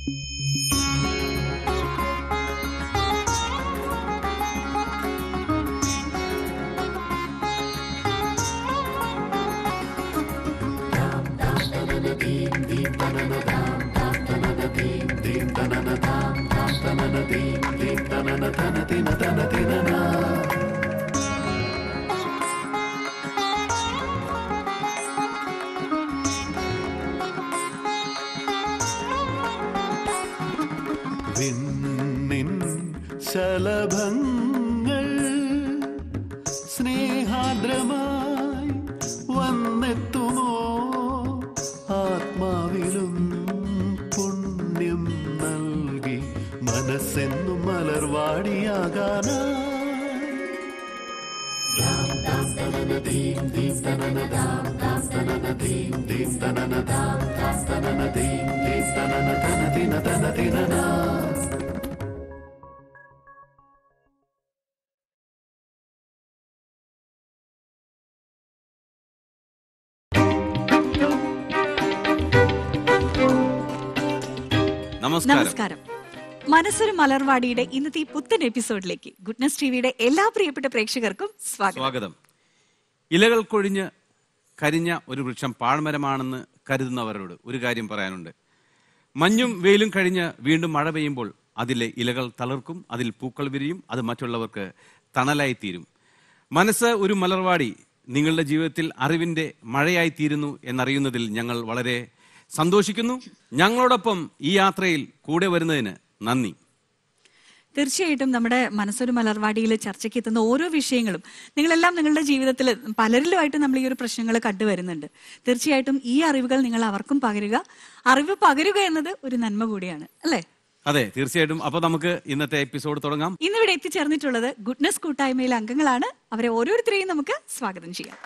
വിണ്ണിൻ ശലഭങ്ങൾ സ്നേഹാദ്രമായി വന്നെത്തുമോ ആത്മാവിലും പുണ്യം നൽകി മനസ്സെന്നും മലർവാടിയാകാനായി നമസ്കാരം നമസ്കാരം മനസ്സൊരു മലർവാടിയുടെ ഇന്നത്തെ ഈ പുത്തൻ എപ്പിസോഡിലേക്ക് ഗുഡ്നസ് ടിവിയുടെ എല്ലാ പ്രിയപ്പെട്ട പ്രേക്ഷകർക്കും സ്വാഗതം സ്വാഗതം ഇലകൾ കൊഴിഞ്ഞ് കരിഞ്ഞ ഒരു വൃക്ഷം പാഴ്മരമാണെന്ന് കരുതുന്നവരോട് ഒരു കാര്യം പറയാനുണ്ട് മഞ്ഞും വെയിലും കഴിഞ്ഞ് വീണ്ടും മഴ പെയ്യുമ്പോൾ അതിലെ ഇലകൾ തളർക്കും അതിൽ പൂക്കൾ വിരിയും അത് മറ്റുള്ളവർക്ക് തണലായി തീരും മനസ്സ് ഒരു മലർവാടി നിങ്ങളുടെ ജീവിതത്തിൽ അറിവിന്റെ മഴയായി തീരുന്നു എന്നറിയുന്നതിൽ ഞങ്ങൾ വളരെ സന്തോഷിക്കുന്നു ഞങ്ങളോടൊപ്പം ഈ യാത്രയിൽ കൂടെ വരുന്നതിന് നന്ദി തീർച്ചയായിട്ടും നമ്മുടെ മനസ്സൊരു മലർവാടിയിൽ ചർച്ചയ്ക്ക് എത്തുന്ന ഓരോ വിഷയങ്ങളും നിങ്ങളെല്ലാം നിങ്ങളുടെ ജീവിതത്തിൽ പലരിലുമായിട്ട് നമ്മൾ ഈ ഒരു പ്രശ്നങ്ങൾ കണ്ടുവരുന്നുണ്ട് തീർച്ചയായിട്ടും ഈ അറിവുകൾ നിങ്ങൾ അവർക്കും പകരുക അറിവ് പകരുക എന്നത് ഒരു നന്മ കൂടിയാണ് അല്ലേ അതെ തീർച്ചയായിട്ടും അപ്പൊ നമുക്ക് ഇന്നത്തെ എപ്പിസോഡ് തുടങ്ങാം ഇന്നിവിടെ എത്തിച്ചേർന്നിട്ടുള്ളത് ഗുഡ്നസ് കൂട്ടായ്മയിലെ അംഗങ്ങളാണ് അവരെ ഓരോരുത്തരെയും നമുക്ക് സ്വാഗതം ചെയ്യാം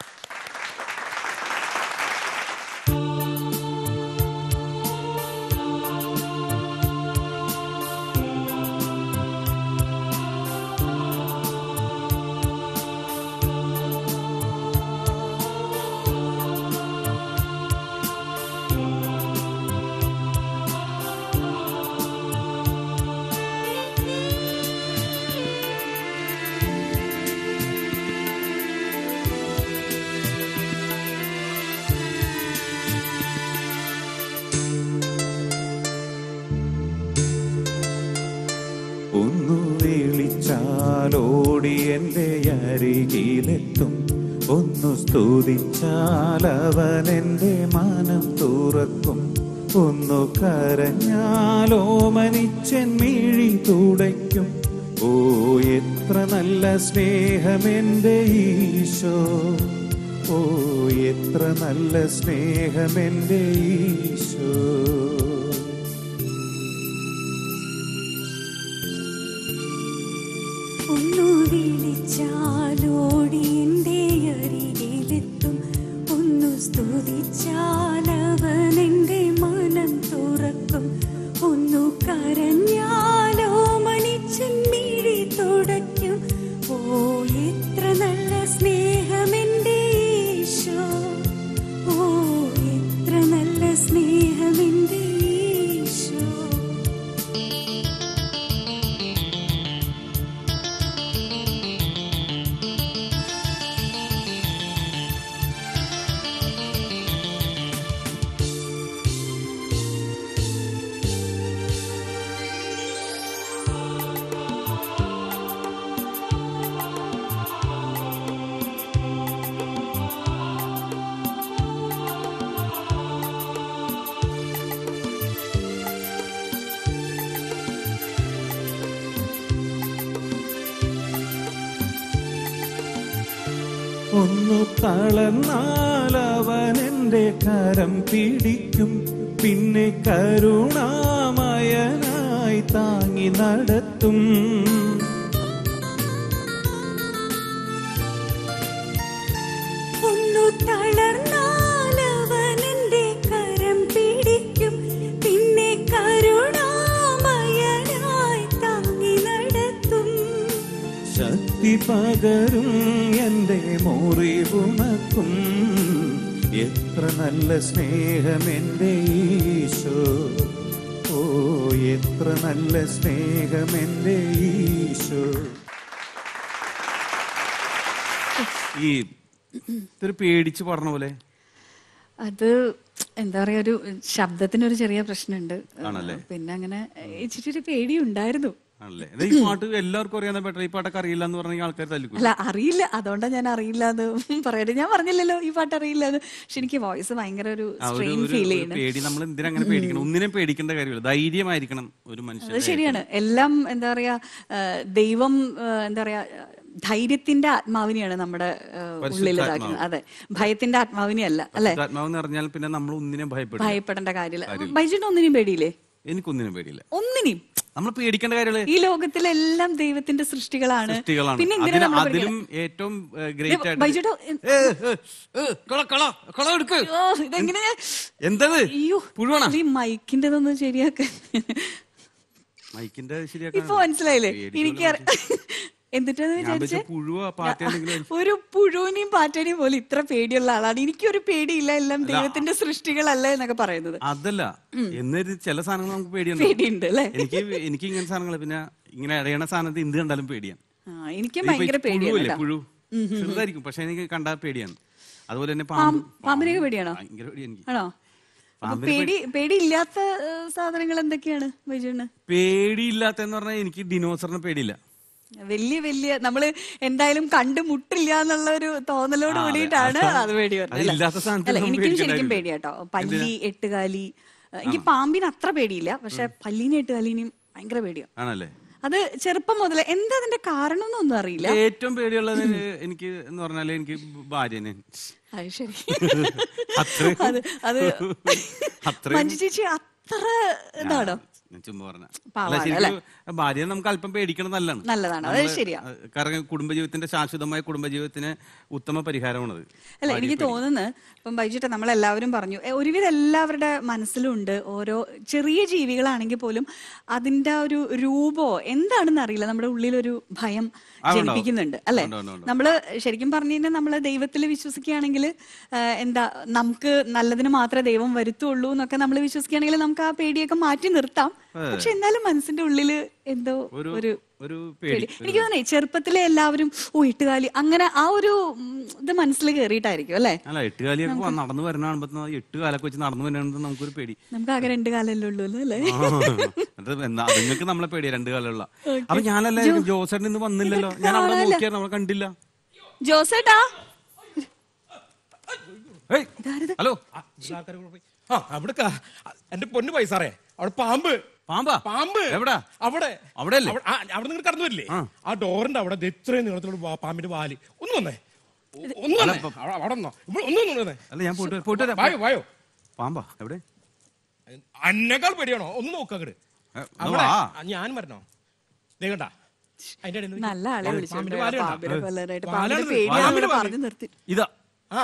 ഒന്നു വിളിച്ചാലോടി എൻ്റെ അരികിലെത്തും ഒന്നു സ്തുതിച്ചാൽ അവൻ എൻ്റെ മനം തുറക്കും ഒന്നു കരഞ്ഞാലോ മനിച്ചൻ മിഴി തുടയ്ക്കും ഓ എത്ര നല്ല സ്നേഹമെൻ്റെ ഈശോ ഓ എത്ര നല്ല സ്നേഹമെൻ്റെ ഈശോ ഒന്നു വിളിച്ചാലോടി എൻ്റെ അരികിലെത്തും ഒന്നു സ്തുതിച്ചാൽ അവൻ എൻ്റെ മനം തുറക്കും ഒന്നു കരഞ്ഞാലോ മണിച്ചൻ മിഴി തുടയ്ക്കും ഓ എത്ര നല്ല സ്നേഹമെൻ്റെ ഈശോ ഓ എത്ര നല്ല സ്നേഹമെൻ്റെ ഈശോ ഒന്നു തളർന്നാൽ അവൻ എൻ്റെ കരം പിടിക്കും പിന്നെ കരുണാമയനായി താങ്ങി നടത്തും ഒന്നു തളർന്നാൽ അവൻ എൻ്റെ കരം പിടിക്കും പിന്നെ കരുണാമയനായി താങ്ങി നടത്തും ശക്തി പകരും എൻ്റെ മുറിവുണക്കും എത്ര നല്ല സ്നേഹം എൻ്റെ ഈശോ ഓ എത്ര നല്ല സ്നേഹം എൻ്റെ ഈശോ ഈ ഇതൊരു പേടിച്ച് പറഞ്ഞ പോലെ അത് എന്താ പറയാ ഒരു ശബ്ദത്തിനൊരു ചെറിയ പ്രശ്നമുണ്ട് ആണല്ലേ? പിന്നെ അങ്ങനെ ഇച്ചിരി ഒരു പേടിയുണ്ടായിരുന്നു ആണല്ലേ ഇത് ഈ പാട്ട് എല്ലാവർക്കും അറിയാവുന്ന ബെറ്റർ ഈ പാട്ടൊക്കെ അറിയില്ല എന്ന് പറഞ്ഞ ആൾക്കാർ തല്ലിക്കും അല്ല അറിയില്ല അതുകൊണ്ടാണ് ഞാൻ അറിയില്ല എന്ന് പറയട്ടെ ഞാൻ പറഞ്ഞില്ലല്ലോ ഈ പാട്ട് അറിയില്ല എന്ന് പക്ഷെ എനിക്ക് വോയിസ് ഭയങ്കര ഒരു ആ, ഒരു- സ്ട്രെയിൻ ഒരു- ഫീൽ ഒരു ചെയ്യുന്നു പേടി നമ്മൾ എന്തിനാ അങ്ങനെ പേടിക്കണം ഒന്നിനും പേടിക്കേണ്ട കാര്യമില്ല ധൈര്യമായിരിക്കണം ഒരു അത് മനുഷ്യൻ ശരിയാണ് എല്ലാം എന്താ പറയാ ആ, ദൈവം ആ, എന്താ പറയാ ധൈര്യത്തിന്റെ ആത്മാവിനെയാണ് നമ്മുടെ ആ, ഉള്ളിൽ ഇതാക്കുന്നത് അതെ ഭയത്തിന്റെ ആത്മാവിനെ അല്ല അല്ലെ ആത്മാവെന്ന് പറഞ്ഞാൽ പിന്നെ നമ്മൾ ഒന്നിനും ഭയപ്പെടും ഭയപ്പെടേണ്ട കാര്യമില്ല ബൈജുട്ട് ഒന്നിനും പേടിയില്ലേ എനിക്കൊന്നിനും പേടിയില്ല ഒന്നിനും നമ്മൾ പേടിക്കേണ്ട കാര്യങ്ങള് ഈ ലോകത്തിലെല്ലാം ദൈവത്തിന്റെ സൃഷ്ടികളാണ് സൃഷ്ടികളാണ് പിന്നെ എന്തിനാ അതിന് നമ്മൾ അതിലും ഏറ്റവും ഗ്രേറ്റ് ആയിട്ട് ബൈജുട്ടോ ഏ, ഏ, ഏ, കള കള കള എടുക്ക് ഓ ഇതെങ്ങനെ എന്തത് അയ്യോ പുഴുവാണ ഈ മൈക്കിന്റെതൊന്ന് ശരിയാക്ക മൈക്കിന്റെ ശരിയാക്കാൻ ഇപ്പൊ മനസ്സിലായില്ലേ പേടിച്ച് എനിക്ക് എന്നിട്ടെന്ന് ഞാൻ വിചാരിച്ചേ വിചാരിച്ചു പുഴുവാ പാറ്റ എന്തെങ്കിലും ഒരു പുഴുവിനെയും പാറ്റനെയും പോലും ഇത്ര പേടിയുള്ള ആളാണ് എനിക്കൊരു പേടിയില്ല എല്ലാം ദൈവത്തിന്റെ സൃഷ്ടികളല്ല എന്നൊക്കെ പറയുന്നത് അതല്ല എന്നൊരു ചില സാധനങ്ങൾ നമുക്ക് പേടിയുണ്ട് പേടിയുണ്ട് അല്ലേ എനിക്ക് എനിക്ക് ഇങ്ങനെ സാധനങ്ങൾ പിന്നെ ഇങ്ങനെ ഇടയണ സാധനത്തിൽ എന്ത് കണ്ടാലും പേടിയാണ് ആ എനിക്കും ഇപ്പൊ ഈ ഭയങ്കര പേടിയാണ് പുഴുവില്ലേ, കേട്ടോ. പുഴു ചെറുതായിരിക്കും പക്ഷെ എനിക്ക് കണ്ടാൽ പേടിയാണ് അതുപോലെ തന്നെ പാമ്പ് പാമ്പിനെയൊക്കെ പേടിയാണോ ഭയങ്കര പേടി എനിക്ക് ആണോ അപ്പൊ പേടി പേടിയില്ലാത്ത ഏഹ്, സാധനങ്ങൾ എന്തൊക്കെയാണ് ബൈജുണ് പേടിയില്ലാത്തെന്ന് പറഞ്ഞാൽ എനിക്ക് ഡിനോസറിനെ പേടിയില്ല വലിയ വലിയ നമ്മള് എന്തായാലും കണ്ടുമുട്ടില്ല എന്നുള്ള ഒരു തോന്നലോട് കൂടിയിട്ടാണ് അത് പേടി വരുന്നത് അല്ലേ? അതില്ലാത്ത സാധനത്തിന് അല്ല നമ്മൾ എനിക്കും ശരിക്കും പേടിക്കണ്ടായിരുന്നു. പേടിയാട്ടോ പല്ലി എട്ടുകാലി ഏഹ്, എനിക്ക് പാമ്പിന് അത്ര പേടിയില്ല പക്ഷെ പല്ലിനെ എട്ടുകാലിനെയും ഭയങ്കര പേടിയാണ് ആണല്ലേ അത് ചെറുപ്പം മുതലേ എന്താ അതിന്റെ കാരണം എന്നൊന്നും അറിയില്ല ഏറ്റവും പേടിയുള്ളത് എനിക്ക് എന്ന് പറഞ്ഞാല് എനിക്ക് ഭാര്യനെ അത് ശരി അത്രയും- അത് അത് അത്രയും- മഞ്ജു ചേച്ചി അത്ര ഇതാണോ ഞാൻ ചുമ്മാ പറഞ്ഞ പാവാണ് ഭാര്യയെ നമുക്ക് അല്പം പേടിക്കണം നല്ലതാണ് നല്ലതാണ് അത് നമ്മള് ശരിയാ കാരണം കുടുംബജീവിതത്തിന്റെ ശാശ്വതമായ കുടുംബജീവിതത്തിന് ഉത്തമ പരിഹാരമാണത് അല്ല എനിക്ക് തോന്നുന്നത് ഇപ്പം ബൈജിട്ട് നമ്മളെല്ലാവരും പറഞ്ഞു എ, ഒരുവിധം എല്ലാവരുടെ മനസ്സിലുണ്ട് ഓരോ ചെറിയ ജീവികളാണെങ്കിൽ പോലും അതിന്റെ ആ ഒരു രൂപോ എന്താണെന്ന് അറിയില്ല നമ്മുടെ ഉള്ളിലൊരു ഭയം ആ, ഉണ്ടാവും. ജനിപ്പിക്കുന്നുണ്ട് അല്ലെ ഉണ്ട്, ഉണ്ട്, ഉണ്ട്. നമ്മള് ശരിക്കും പറഞ്ഞു കഴിഞ്ഞാൽ നമ്മള് ദൈവത്തിൽ വിശ്വസിക്കുകയാണെങ്കിൽ എന്താ നമുക്ക് നല്ലതിന് മാത്രമേ ദൈവം വരുത്തുള്ളൂ എന്നൊക്കെ നമ്മൾ വിശ്വസിക്കുകയാണെങ്കിൽ നമുക്ക് ആ പേടിയൊക്കെ മാറ്റി നിർത്താം പക്ഷെ എന്നാലും മനസ്സിന്റെ ഉള്ളില് എന്തോ ഒരു ഒരു ഒരു പേടി പേടി എനിക്ക് തോന്നേ ചെറുപ്പത്തിലെ എല്ലാവരും ഓ എട്ടുകാലി അങ്ങനെ ആ ഒരു ഉം, ഇത് മനസ്സിൽ കയറിയിട്ടായിരിക്കും അല്ലെ അല്ല എട്ടുകാലിയൊക്കെ വ- നടന്നു വരുന്ന കാണുമ്പോ എട്ട് കാലൊക്കെ വെച്ച് നടന്നു വരുന്നത് നമുക്കൊരു പേടി നമുക്ക് ആകെ രണ്ട് കാലല്ലേ ഉള്ളൂ അല്ലേ അത് എന്നാ അതുങ്ങൾക്ക് നമ്മളെ പേടിയാ രണ്ട് കാലമുള്ള അപ്പൊ ഞാനല്ല ജോസേട്ടൻ ഇന്ന് വന്നില്ലല്ലോ ഞാൻ അവിടെ നോക്കിയായിരുന്നു അവിടെ കണ്ടില്ല ജോസേട്ടാ ഏയ്, ഹലോ ആ അവിടെ ക- എന്റെ പൊന്നു പൈസാറേ അവിടെ പാമ്പ് പാമ്പാ പാമ്പ് എവിടാ അവിടെ അവിടെയല്ലേ? അവിടെ- ആ, അവിടെ നിങ്ങൾ കടന്നു വരില്ലേ ആ ഡോറിന്റെ അവിടെ ദേ ഇത്രയും നീളത്തിലുള്ള വാ- പാമ്പിന്റെ വാല് ഒന്ന് വന്നേ ഒ- ഒന്ന് വന്നേ അവിടെ അവിടെ വന്നോ ഇവിടെ ഒന്ന് ഒന്ന് വന്നേ അല്ല ഞാൻ പോയിട്ട് വരാം, പോയിട്ട് വരാം. വായോ വായോ പാമ്പാ എവിടെ അന്നേക്കാൾ പേടിയാണോ ഒന്ന് നോക്കാം അങ്ങട് ഏ, ഒന്ന് അവിടെ വാ. ആ, ഞാൻ വരണോ ദേ കണ്ടാ അതിന്റെ ഇടയിൽ നിന്ന് നല്ല ആളെ പാമ്പിന്റെ വിളിച്ചോണ്ട് വാല് കണ്ടാ? പാമ്പിനെ കൊല്ലാനായിട്ട് വാലാണ് പാമ്പിന്റെ ഇത്. പേടിയാണെന്ന് പാമ്പിന്റെ വാല്. പറഞ്ഞു നിർത്തി ഇതാ ആ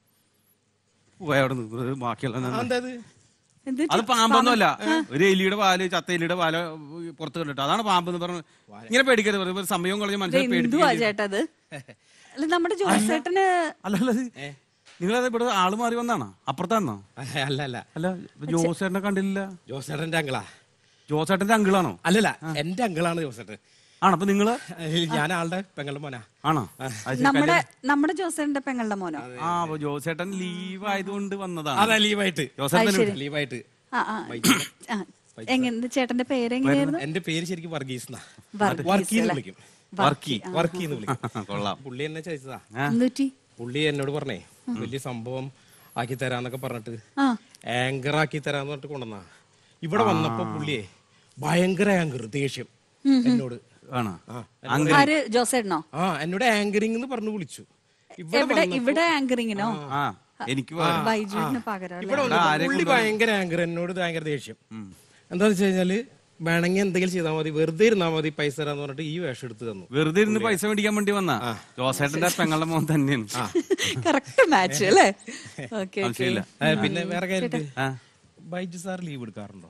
പോയി അവിടെ നിന്ന് ബാക്കിയുള്ള ആ, എന്താ ഇത്? എന്ത് അത് പാമ്പൊന്നുമല്ല ഒരു എലിയുടെ പാല് ചത്ത എലിയുടെ പാല് പുറത്ത് കണ്ടിട്ട് അതാണ് പാമ്പ് എന്ന് പറഞ്ഞു ഇങ്ങനെ പേടിക്കരുത് വെറുതെ സമയവും കളഞ്ഞ് ഇത് മനുഷ്യരെ എന്തുവാ പേടിപ്പിക്കുക ചേട്ടാ അത് അല്ല നമ്മുടെ ജോസേട്ടന് അല്ലല്ല നിങ്ങളത് ഇവിടെ ആള് മാറി വന്നാണോ അപ്പുറത്താണോ അല്ല അല്ല അല്ല ജോസേട്ടനെ കണ്ടില്ല ജോസേട്ടന്റെ അങ്കിളാ ജോസേട്ടന്റെ അങ്കിളാണോ അല്ലല്ല എന്റെ അങ്കിളാണ് ജോസേട്ടൻ ആണോ അപ്പൊ നിങ്ങള് ഞാൻ ആളുടെ പെങ്ങളുടെ മോനാ ആണോ അത് ശരി, നമ്മുടെ കല്യാണം- നമ്മുടെ ജോസേട്ടന്റെ പെങ്ങളുടെ മോനോ ആ അപ്പൊ ജോസേട്ടൻ ലീവ് ആയതുകൊണ്ട് വന്നതാണ് അതാ ലീവായിട്ട് ജോസേട്ടൻ ശരി. ലീവായിട്ട് ആ ആ ആ. എങ്ങനെ ചേട്ടന്റെ പേരെങ്ങനെയായിരുന്നു എന്റെ പേര് ശരിക്കും വർഗീസ് എന്നാ വർഗീസ് വർക്കി എന്ന് അല്ലേ? വിളിക്കും വർക്കി വർക്കി എന്ന് വിളിക്കും കൊള്ളാം പുള്ളി എന്നെ ചോദിച്ചതാ എന്തുറ്റി പുള്ളി എന്നോട് പറഞ്ഞേ വലിയ സംഭവം ആക്കി തരാന്നൊക്കെ പറഞ്ഞിട്ട് ആ ആങ്കർ ആക്കി തരാന്ന് പറഞ്ഞിട്ട് കൊണ്ടുവന്നാ ഇവിടെ വന്നപ്പോ പുള്ളിയെ ഭയങ്കര ആങ്കർ ദേഷ്യം എന്നോട് ആണോ ആ ആര് ജോസേട്ടനോ ആ എന്നോട് ആങ്കറിംഗ് എന്ന് പറഞ്ഞു വിളിച്ചു ഇവിടെ എവിടെ വന്നപ്പോ- ഇവിടെ ആങ്കറിങ്ങിനോ ആ എനിക്ക് വ- ബൈജുവിന് പകരം അല്ലേ? ഇവിടെ വന്നപ്പോ പുള്ളി ഭയങ്കര ആങ്കർ എന്നോട് ഭയങ്കര ദേഷ്യം എന്താന്ന് വെച്ച് കഴിഞ്ഞാല് വേണമെങ്കിൽ എന്തെങ്കിലും ചെയ്താൽ മതി വെറുതെ ഇരുന്നാ മതി പൈസ തരാന്ന് പറഞ്ഞിട്ട് ഈ വേഷം എടുത്ത് തന്നു വെറുതെ ഇരുന്ന് പൈസ മേടിക്കാൻ വേണ്ടി വന്ന ജോസേട്ടന്റെ പെങ്ങളുടെ മോൻ തന്നെയാണ് കറക്റ്റ് മാച്ച് അല്ലേ ഓക്കെ ഓക്കെ സംശയമില്ല ആ, പിന്നെ വേറെ കാര്യം ആ. ബൈജു സാർ ലീവ് എടുക്കാറുണ്ടോ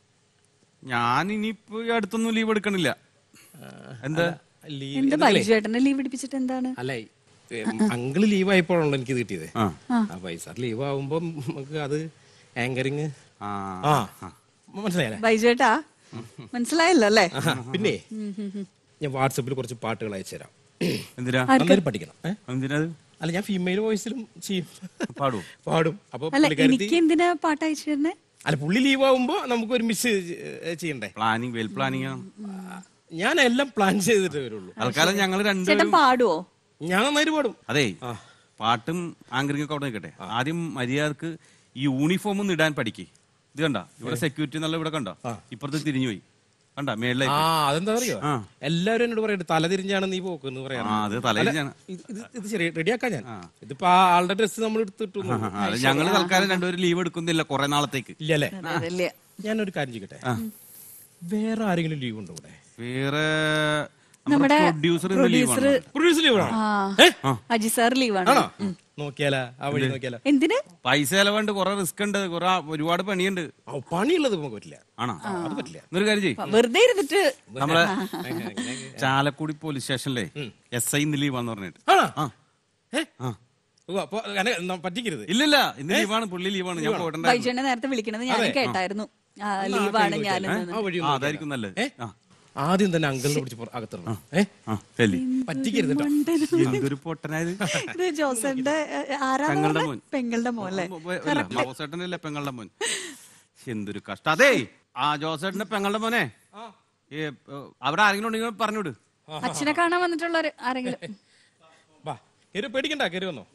ഞാൻ ഇനിയിപ്പോ ഈ അടുത്തൊന്നും ലീവ് എടുക്കണില്ല എന്താ ലീവ് എന്റെ ബൈജു ചേട്ടനെ ലീവ് പിടിപ്പിച്ചിട്ട് എന്താണ് അല്ല അങ്കിള് ലീവ് ആയപ്പോഴാണല്ലോ എനിക്ക് ഇത് കിട്ടിയത് ആ ആ പൈസ ലീവ് ആവുമ്പോ നമുക്ക് അത് ആങ്കറിങ് ആ ആ മനസ്സിലായല്ലേ ബൈജു ചേട്ടാ മനസ്സിലായല്ലോ അല്ലേ പിന്നെ ഞാൻ വാട്സപ്പിൽ കുറച്ച് പാട്ടുകൾ അയച്ചു തരാം എന്തിനാ നന്നായിട്ട് പഠിക്കണം ഏ? എന്തിനാ അത്? അല്ല ഞാൻ ഫീമെയിൽ വോയിസിലും ചെയ്യും പാടുവോ പാടും അപ്പൊ അല്ല പുള്ളിക്കാരത്തി എനിക്ക് എന്തിനാ പാട്ട് അയച്ചു തരുന്നേ അല്ല പുള്ളി ലീവ് ആവുമ്പോ നമുക്ക് ഒരു മിസ് ചെയ്യണ്ടേ പ്ലാനിങ് വെൽ പ്ലാനിങ് ആണ് ഞാൻ എല്ലാം പ്ലാൻ ചെയ്തിട്ട് വരുള്ളൂ തൽക്കാലം ഞങ്ങൾ ചേട്ടൻ രണ്ടുപേരും പാടുവോ ഞാൻ നന്നായിട്ട് പാടും അതെ പാട്ടും ആങ്കറിംഗ് ഒക്കെ അവിടെ നിൽക്കട്ടെ ആദ്യം മര്യാദക്ക് ഈ യൂണിഫോം ഒന്ന് ഇടാൻ പഠിക്ക് ഇത് കണ്ട ഇവിടെ സെക്യൂരിറ്റി എന്നുള്ള ഇവിടെ കണ്ടോ ഇപ്പുറത്ത് തിരിഞ്ഞു പോയി കണ്ട മേളിലായി ആ അതെന്താ അറിയോ ആ. എല്ലാവരും എന്നോട് പറയട്ടെ തല തിരിഞ്ഞാണ് നീ പോക്കെന്ന് പറയാം ആ അത് തലയിലാണ് ഇത് ഇത് ഇത് ശരി റെഡിയാക്കാം ഞാൻ ഇതിപ്പോ ആ ആളുടെ ഡ്രസ്സ് നമ്മൾ എടുത്തിട്ടു ഞങ്ങൾ തൽക്കാലം രണ്ടുപേരും ലീവ് എടുക്കുന്നില്ല കുറെ നാളത്തേക്ക് ഇല്ല അല്ലേ അതല്ലേ ഞാനൊരു കാര്യം ചെയ്യട്ടെ വേറെ ആരെങ്കിലും ലീവ് ഉണ്ടോ ഇവിടെ വേറെ നമ്മുടെ പ്രൊഡ്യൂസർ പ്രൊഡ്യൂസർ പ്രൊഡ്യൂസർ ലീവ് ആണോ ആ അജി സാർ ലീവാണ് ആണോ നോക്കിയാലാ ആ വഴി നോക്കിയാലാ എന്തിന് പൈസ ചെലവുണ്ട് കുറെ റിസ്ക് ഉണ്ട് കുറെ ഒരുപാട് പണിയുണ്ട് ആ, പണിയുള്ളത് നമുക്ക് പറ്റില്ല ആണോ അത് പറ്റില്ല എന്നൊരു കാര്യം ചെയ്യ് വെറുതെ ഇരുന്നിട്ട് നമ്മളെ ചാലക്കുടി പോലീസ് സ്റ്റേഷനിലെ എസ് ഐ ഇന്ന് ലീവാന്ന് പറഞ്ഞിട്ട് ആണോ ആ ഏ? ഓ, അപ്പൊ അങ്ങനെ ന- പറ്റിക്കരുത് ഇല്ലില്ല ഇന്ന് ലീവാണ് പുള്ളി ലീവാണ് ഞാൻ പോയിട്ടുണ്ടായിരുന്നു ബൈജുവിനെ നേരത്തെ വിളിക്കണത് ഞാൻ കേട്ടായിരുന്നു ആ, ലീവാണ് ഞാൻ ആ വഴി ആ അതായിരിക്കും നല്ലത് ആ ആദ്യം തന്നെ അങ്കിളിനെ പിടിച്ച് പുറ- അകത്തിടണം ഏ ആ ചെല്ലി പറ്റിക്കരുത് കേട്ടോ എന്തൊരു പൊട്ടനായത് ഇത് ജോസന്റെ ആരാ പെങ്ങളുടെ മോൻ. പെങ്ങളുടെ മോല്ലേ അല്ല ജോസേട്ടനല്ലേ പെങ്ങളുടെ മോൻ എന്തൊരു കഷ്ടം അതേ ആ ജോസേട്ടന്റെ പെങ്ങളുടെ മോനെ ഈ, ഏ, അവിടെ ആരെങ്കിലും ഉണ്ടെങ്കിൽ പറഞ്ഞുവിട് അച്ഛനെ കാണാൻ വന്നിട്ടുള്ളവര് ആരെങ്കിലും വാ കയറി പേടിക്കണ്ട കയറി വന്നോ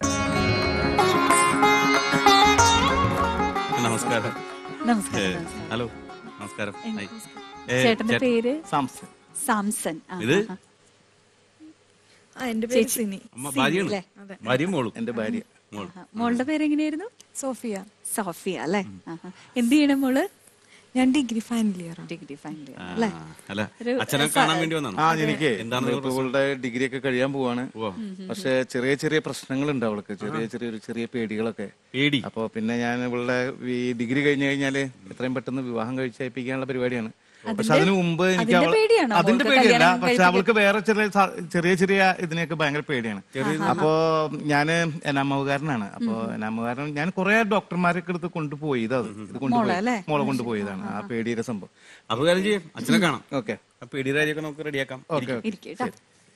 നമസ്കാരം ഏ, നമസ്കാരം ഹലോ നമസ്കാരം ഹായ്. ഏ, ചേട്ടന്റെ ചേട്ടൻ- പേര് സാംസൺ സാംസൺ ആ, ഇത് ആ, ആ എന്റെ പേര് സിനി അമ്മ ഭാര്യയാണ് ഭാര്യയും മോളും എന്റെ ഭാര്യ മോളും ആ. മോളുടെ പേര് എങ്ങനെയായിരുന്നു സോഫിയ സോഫിയ അല്ലേ ആഹാ. എന്ത് ചെയ്യണം മോള് ഞാൻ degree final year degree final ആ, അല്ലേ അല്ല ഒരു, അച്ഛനെ കാണാൻ വേണ്ടി വന്നാണ് ആ എനിക്ക് എന്താണ് ഇപ്പൊ ഇവളുടെ ഡിഗ്രി ഒക്കെ കഴിയാൻ പോവാണ് പക്ഷെ ചെറിയ ചെറിയ പ്രശ്നങ്ങളുണ്ട് അവൾക്ക് ചെറിയ ചെറിയ ഒരു ചെറിയ പേടികളൊക്കെ പേടി അപ്പൊ പിന്നെ ഞാൻ ഇവളുടെ ഈ ഡിഗ്രി കഴിഞ്ഞു കഴിഞ്ഞാല് എത്രയും പെട്ടെന്ന് വിവാഹം കഴിച്ചയപ്പിക്കാനുള്ള പരിപാടിയാണ് പക്ഷെ അതിനു മുമ്പ് എനിക്ക് അതിന്റെ അവൾ- പേടിയാണോ അതിന്റെ മോൾക്ക് പേടിയല്ല കല്യാണം പക്ഷെ അവൾക്ക് വേറെ ചെറിയ സ- ചെറിയ ചെറിയ ഇതിനെയൊക്കെ ഭയങ്കര പേടിയാണ് അപ്പോ ഞാന് എനാമകാരനാണ് അപ്പൊ എനാമകാരൻ ഞാൻ കുറെ ഡോക്ടർമാരൊക്കെ എടുത്ത് കൊണ്ടുപോയി ഇത് അത് ഇത് കൊണ്ടുപോയി അല്ലേ? മോളെ കൊണ്ടുപോയതാണ് ആ പേടിയുടെ സംഭവം അപ്പൊ കാര്യം ചെയ്യും അച്ഛനെ കാണാം ഓക്കെ ആ പേടിയുടെ കാര്യമൊക്കെ നമുക്ക് റെഡിയാക്കാം ഓക്കെ ഇരിക്കട്ടോ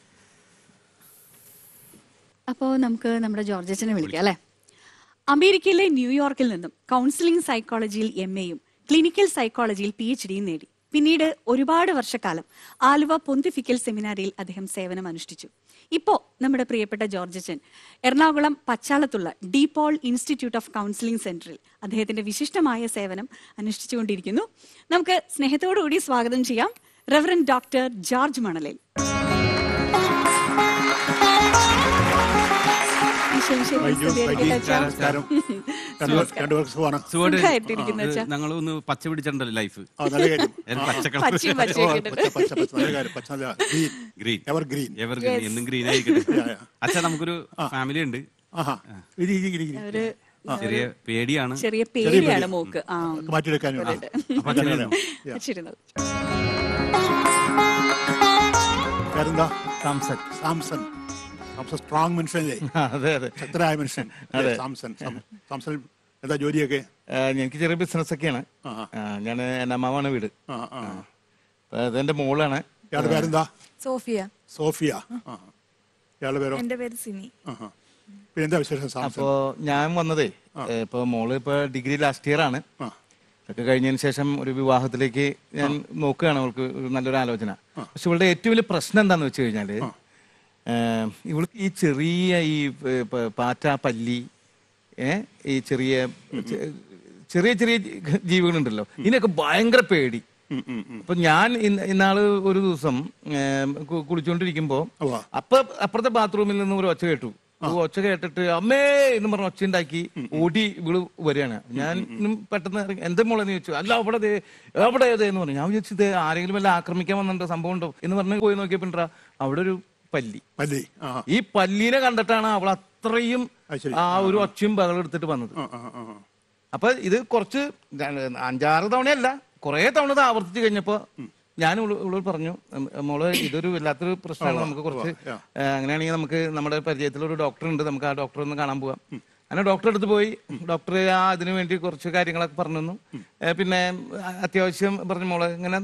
അപ്പോൾ നമുക്ക് നമ്മുടെ ജോർജച്ചനെ വിളിക്കാം അല്ലേ അമേരിക്കയിലെ ന്യൂയോർക്കിൽ നിന്നും കൗൺസിലിംഗ് സൈക്കോളജിയിൽ എം എയും ക്ലിനിക്കൽ സൈക്കോളജിയിൽ പി എച്ച് ഡിയും നേടി പിന്നീട് ഒരുപാട് വർഷക്കാലം ആലുവ പൊന്തിഫിക്കൽ സെമിനാരിയിൽ അദ്ദേഹം സേവനം അനുഷ്ഠിച്ചു ഇപ്പോ നമ്മുടെ പ്രിയപ്പെട്ട ജോർജച്ചൻ എറണാകുളം പച്ചാളത്തുള്ള ഡീപോൾ ഇൻസ്റ്റിറ്റ്യൂട്ട് ഓഫ് കൗൺസിലിംഗ് സെന്ററിൽ അദ്ദേഹത്തിന്റെ വിശിഷ്ടമായ സേവനം അനുഷ്ഠിച്ചുകൊണ്ടിരിക്കുന്നു നമുക്ക് സ്നേഹത്തോടുകൂടി സ്വാഗതം ചെയ്യാം റെവറൻ ഡോക്ടർ ജോർജ് മണലിൽ നമസ്കാരം രണ്ടുപേർക്ക് സുഖമാണ് സുഖമായിട്ടിരിക്കുന്നു അച്ഛാ. ഞങ്ങൾ ഒന്ന് പച്ച പിടിച്ചിട്ടുണ്ടല്ലോ ലൈഫ് ആ നല്ല കാര്യം പച്ചക്കളർ പച്ചയും ഓ, പച്ചയൊക്കെ പച്ച പച്ച പച്ച നല്ല കാര്യം പച്ച നല്ല green green ever green ever green എന്നും ഗ്രീൻ ആയിരിക്കട്ടെ യാ, യാ. അച്ഛാ നമുക്കൊരു ഫാമിലി ഉണ്ട് ആഹാ ഇരി ഇരി ഇരി ഇരി ഒരു ചെറിയ പേടിയാണ് ചെറിയ പേടിയാണ് മോക്ക് ആ മാറ്റിയെടുക്കാനും ആ. അപ്പൊ അച്ഛനെ ഇരുന്നോ? വെച്ചിരുന്നത് പേരെന്താ സാംസൺ സാംസൺ സാംസൺ സ്ട്രോങ് മനുഷ്യനല്ലേ അതെ അതെ ശക്തരായ മനുഷ്യൻ അല്ലേ, സാംസൺ സാം- സാംസൺ എന്താ ജോലിയൊക്കെ ആ, എനിക്ക് ചെറിയ ബിസിനസ് ഒക്കെയാണ് ആഹാ. ഞാൻ എന്നമ്മാവാണ് വീട് ആ ആ അപ്പൊ അതെന്റെ മോളാണ് ഇയാളുടെ പേരെന്താ സോഫിയ സോഫിയ ആ ഇയാളുടെ പേരോ എന്റെ പേര് സിനി ആഹാ പിന്നെ എന്താ വിശേഷം സാംസൺ അപ്പോ ഞാൻ വന്നതേ ഏ, ഇപ്പൊ മോള് ഇപ്പൊ ഡിഗ്രി ലാസ്റ്റ് ഇയർ ആണ് ആ ഒക്കെ കഴിഞ്ഞതിന് ശേഷം ഒരു വിവാഹത്തിലേക്ക് ഞാൻ നോക്കുകയാണ് അവൾക്ക് ഒരു നല്ലൊരു ആലോചന പക്ഷെ ഇവളുടെ ഏറ്റവും വലിയ പ്രശ്നം എന്താന്ന് വെച്ച് കഴിഞ്ഞാല് ഏഹ്, ഇവൾക്ക് ഈ ചെറിയ ഈ ഏ, പ- പാറ്റ പല്ലി ഏ ഈ ചെറിയ ചെ- ചെറിയ ചെറിയ ജീവികളുണ്ടല്ലോ ഇതിനൊക്കെ ഭയങ്കര പേടി അപ്പൊ ഞാൻ ഇന്ന- ഇന്നാള് ഒരു ദിവസം ഏം, കു- കുളിച്ചോണ്ടിരിക്കുമ്പോ ഉവ്വ. അപ്പൊ അപ്പുറത്തെ ബാത്റൂമിൽ നിന്ന് ഒരു ഒച്ച കേട്ടു ഒരു ഒച്ച കേട്ടിട്ട് അമ്മേ എന്ന് പറഞ്ഞ ഒച്ച ഉണ്ടാക്കി ഓടി ഇവള് വരികയാണ് ഞാൻ ഇന്നും പെട്ടെന്ന് ഇറങ്ങി, എന്താ മോളെന്ന് ചോദിച്ചു അല്ല അവിടെ ദേ, എവിടെ ഏത് എന്ന് പറഞ്ഞു ഞാൻ വിചാരിച്ചു ഇത് ആരെങ്കിലും വല്ല ആക്രമിക്കാൻ വന്നിട്ടുണ്ടോ സംഭവം ഉണ്ടോ എന്ന് പറഞ്ഞ് പോയി നോക്കിയപ്പോണ്ടാ അവിടെ ഒരു പല്ലി പല്ലി ആ ഈ പല്ലീനെ കണ്ടിട്ടാണ് അവൾ അത്രയും അത് ശരി. ആ ഒരു ഒച്ചയും ബഹളം എടുത്തിട്ട് വന്നത് ആ, ആ, ആ, ആ. അപ്പൊ ഇത് കുറച്ച് ര- അഞ്ചാറ് തവണയല്ല കുറെ തവണ ഇത് ആവർത്തിച്ച് കഴിഞ്ഞപ്പോ ഞാൻ ഇവളോട് പറഞ്ഞു ഉം, മോള് ഇതൊരു വല്ലാത്തൊരു പ്രശ്നമാണ് നമുക്ക് കുറച്ച് ഉവ്വ, ഏ, അങ്ങനെയാണെങ്കിൽ നമുക്ക് നമ്മുടെ പരിചയത്തിൽ ഒരു ഡോക്ടർ ഉണ്ട് നമുക്ക് ആ ഡോക്ടറെ ഒന്ന് കാണാൻ പോവാം അങ്ങനെ ഡോക്ടറെ അടുത്ത് പോയി ഡോക്ടർ ആ അതിനു വേണ്ടി കുറച്ച് കാര്യങ്ങളൊക്കെ പറഞ്ഞു തന്നു ഏ, പിന്നെ അ- അത്യാവശ്യം പറഞ്ഞു മോളെ ഇങ്ങനെ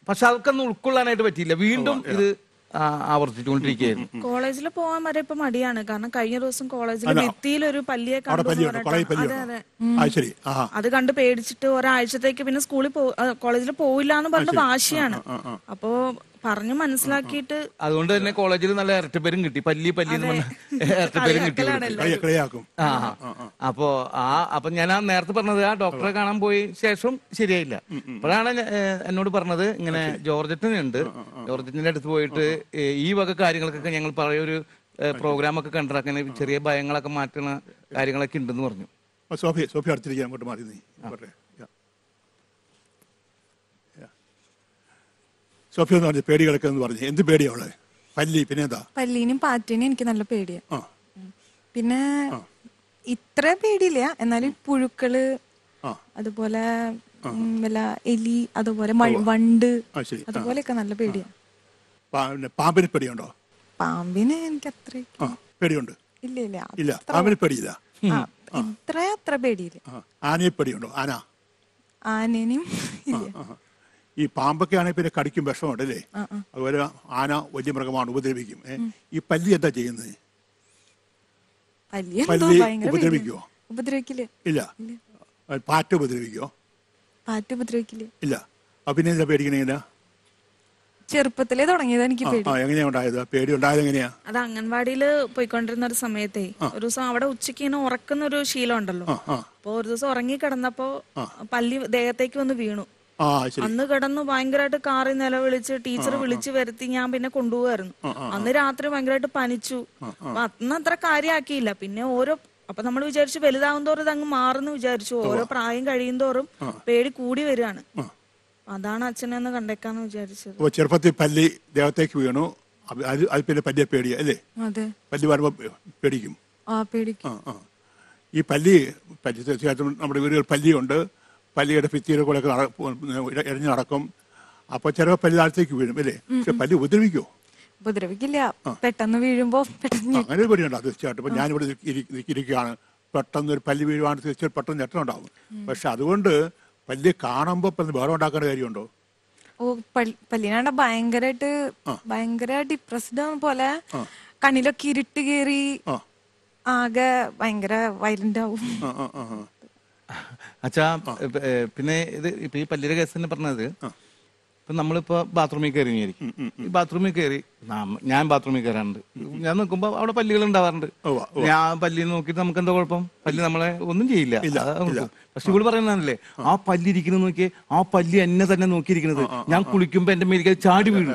പക്ഷെ അതൊന്നും ഉൾക്കൊള്ളാനായിട്ട് പറ്റിയില്ല വീണ്ടും ഇത് ആ, ആവർത്തിച്ചുകൊണ്ടിരിക്കുകയായിരുന്നു കോളേജിൽ പോകാൻ വരെ ഇപ്പൊ മടിയാണ് കാരണം കഴിഞ്ഞ ദിവസം കോളേജിൽ അല്ല. ഭിത്തിയിൽ ഒരു പല്ലിയെ അവിടെ കണ്ടു പല്ലിയുണ്ടോ കൊളയിൽ അതെ പല്ലിയുണ്ടോ അതെ അത് ശരി ആഹാ അത് കണ്ട് പേടിച്ചിട്ട് ഒരാഴ്ചത്തേക്ക് പിന്നെ സ്കൂളിൽ പോ കോളേജിൽ പോവില്ല എന്ന് പറഞ്ഞ വാശിയാണ് അപ്പോ പറഞ്ഞു മനസ്സിലാക്കിയിട്ട് അതുകൊണ്ട് തന്നെ കോളേജിൽ നല്ല ഇരട്ടപ്പേരും കിട്ടി പല്ലി പല്ലി എന്ന് പറഞ്ഞ ഇരട്ടപ്പേരും കിട്ടി ഇവർക്ക്. കളി കളിയാക്കും ആ അപ്പോ ആ അപ്പൊ ഞാൻ ആ നേരത്തെ പറഞ്ഞത് ആ ഡോക്ടറെ കാണാൻ പോയി ശേഷം ശരിയായില്ല അപ്പോഴാണ് ഞാൻ, ഏ, എന്നോട് പറഞ്ഞത് ഇങ്ങനെ ജോർജറ്റിനുണ്ട് ജോർജറ്റിന്റെ അടുത്ത് പോയിട്ട് ഏ, ഈ വക കാര്യങ്ങൾക്കൊക്കെ ഞങ്ങൾ പഴയ ഒരു പ്രോഗ്രാം ഒക്കെ കണ്ടിറക്കുന്ന ചെറിയ ഭയങ്ങളൊക്കെ മാറ്റുന്ന കാര്യങ്ങളൊക്കെ ഉണ്ടെന്ന് പറഞ്ഞു അപ്പൊ സോഫി സോഫി അടുത്തിരിക്കാൻ അങ്ങോട്ട് മാറി നീ പോട്ടെ. യാ. യാ. സോഫി എന്ന് പറഞ്ഞ പേടി കിടക്കെന്ന് പറഞ്ഞു എന്ത് പേടിയാ അവള് പല്ലി പിന്നെ എന്താ പല്ലീനും പാറ്റിനും എനിക്ക് നല്ല പേടിയാ ആ പിന്നെ ഇത്ര പേടിയില്ല എന്നാലും പുഴുക്കള് ആ. അതുപോലെ ഉം, വല്ല എലി അതുപോലെ മഴ- വണ്ട് ആ ശരി ആ. അതുപോലെയൊക്കെ നല്ല പേടിയാ പാ- പിന്നെ പാമ്പിന് പേടിയുണ്ടോ പാമ്പിന് എനിക്ക് അത്ര ആ പേടിയുണ്ട് ഇല്ല ഇല്ല ഇല്ല അത്ര- പാമ്പിന് പേടിയില്ല ആ, ഇത്ര അത്ര പേടിയില്ല ആ. ആനയെ പേടിയുണ്ടോ ആന ആനേനും ഇല്ല ആ. ഈ പാമ്പൊക്കെ ആണെങ്കിൽ പിന്നെ കടിക്കും വിഷമുണ്ട് അല്ലേ അതുപോലെ ആന വലിയ മൃഗമാണ് ഉപദ്രവിക്കും ഏ? ഈ പല്ലി എന്താ ചെയ്യുന്നത് പല്ലി എന്തോ പല്ലി ഭയങ്കര ഉപദ്രവിക്കുവോ? പേടിയാ. ഉപദ്രവിക്കില്ല ഇല്ല അത് പാറ്റ ഉപദ്രവിക്കോ പാറ്റ് ഉപദ്രവിക്കില്ല ഇല്ല അപ്പൊ പിന്നെ എന്താ പേടിക്കണേല ചെറുപ്പത്തിലേ തുടങ്ങിയത് എനിക്ക് ആ പേടി ആ, എങ്ങനെയാ ഉണ്ടായത് പേടി ഉണ്ടായത് എങ്ങനെയാ അത് അംഗൻവാടിയിൽ പോയിക്കൊണ്ടിരുന്ന ഒരു സമയത്തേ ഒരു ദിവസം അവിടെ ഉച്ചയ്ക്ക് ഇങ്ങനെ ഉറക്കുന്ന ഒരു ശീലം ഉണ്ടല്ലോ ആ ആ അപ്പൊ ഒരു ദിവസം ഉറങ്ങി കിടന്നപ്പോ പല്ലി ദേഹത്തേക്ക് വന്ന് വീണു ആ ശരി അന്ന് കിടന്ന് ഭയങ്കരമായിട്ട് കാറി നിലവിളിച്ച് ടീച്ചർ വിളിച്ചു വരുത്തി ഞാൻ പിന്നെ കൊണ്ടുപോകായിരുന്നു അന്ന് രാത്രി ഭയങ്കരമായിട്ട് പനിച്ചു അപ്പൊ അന്ന് അത്ര കാര്യമാക്കിയില്ല പിന്നെ ഓരോ അപ്പൊ നമ്മൾ വിചാരിച്ചു വലുതാവും തോറും ഇത് അങ്ങ് മാറുന്നു വിചാരിച്ചു ഓരോ പ്രായം കഴിയും തോറും പേടി കൂടി വരികയാണ് അതാണ് അച്ഛനെ ഒന്ന് കണ്ടേക്കാന്ന് വിചാരിച്ചത് അപ്പൊ ചെറുപ്പത്തിൽ പല്ലി ദേഹത്തേക്ക് വീണു അപ്പൊ അത് അത് പിന്നെ പല്ലിയെ പേടിയ അല്ലേ അതെ പല്ലി വരുമ്പോ പേടിക്കും ആ പേടിക്കും ആ ആ ഈ പല്ലി പല്ലി തീർച്ചയായിട്ടും നമ്മുടെ വീടുകളിൽ പല്ലിയുണ്ട് പല്ലിയുടെ ഭിത്തിയുടെ കൂടെ ഒക്കെ നട- എഴഞ്ഞു നടക്കും അപ്പൊ ചിലപ്പോൾ പല്ലി താഴത്തേക്ക് വീഴും അല്ലേ പക്ഷെ പല്ലി ഉപദ്രവിക്കോ ഉപദ്രവിക്കില്ല പെട്ടെന്ന് വീഴുമ്പോ പെട്ടെന്ന് ആ, അങ്ങനെ ഒരു പേടിയുണ്ട് അത് തീർച്ചയായിട്ടും ഇപ്പൊ ഞാനിവിടെ ഇരി- ഇരി- ഇരിക്കുകയാണ് പെട്ടെന്ന് ഒരു പല്ലി വീഴുവാണ് തീർച്ചയായിട്ടും പെട്ടെന്ന് ഞെട്ടനുണ്ടാവും പക്ഷെ അതുകൊണ്ട് പല്ലി കാണുമ്പോൾ ഇപ്പം ബഹളം ഉണ്ടാക്കേണ്ട കാര്യമുണ്ടോ ഓ പൽ- പല്ലിനാണ്ട ഭയങ്കരമായിട്ട് ഭയങ്കര ഡിപ്രസ്ഡ് പോലെ കണ്ണിലൊക്കെ ഇരുട്ട് കയറി ആ. ആകെ ഭയങ്കര വയലന്റ് ആവും ആ ആ ആ ആ. അച്ഛാ ഇപ്പ- ഏ, പിന്നെ ഇത് ഇപ്പൊ ഈ പല്ലിയുടെ കേസ് തന്നെ പറഞ്ഞത് ഇപ്പൊ നമ്മളിപ്പോ ബാത്റൂമിൽ കയറി വിചാരിക്കും ഈ ബാത്റൂമിൽ കയറി നാം- ഞാൻ ബാത്റൂമിൽ കയറാറുണ്ട് ഞാൻ നോക്കുമ്പോ അവിടെ പല്ലികൾ ഉണ്ടാവാറുണ്ട് ഉവ്വ, ഞാൻ പല്ലി നോക്കിയിട്ട് നമുക്ക് എന്താ കുഴപ്പം പല്ലി നമ്മളെ ഒന്നും ചെയ്യില്ല അതാ നമുക്ക്. പക്ഷെ ഇവിടെ പറയുന്നതല്ലേ ആ പല്ലി ഇരിക്കുന്നത് നോക്കിയേ ആ പല്ലി എന്നെ തന്നെ നോക്കിയിരിക്കുന്നത് ഞാൻ കുളിക്കുമ്പോ എന്റെ മേലേക്ക് അത് ചാടി വീഴും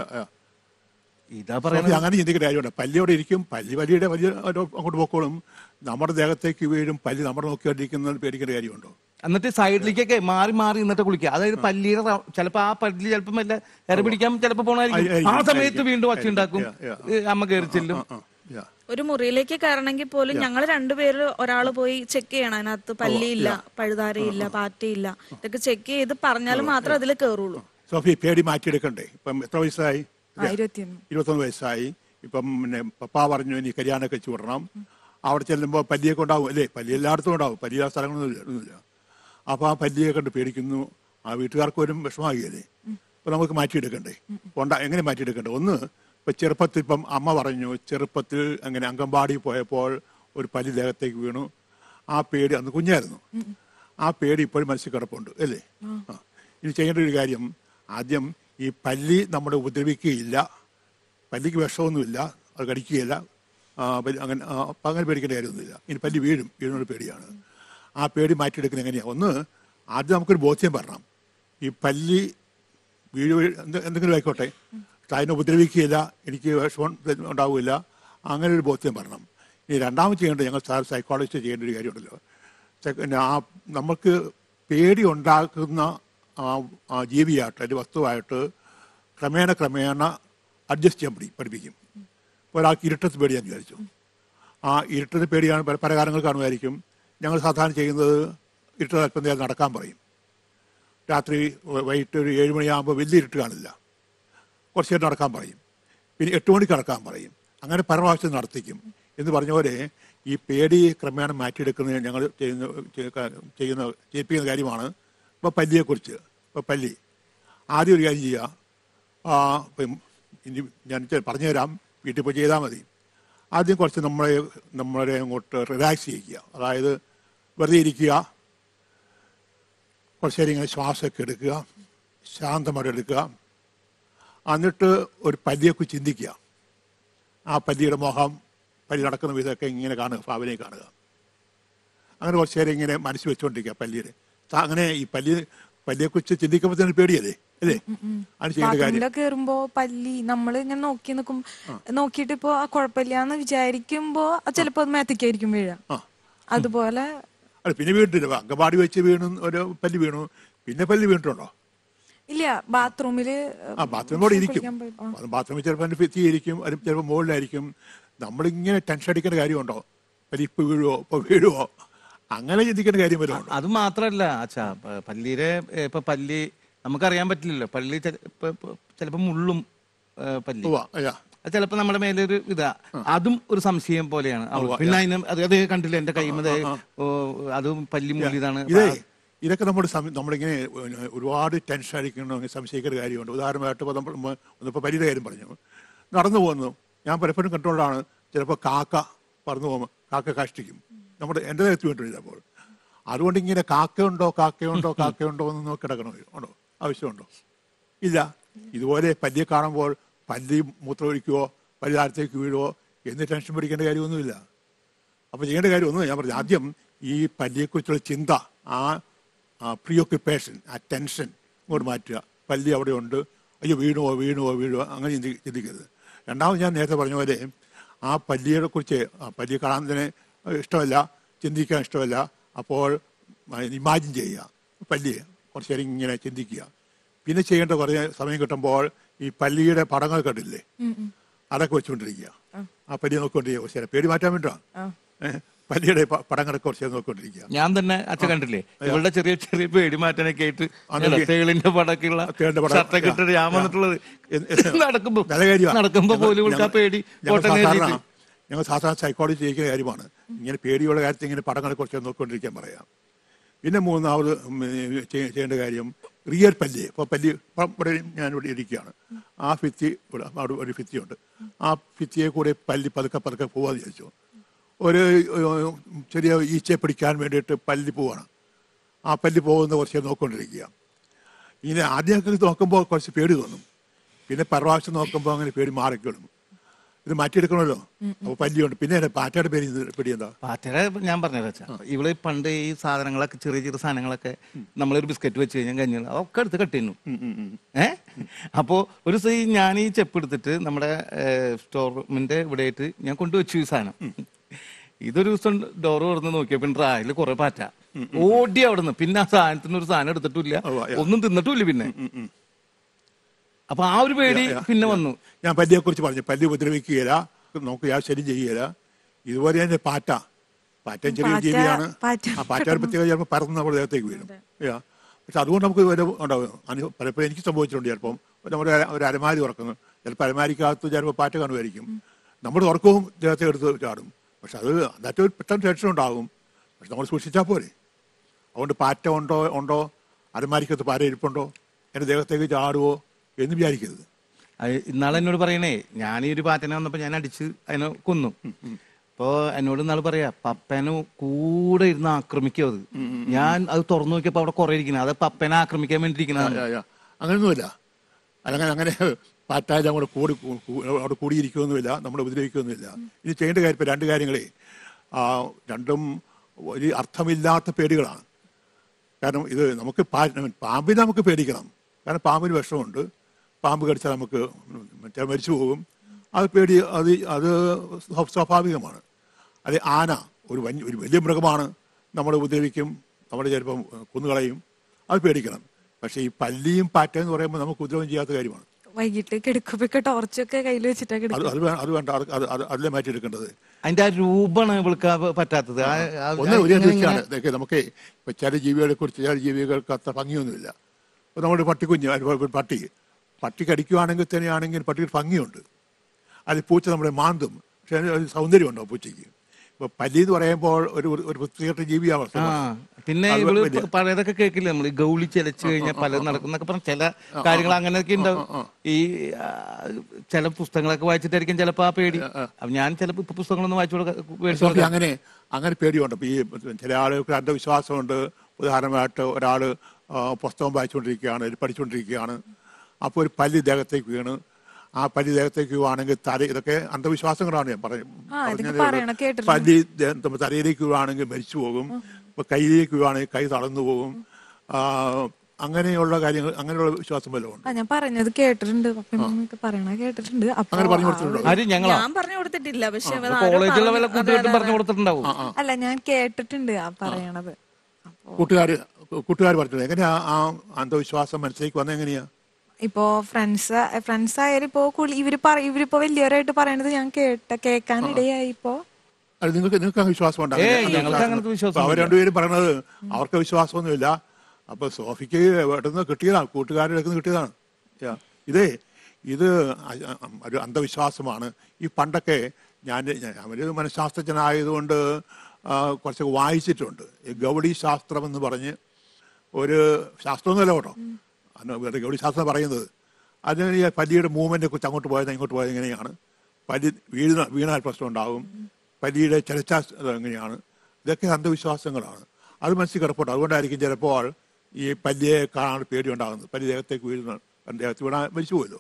ഇതാ സോഫി, പറയുന്നത് അങ്ങനെ ചിന്തിക്കുന്ന കാര്യമുണ്ട് പല്ലി അവിടെ ഇരിക്കും പല്ലി പല്ലിയുടെ വലിയ ഒരു അങ്ങോട്ട് പോക്കോളും നമ്മുടെ ദേഹത്തേക്ക് വീഴും പല്ലി നമ്മുടെ നോക്കിക്കൊണ്ടിരിക്കുന്നത് പേടിക്കേണ്ട കാര്യമുണ്ടോ എന്നിട്ട് സൈഡിലേക്കൊക്കെ മാറി മാറി എന്നിട്ട് കുളിക്കുക അതായത് പല്ലിയുടെ റ- ചിലപ്പോ ആ പല്ലി ചിലപ്പോ വല്ല ഇര പിടിക്കാൻ ചിലപ്പോ പോണായിരിക്കും ആയിരിക്കും, ആ സമയത്ത് ആയിരിക്കും. വീണ്ടും ഒച്ച ഉണ്ടാക്കും Yeah, ഏ, അമ്മ കയറി ചെല്ലും ആ, yeah. ഒരു മുറിയിലേക്ക് കയറണമെങ്കിൽ പോലും ഞങ്ങൾ രണ്ടുപേര് ഒരാൾ പോയി ചെക്ക് ചെയ്യണം അതിനകത്ത് പല്ലിയില്ല പഴുതാരയില്ല പാറ്റയില്ല ഇതൊക്കെ ചെക്ക് ചെയ്ത് പറഞ്ഞാൽ മാത്രമേ അതിൽ കയറുള്ളൂ സോഫി പേടി മാറ്റിയെടുക്കണ്ടേ ഇപ്പം എത്ര വയസ്സായി ഇരുപത്തിയൊന്ന് ഇരുപത്തൊന്ന് വയസ്സായി ഇപ്പം പിന്നെ പപ്പ പറഞ്ഞു ഇനി കല്യാണമൊക്കെ വെച്ച് വിടണം അവിടെ ചെല്ലുമ്പോൾ പല്ലിയൊക്കെ ഉണ്ടാവും അല്ലേ പല്ലി എല്ലായിടത്തും ഉണ്ടാവും പല്ലിയ സ്ഥലങ്ങളൊന്നും ഒന്നുമില്ല അപ്പോൾ ആ പല്ലിയെ കണ്ട് പേടിക്കുന്നു ആ വീട്ടുകാർക്ക് ഒരു വിഷമാകിയല്ലേ അപ്പോൾ നമുക്ക് മാറ്റിയെടുക്കണ്ടേ ഉണ്ടാ എങ്ങനെ മാറ്റിയെടുക്കണ്ടേ ഒന്ന് ഇപ്പം ചെറുപ്പത്തിൽ ഇപ്പം അമ്മ പറഞ്ഞു ചെറുപ്പത്തിൽ അങ്ങനെ അംഗൻവാടി പോയപ്പോൾ ഒരു പല്ലി ദേഹത്തേക്ക് വീണു ആ പേടി അന്ന് കുഞ്ഞായിരുന്നു ആ പേടി ഇപ്പോഴും മനസ്സിൽ കിടപ്പുണ്ട് അല്ലേ ആ ഇനി ചെയ്യേണ്ട ഒരു കാര്യം ആദ്യം ഈ പല്ലി നമ്മളെ ഉപദ്രവിക്കുകയില്ല പല്ലിക്ക് വിഷമൊന്നുമില്ല അത് കടിക്കുകയില്ല ആ, പല്ലി അങ്ങനെ ആ, അപ്പം അങ്ങനെ പേടിക്കേണ്ട കാര്യമൊന്നുമില്ല ഇനി പല്ലി വീഴും വീഴുന്നൊരു പേടിയാണ് ആ പേടി മാറ്റിയെടുക്കുന്നത് എങ്ങനെയാണ് ഒന്ന് ആദ്യം നമുക്കൊരു ബോധ്യം വരണം ഈ പല്ലി വീഴ് എന്ത് എന്തെങ്കിലും ആയിക്കോട്ടെ പക്ഷെ അതിനെ ഉപദ്രവിക്കുകയില്ല എനിക്ക് വിഷമം ഉണ്ടാവില്ല അങ്ങനെ ഒരു ബോധ്യം വരണം ഇനി രണ്ടാമത് ചെയ്യേണ്ടത് ഞങ്ങൾ സാർ സൈക്കോളജിസ്റ്റ് ചെയ്യേണ്ട ഒരു കാര്യമുണ്ടല്ലോ സൈ- പിന്നെ ആ നമുക്ക് പേടി ഉണ്ടാക്കുന്ന ആ ആ ജീവിയായിട്ട് അല്ലെങ്കിൽ വസ്തുവായിട്ട് ക്രമേണ ക്രമേണ അഡ്ജസ്റ്റ് ചെയ്യാൻ പഠി പഠിപ്പിക്കും ഇപ്പോൾ ഒരാൾക്ക് ഇരുട്ടത്ത് പേടിയാന്ന് വിചാരിച്ചു ആ ഇരുട്ടത്ത് പേടിയാണ് പല പല കാരണങ്ങൾ കാണുമായിരിക്കും ഞങ്ങൾ സാധാരണ ചെയ്യുന്നത് ഇരുട്ടത്ത് അല്പം നേരം നടക്കാൻ പറയും രാത്രി വ- വൈകിട്ട് ഒരു ഏഴ് മണിയാകുമ്പോൾ വലിയ ഇരുട്ട് കാണില്ല കുറച്ച് നേരം നടക്കാൻ പറയും പിന്നെ എട്ട് മണിക്ക് നടക്കാൻ പറയും അങ്ങനെ പല പ്രാവശ്യം നടത്തിക്കും എന്ന് പറഞ്ഞ പോലെ ഈ പേടി ക്രമേണ മാറ്റിയെടുക്കുന്നത് ഞങ്ങൾ ചെയ്യുന്ന ചെയ്യ- ചെയ്യുന്ന ചെയ്യിപ്പിക്കുന്ന കാര്യമാണ് ഇപ്പോൾ പല്ലിയെക്കുറിച്ച് ഇപ്പോൾ പല്ലി ആദ്യം ഒരു കാര്യം ചെയ്യുക ആ, ഇപ്പം ഇനി ഞാൻ ചെ- പറഞ്ഞുതരാം വീട്ടിൽ പോയി ചെയ്താൽ മതി ആദ്യം കുറച്ച് നമ്മളെ നമ്മളെ അങ്ങോട്ട് റിലാക്സ് ചെയ്യിക്കുക അതായത് വെറുതെ ഇരിക്കുക കുറച്ച് നേരം ഇങ്ങനെ ശ്വാസമൊക്കെ എടുക്കുക ശാന്തമായിട്ട് എടുക്കുക എന്നിട്ട് ഒരു പല്ലിയൊക്കെ ചിന്തിക്കുക ആ പല്ലിയുടെ മുഖം പല്ലി നടക്കുന്ന വിധമൊക്കെ ഇങ്ങനെ കാണുക ഭാവനയെ കാണുക അങ്ങനെ കുറച്ച് നേരം ഇങ്ങനെ മനസ്സ് വെച്ചുകൊണ്ടിരിക്കുക പല്ലിയുടെ ത- അങ്ങനെ ഈ പല്ലി പല്ലിയെക്കുറിച്ച് ചിന്തിക്കുമ്പോൾ തന്നെ പേടിയല്ലേ അല്ലേ അത് ചെയ്യേണ്ട കാര്യം ബാത്റൂമിലൊക്കെ കയറുമ്പോ പല്ലി നമ്മൾ ഇങ്ങനെ നോക്കി നിൽക്കും നോക്കിയിട്ട് ഇപ്പൊ ആ കുഴപ്പമില്ലാന്ന് വിചാരിക്കുമ്പോ ചിലപ്പോ അത് മേത്തേക്കായിരിക്കും വീഴ ആ. അതുപോലെ അല്ല പിന്നെ വീണിട്ടില്ല അങ്കമാടി വെച്ച് വീണു ഒരു പല്ലി വീണു പിന്നെ പല്ലി വീണിട്ടുണ്ടോ ഇല്ല ബാത്റൂമില് ആ ബാത്റൂമോടെ ഇരിക്കും കുളിക്കാൻ പോയി- ആ. അത് ബാത്റൂമിൽ ചിലപ്പോൾ അതിന്റെ ഭിത്തിയായിരിക്കും അത് ചിലപ്പോൾ മുകളിലായിരിക്കും നമ്മളിങ്ങനെ ടെൻഷൻ അടിക്കേണ്ട കാര്യമുണ്ടോ പല്ലി ഇപ്പൊ വീഴുവോ ഇപ്പൊ വീഴുവോ അങ്ങനെ ചിന്തിക്കേണ്ട കാര്യം വല്ലതും ഉണ്ടോ അത് മാത്രല്ല അച്ഛാ പ- പല്ലിയുടെ ഏ, ഇപ്പൊ പല്ലി നമുക്കറിയാൻ പറ്റില്ലല്ലോ പല്ലി ചെ- ഇപ്പൊ- ഇപ്പൊ ചിലപ്പോ മുള്ളും ഏ, പല്ലി ഉവ്വ, അയ്യാ. അത് ചിലപ്പോ നമ്മുടെ മേലൊരു ഇതാ അതും ഒരു സംശയം പോലെയാണ് അവൾക്ക്. പിന്നെ അതിന് അത് അത് കണ്ടില്ല എന്റെ കൈമത് അതും പല്ലി മുള്ളിയതാണ് ഇതേ ഇതൊക്കെ നമ്മുടെ സം- നമ്മളിങ്ങനെ ഏഹ്, ഒരുപാട് ടെൻഷൻ അടിക്കണോ അങ്ങനെ സംശയിക്കേണ്ട കാര്യമുണ്ട് ഉദാഹരണമായിട്ട് ഇപ്പോൾ നമ്മൾ മ- ഒന്നിപ്പോൾ പരിയുടെ കാര്യം പറഞ്ഞു നടന്നു പോകുന്നു ഞാൻ പലപ്പോഴും കണ്ടുകൊണ്ടാണ് ചിലപ്പോൾ കാക്ക പറന്നു പോകുമ്പോൾ കാക്ക കാഷ്ടിക്കും നമ്മുടെ എൻ്റെ ദേഹത്ത് വീണിട്ടില്ല അപ്പോൾ അതുകൊണ്ട് ഇങ്ങനെ കാക്കയുണ്ടോ കാക്കയുണ്ടോ കാക്കയുണ്ടോ എന്ന് നോക്കി കിടക്കണോ ഉണ്ടോ ആവശ്യമുണ്ടോ ഇല്ല ഇതുപോലെ പല്ലിയെ കാണുമ്പോൾ പല്ലി മൂത്രമൊഴിക്കുവോ പല്ലി താഴത്തേക്ക് വീഴുവോ എന്ന് ടെൻഷൻ പിടിക്കേണ്ട കാര്യമൊന്നുമില്ല അപ്പോൾ ചെയ്യേണ്ട കാര്യം ഒന്നും ഞാൻ പറഞ്ഞു ആദ്യം ഈ പല്ലിയെക്കുറിച്ചുള്ള ചിന്ത ആ പ്രിയോക്യുപ്പേഷൻ ആ ടെൻഷൻ ഇങ്ങോട്ട് മാറ്റുക പല്ലി അവിടെ ഉണ്ട് അയ്യോ വീണുവോ വീണുവോ വീഴുവോ അങ്ങനെ ചിന്തി ചിന്തിക്കരുത് രണ്ടാമത് ഞാൻ നേരത്തെ പറഞ്ഞ പോലെ ആ പല്ലിയെ കുറിച്ച് ആ പല്ലിയെ കാണാൻ തന്നെ ഇഷ്ടമല്ല ചിന്തിക്കാൻ ഇഷ്ടമല്ല അപ്പോൾ ഇമാജിൻ ചെയ്യുക പല്ലിയെ കുറച്ച് നേരം ഇങ്ങനെ ചിന്തിക്കുക പിന്നെ ചെയ്യേണ്ട കുറേ സമയം കിട്ടുമ്പോൾ ഈ പല്ലിയുടെ പടങ്ങൾ കണ്ടില്ലേ അതൊക്കെ വെച്ചുകൊണ്ടിരിക്കുക ആ പല്ലിയെ നോക്കിക്കൊണ്ടിരിക്കുക കുറച്ച് നേരം പേടി മാറ്റാൻ വേണ്ടിയാണ് ഏഹ് പല്ലിയുടെ പ- പടങ്ങളൊക്കെ കുറച്ച് നേരം നോക്കിക്കൊണ്ടിരിക്കുക ഞാൻ തന്നെ അച്ഛൻ കണ്ടില്ലേ ഇവളുടെ ചെറിയ ചെറിയ പേടി മാറ്റാനൊക്കെ ആയിട്ട് അതൊക്കെ- തേളിന്റെ പടക്കുള്ള തേളിന്റെ പടം- ഷർട്ടൊക്കെ ഇട്ടിട്ട് ഞാൻ ആ. വന്നിട്ടുള്ളത് എ- എ- നടക്കുമ്പോ നല്ല കാര്യമാണ്. നടക്കുമ്പോ ഞങ്ങൾ- പോലും ഇവൾക്ക് ആ ഞങ്ങൾ- പേടി ഞങ്ങൾ കോട്ടനെ സാധാരണ എഴുതിയിട്ട് ഞങ്ങൾ സാധാരണ സൈക്കോളജി ചെയ്യുന്ന കാര്യമാണ് ഇങ്ങനെ പേടിയുള്ള കാര്യത്തിൽ ഇങ്ങനെ പടങ്ങളെ കുറിച്ച് നോക്കിക്കൊണ്ടിരിക്കാൻ പറയാം പിന്നെ മൂന്നാമത് ഉം, ചെയ്യ- ചെയ്യേണ്ട കാര്യം റിയൽ പല്ലി ഇപ്പോൾ പല്ലി ഇപ്പം ഇവിടെ ഞാൻ ഇവിടെ ഇരിക്കുകയാണ് ആ ഭിത്തി ഇവിടെ അവിടെ ഒരു ഭിത്തിയുണ്ട് ആ ഭിത്തിയെ കൂടെ പല്ലി പതുക്കെ പതുക്കെ പോവാന്ന് വിചാരിച്ചു ഒരു ഏഹ്, ചെറിയ ഈച്ചയെ പിടിക്കാൻ വേണ്ടിയിട്ട് പല്ലി പോവാണ് ആ പല്ലി പോകുന്ന കുറച്ച് നോക്കിക്കൊണ്ടിരിക്കുക ഇങ്ങനെ ആദ്യമൊക്കെ നോക്കുമ്പോൾ കുറച്ച് പേടി തോന്നും പിന്നെ പരവാശം നോക്കുമ്പോൾ അങ്ങനെ പേടി മാറിക്കോളും ഇത് മാറ്റിയെടുക്കണമല്ലോ അപ്പോൾ പല്ലിയുണ്ട് പിന്നെ എൻ്റെ പാറ്റയുടെ പേര് ഇത് പേടി എന്താ പാറ്റയുടെ ഞാൻ പറഞ്ഞത് വെച്ചാ ഇവള് പണ്ട് ഈ സാധനങ്ങളൊക്കെ ചെറിയ ചെറിയ സാധനങ്ങളൊക്കെ നമ്മളൊരു ബിസ്ക്കറ്റ് വെച്ച് കഴിഞ്ഞാൽ കഴിഞ്ഞാൽ അതൊക്കെ എടുത്ത് കട്ടിന്നു ഏ അപ്പോ ഒരു ദിവസം ഈ ഞാൻ ഈ ചെപ്പ് എടുത്തിട്ട് നമ്മുടെ സ്റ്റോർ റൂമിന്റെ ഇവിടെ ആയിട്ട് ഞാൻ കൊണ്ടുവച്ചു ഈ സാധനം ഇതൊരു ദിവസം ഡോർ തുറന്ന് നോക്കിയപ്പോ ഡ്രായിൽ കുറെ പാറ്റ ഓടി അവിടുന്ന് പിന്നെ ആ സാധനത്തിന് ഒരു സാധനം എടുത്തിട്ടില്ല ഒന്നും തിന്നിട്ടുമില്ല പിന്നെ അപ്പൊ ആ ഒരു പേടി പിന്നെ വന്നു ഞാൻ പല്ലിയെ കുറിച്ച് പറഞ്ഞു പല്ലി ഉപദ്രവിക്കുകയില്ല നമുക്ക് യാ ശരി ചെയ്യുകയില്ല ഇതുപോലെ തന്നെ പാറ്റ പാറ്റ ചെറിയ പാറ്റ- ജീവിയാണ് പാറ്റ ആ പാറ്റ പ്രത്യേകം ചിലപ്പോൾ പറന്ന് നമ്മുടെ ദേഹത്തേക്ക് വീഴും യാ. പക്ഷെ അതുകൊണ്ട് നമുക്ക് വല്ല ഉണ്ടാവും അനു പലപ്പോഴും എനിക്ക് സംഭവിച്ചിട്ടുണ്ട് ചിലപ്പം നമ്മുടെ ഒരു- ഒരു അരമാരി തുറക്കുന്നു ചിലപ്പോൾ അരമാരിക്കകത്ത് ചിലപ്പോൾ പാറ്റ കാണുമായിരിക്കും നമ്മുടെ ഉറക്കവും ദേഹത്തെ എടുത്ത് ചാടും പക്ഷെ അത് അതിനകത്ത് ഒരു പെട്ടെന്ന് ടെൻഷൻ ഉണ്ടാകും പക്ഷെ നമ്മൾ സൂക്ഷിച്ചാൽ പോരെ അതുകൊണ്ട് പാറ്റ ഉണ്ടോ ഉണ്ടോ അരമാരിക്കകത്ത് പാര ഇരിപ്പുണ്ടോ എൻ്റെ ദേഹത്തേക്ക് ചാടുവോ എന്ന് വിചാരിക്കരുത് അത് ഇന്നാള് എന്നോട് പറയണേ ഞാൻ ഈ ഒരു പാറ്റനെ വന്നപ്പോ ഞാൻ അടിച്ച് അതിനെ കൊന്നു അപ്പൊ എന്നോട് ഇന്നാള് പറയാ പപ്പനെ കൂടെ ഇരുന്ന് ആക്രമിക്കും അത് ഞാൻ അത് തുറന്നു നോക്കിയപ്പോ അവിടെ കുറെ ഇരിക്കുന്നത് അത് പപ്പനെ ആക്രമിക്കാൻ വേണ്ടി ഇരിക്കുന്നതാണ് യാ, യാ. അങ്ങനെയൊന്നുമില്ല അല്ലെങ്കിൽ അങ്ങനെ പാറ്റായാലും കൂടെ കൂടി കൂ- കൂ- അവിടെ കൂടിയിരിക്കുകയൊന്നുമില്ല നമ്മളെ ഉപദ്രവിക്കുകയൊന്നുമില്ല ഇത് ചെയ്യേണ്ട കാര്യം ഇപ്പം രണ്ട് കാര്യങ്ങളെ ആ, രണ്ടും ഒരു അർത്ഥമില്ലാത്ത പേടികളാണ് കാരണം ഇത് നമുക്ക് പാ- പാമ്പിനെ നമുക്ക് പേടിക്കണം കാരണം പാമ്പിന് വിഷമുണ്ട് പാമ്പ് കടിച്ചാൽ നമുക്ക് മറ്റേ മരിച്ചു പോകും അത് പേടി അത് അത് സ്വ- സ്വാഭാവികമാണ് അത് ആന ഒരു വന്യ ഒരു വലിയ മൃഗമാണ് നമ്മളെ ഉപദ്രവിക്കും നമ്മളെ ചിലപ്പം കുന്നുകളയും അത് പേടിക്കണം പക്ഷേ ഈ പല്ലിയും പാറ്റ എന്ന് പറയുമ്പോൾ നമുക്ക് ഉപദ്രവം ചെയ്യാത്ത കാര്യമാണ് വൈകിട്ട് കിടക്കുമ്പോ ടോർച്ചൊക്കെ കയ്യിൽ വെച്ചിട്ടാ അത് കിടക്കുക അത് വേ- അത് വേണ്ട അത് അത് അത് അതിലെ മാറ്റിയെടുക്കേണ്ടത് അതിന്റെ ആ രൂപമാണ് ഇവൾക്ക് ആ പറ്റാത്തത് ആ- ആ- ഒന്ന് ഒരു ഇങ്ങനെ- വെച്ചാണ് ഇതൊക്കെ നമുക്ക് ഇപ്പൊ ചില ജീവികളെ കുറിച്ച് ചില ജീവികൾക്ക് അത്ര ഭംഗിയൊന്നുമില്ല ഇപ്പൊ നമ്മുടെ പട്ടിക്കുഞ്ഞ് അതുപോലെ ഒരു പട്ടി പട്ടി കടിക്കുവാണെങ്കിൽ തന്നെയാണെങ്കിൽ പട്ടിക്ക് ഭംഗിയുണ്ട് അത് പൂച്ച നമ്മളെ മാന്തും പക്ഷെ അതിന് ഒരു സൗന്ദര്യമുണ്ടോ പൂച്ചയ്ക്ക് ഇപ്പൊ പല്ലി എന്ന് പറയുമ്പോൾ ഒരു ഒരു പ്രത്യേക ജീവിയാണ് ആ പിന്നെ അത് ഇവള് വലിയ- പ- പഴയതൊക്കെ കേൾക്കില്ല നമ്മൾ ഗൗളി ചെലച്ചു കഴിഞ്ഞാൽ പലതും നടക്കുന്നൊക്കെ പറഞ്ഞ ചില കാര്യങ്ങൾ അങ്ങനെയൊക്കെ ഉണ്ടാവും ഈ ആ, ചില പുസ്തകങ്ങളൊക്കെ വായിച്ചിട്ടായിരിക്കും ചിലപ്പോ ആ പേടി അപ്പൊ ഞാൻ ചിലപ്പോ ഇപ്പൊ പുസ്തകങ്ങളൊന്നും വായിച്ചു കൊടുക്ക- മേടിച്ചു സോഫി കൊടുക്കാം. അങ്ങനെ അങ്ങനെ പേടിയുണ്ട് ഇപ്പൊ ഈ ചില ആളുകൾക്ക് അന്ധവിശ്വാസമുണ്ട് ഉദാഹരണമായിട്ട് ഒരാൾ പുസ്തകം വായിച്ചുകൊണ്ടിരിക്കുകയാണ് അല്ലെങ്കിൽ പഠിച്ചുകൊണ്ടിരിക്കുകയാണ് അപ്പോൾ ഒരു പല്ലി ദേഹത്തേക്ക് വീണ് ആ പല്ലി ദേഹത്തേക്ക് വീഴുവാണെങ്കിൽ തല ഇതൊക്കെ അന്ധവിശ്വാസങ്ങളാണ് ഞാൻ പറയും ആ, ഇതൊക്കെ പറഞ്ഞതേ ഉള്ളൂ. പറയണ കേട്ടിട്ടുണ്ട്. പല്ലി ദേ- നമ്മ തലയിലേക്ക് വീഴുവാണെങ്കിൽ മരിച്ചു പോകും ഇപ്പൊ കയ്യിലേക്ക് വീഴുവാണെങ്കിൽ കൈ തളർന്നു പോകും ആ, അങ്ങനെയുള്ള കാര്യങ്ങൾ അങ്ങനെയുള്ള വിശ്വാസം വല്ലതും ഉണ്ട് ആ ഞാൻ പറഞ്ഞത് കേട്ടിട്ടുണ്ട് പപ്പയും മമ്മിയൊക്കെ പറയണ കേട്ടിട്ടുണ്ട് അപ്പൊ അങ്ങനെ പറഞ്ഞു ആ കൊടുത്തിട്ടുണ്ടോ ആര് ഞങ്ങളാ ഞാൻ പറഞ്ഞു കൊടുത്തിട്ടില്ല പക്ഷെ ഇപ്പൊ കോളേജിലുള്ള വല്ല കൂട്ടുകാരും പറഞ്ഞു കൊടുത്തിട്ടുണ്ടാവും അല്ല ഞാൻ കേട്ടിട്ടുണ്ട് ആ പറയണത് കൂട്ടുകാർ കൂട്ടുകാർ പറഞ്ഞത് എങ്ങനെയാ ആ അന്ധവിശ്വാസം മനസ്സിലേക്ക് വന്നത് എങ്ങനെയാ ഇപ്പോ ഫ്രണ്ട്സ് ഫ്രണ്ട്സ് ആയാലും ഇപ്പോ കുളി- ഇവര് പറ ഇവരിപ്പോ വലിയവരായിട്ട് പറയണത് ഞാൻ കേട്ട കേൾക്കാനിടയായി ഇപ്പോ അത് നിങ്ങൾക്ക് നിങ്ങൾക്ക് അങ്ങനെ വിശ്വാസം ഉണ്ട് ഏയ്, അങ്ങനെ ഞങ്ങൾക്ക് അങ്ങനത്തെ വിശ്വാസം അപ്പൊ അവർ രണ്ടുപേരും പറയണത് അവർക്ക് വിശ്വാസമൊന്നുമില്ല അപ്പൊ സോഫിക്ക് എവിടുന്ന് കിട്ടിയതാണ് കൂട്ടുകാരുടെ അടുത്ത് നിന്ന് കിട്ടിയതാണ് യാ. ഇതേ ഇത് അ- അ- ഒരു അന്ധവിശ്വാസമാണ് ഈ പണ്ടൊക്കെ ഞാൻ ഞാൻ- അവര് മനഃശാസ്ത്രജ്ഞനായതുകൊണ്ട് ആ, കുറച്ചൊക്കെ വായിച്ചിട്ടുണ്ട് ഈ ഗൗഡി ശാസ്ത്രം എന്ന് പറഞ്ഞ് ഒരു ശാസ്ത്രമൊന്നുമല്ല കേട്ടോ അന്ന് വേറെ ഗൗഡി ശാസ്ത്രം പറയുന്നത് അതിന് ഈ പല്ലിയുടെ മൂവ്മെന്റിനെ കുറിച്ച് അങ്ങോട്ട് പോയത് ഇങ്ങോട്ട് പോയത് എങ്ങനെയാണ് പല്ലി വീഴുന്ന വീണാൽ പ്രശ്നം ഉണ്ടാവും പല്ലിയുടെ ചലച്ചാ അത് എങ്ങനെയാണ് ഇതൊക്കെ അന്ധവിശ്വാസങ്ങളാണ് അത് മനസ്സിൽ കിടപ്പുണ്ട് അതുകൊണ്ടായിരിക്കും ചിലപ്പോൾ ഈ പല്ലിയെ കാണാൻ പേടി ഉണ്ടാകുന്നത് പല്ലി ദേഹത്തേക്ക് വീഴുന്ന ദേഹത്ത് വീണാൽ മരിച്ചു പോയല്ലോ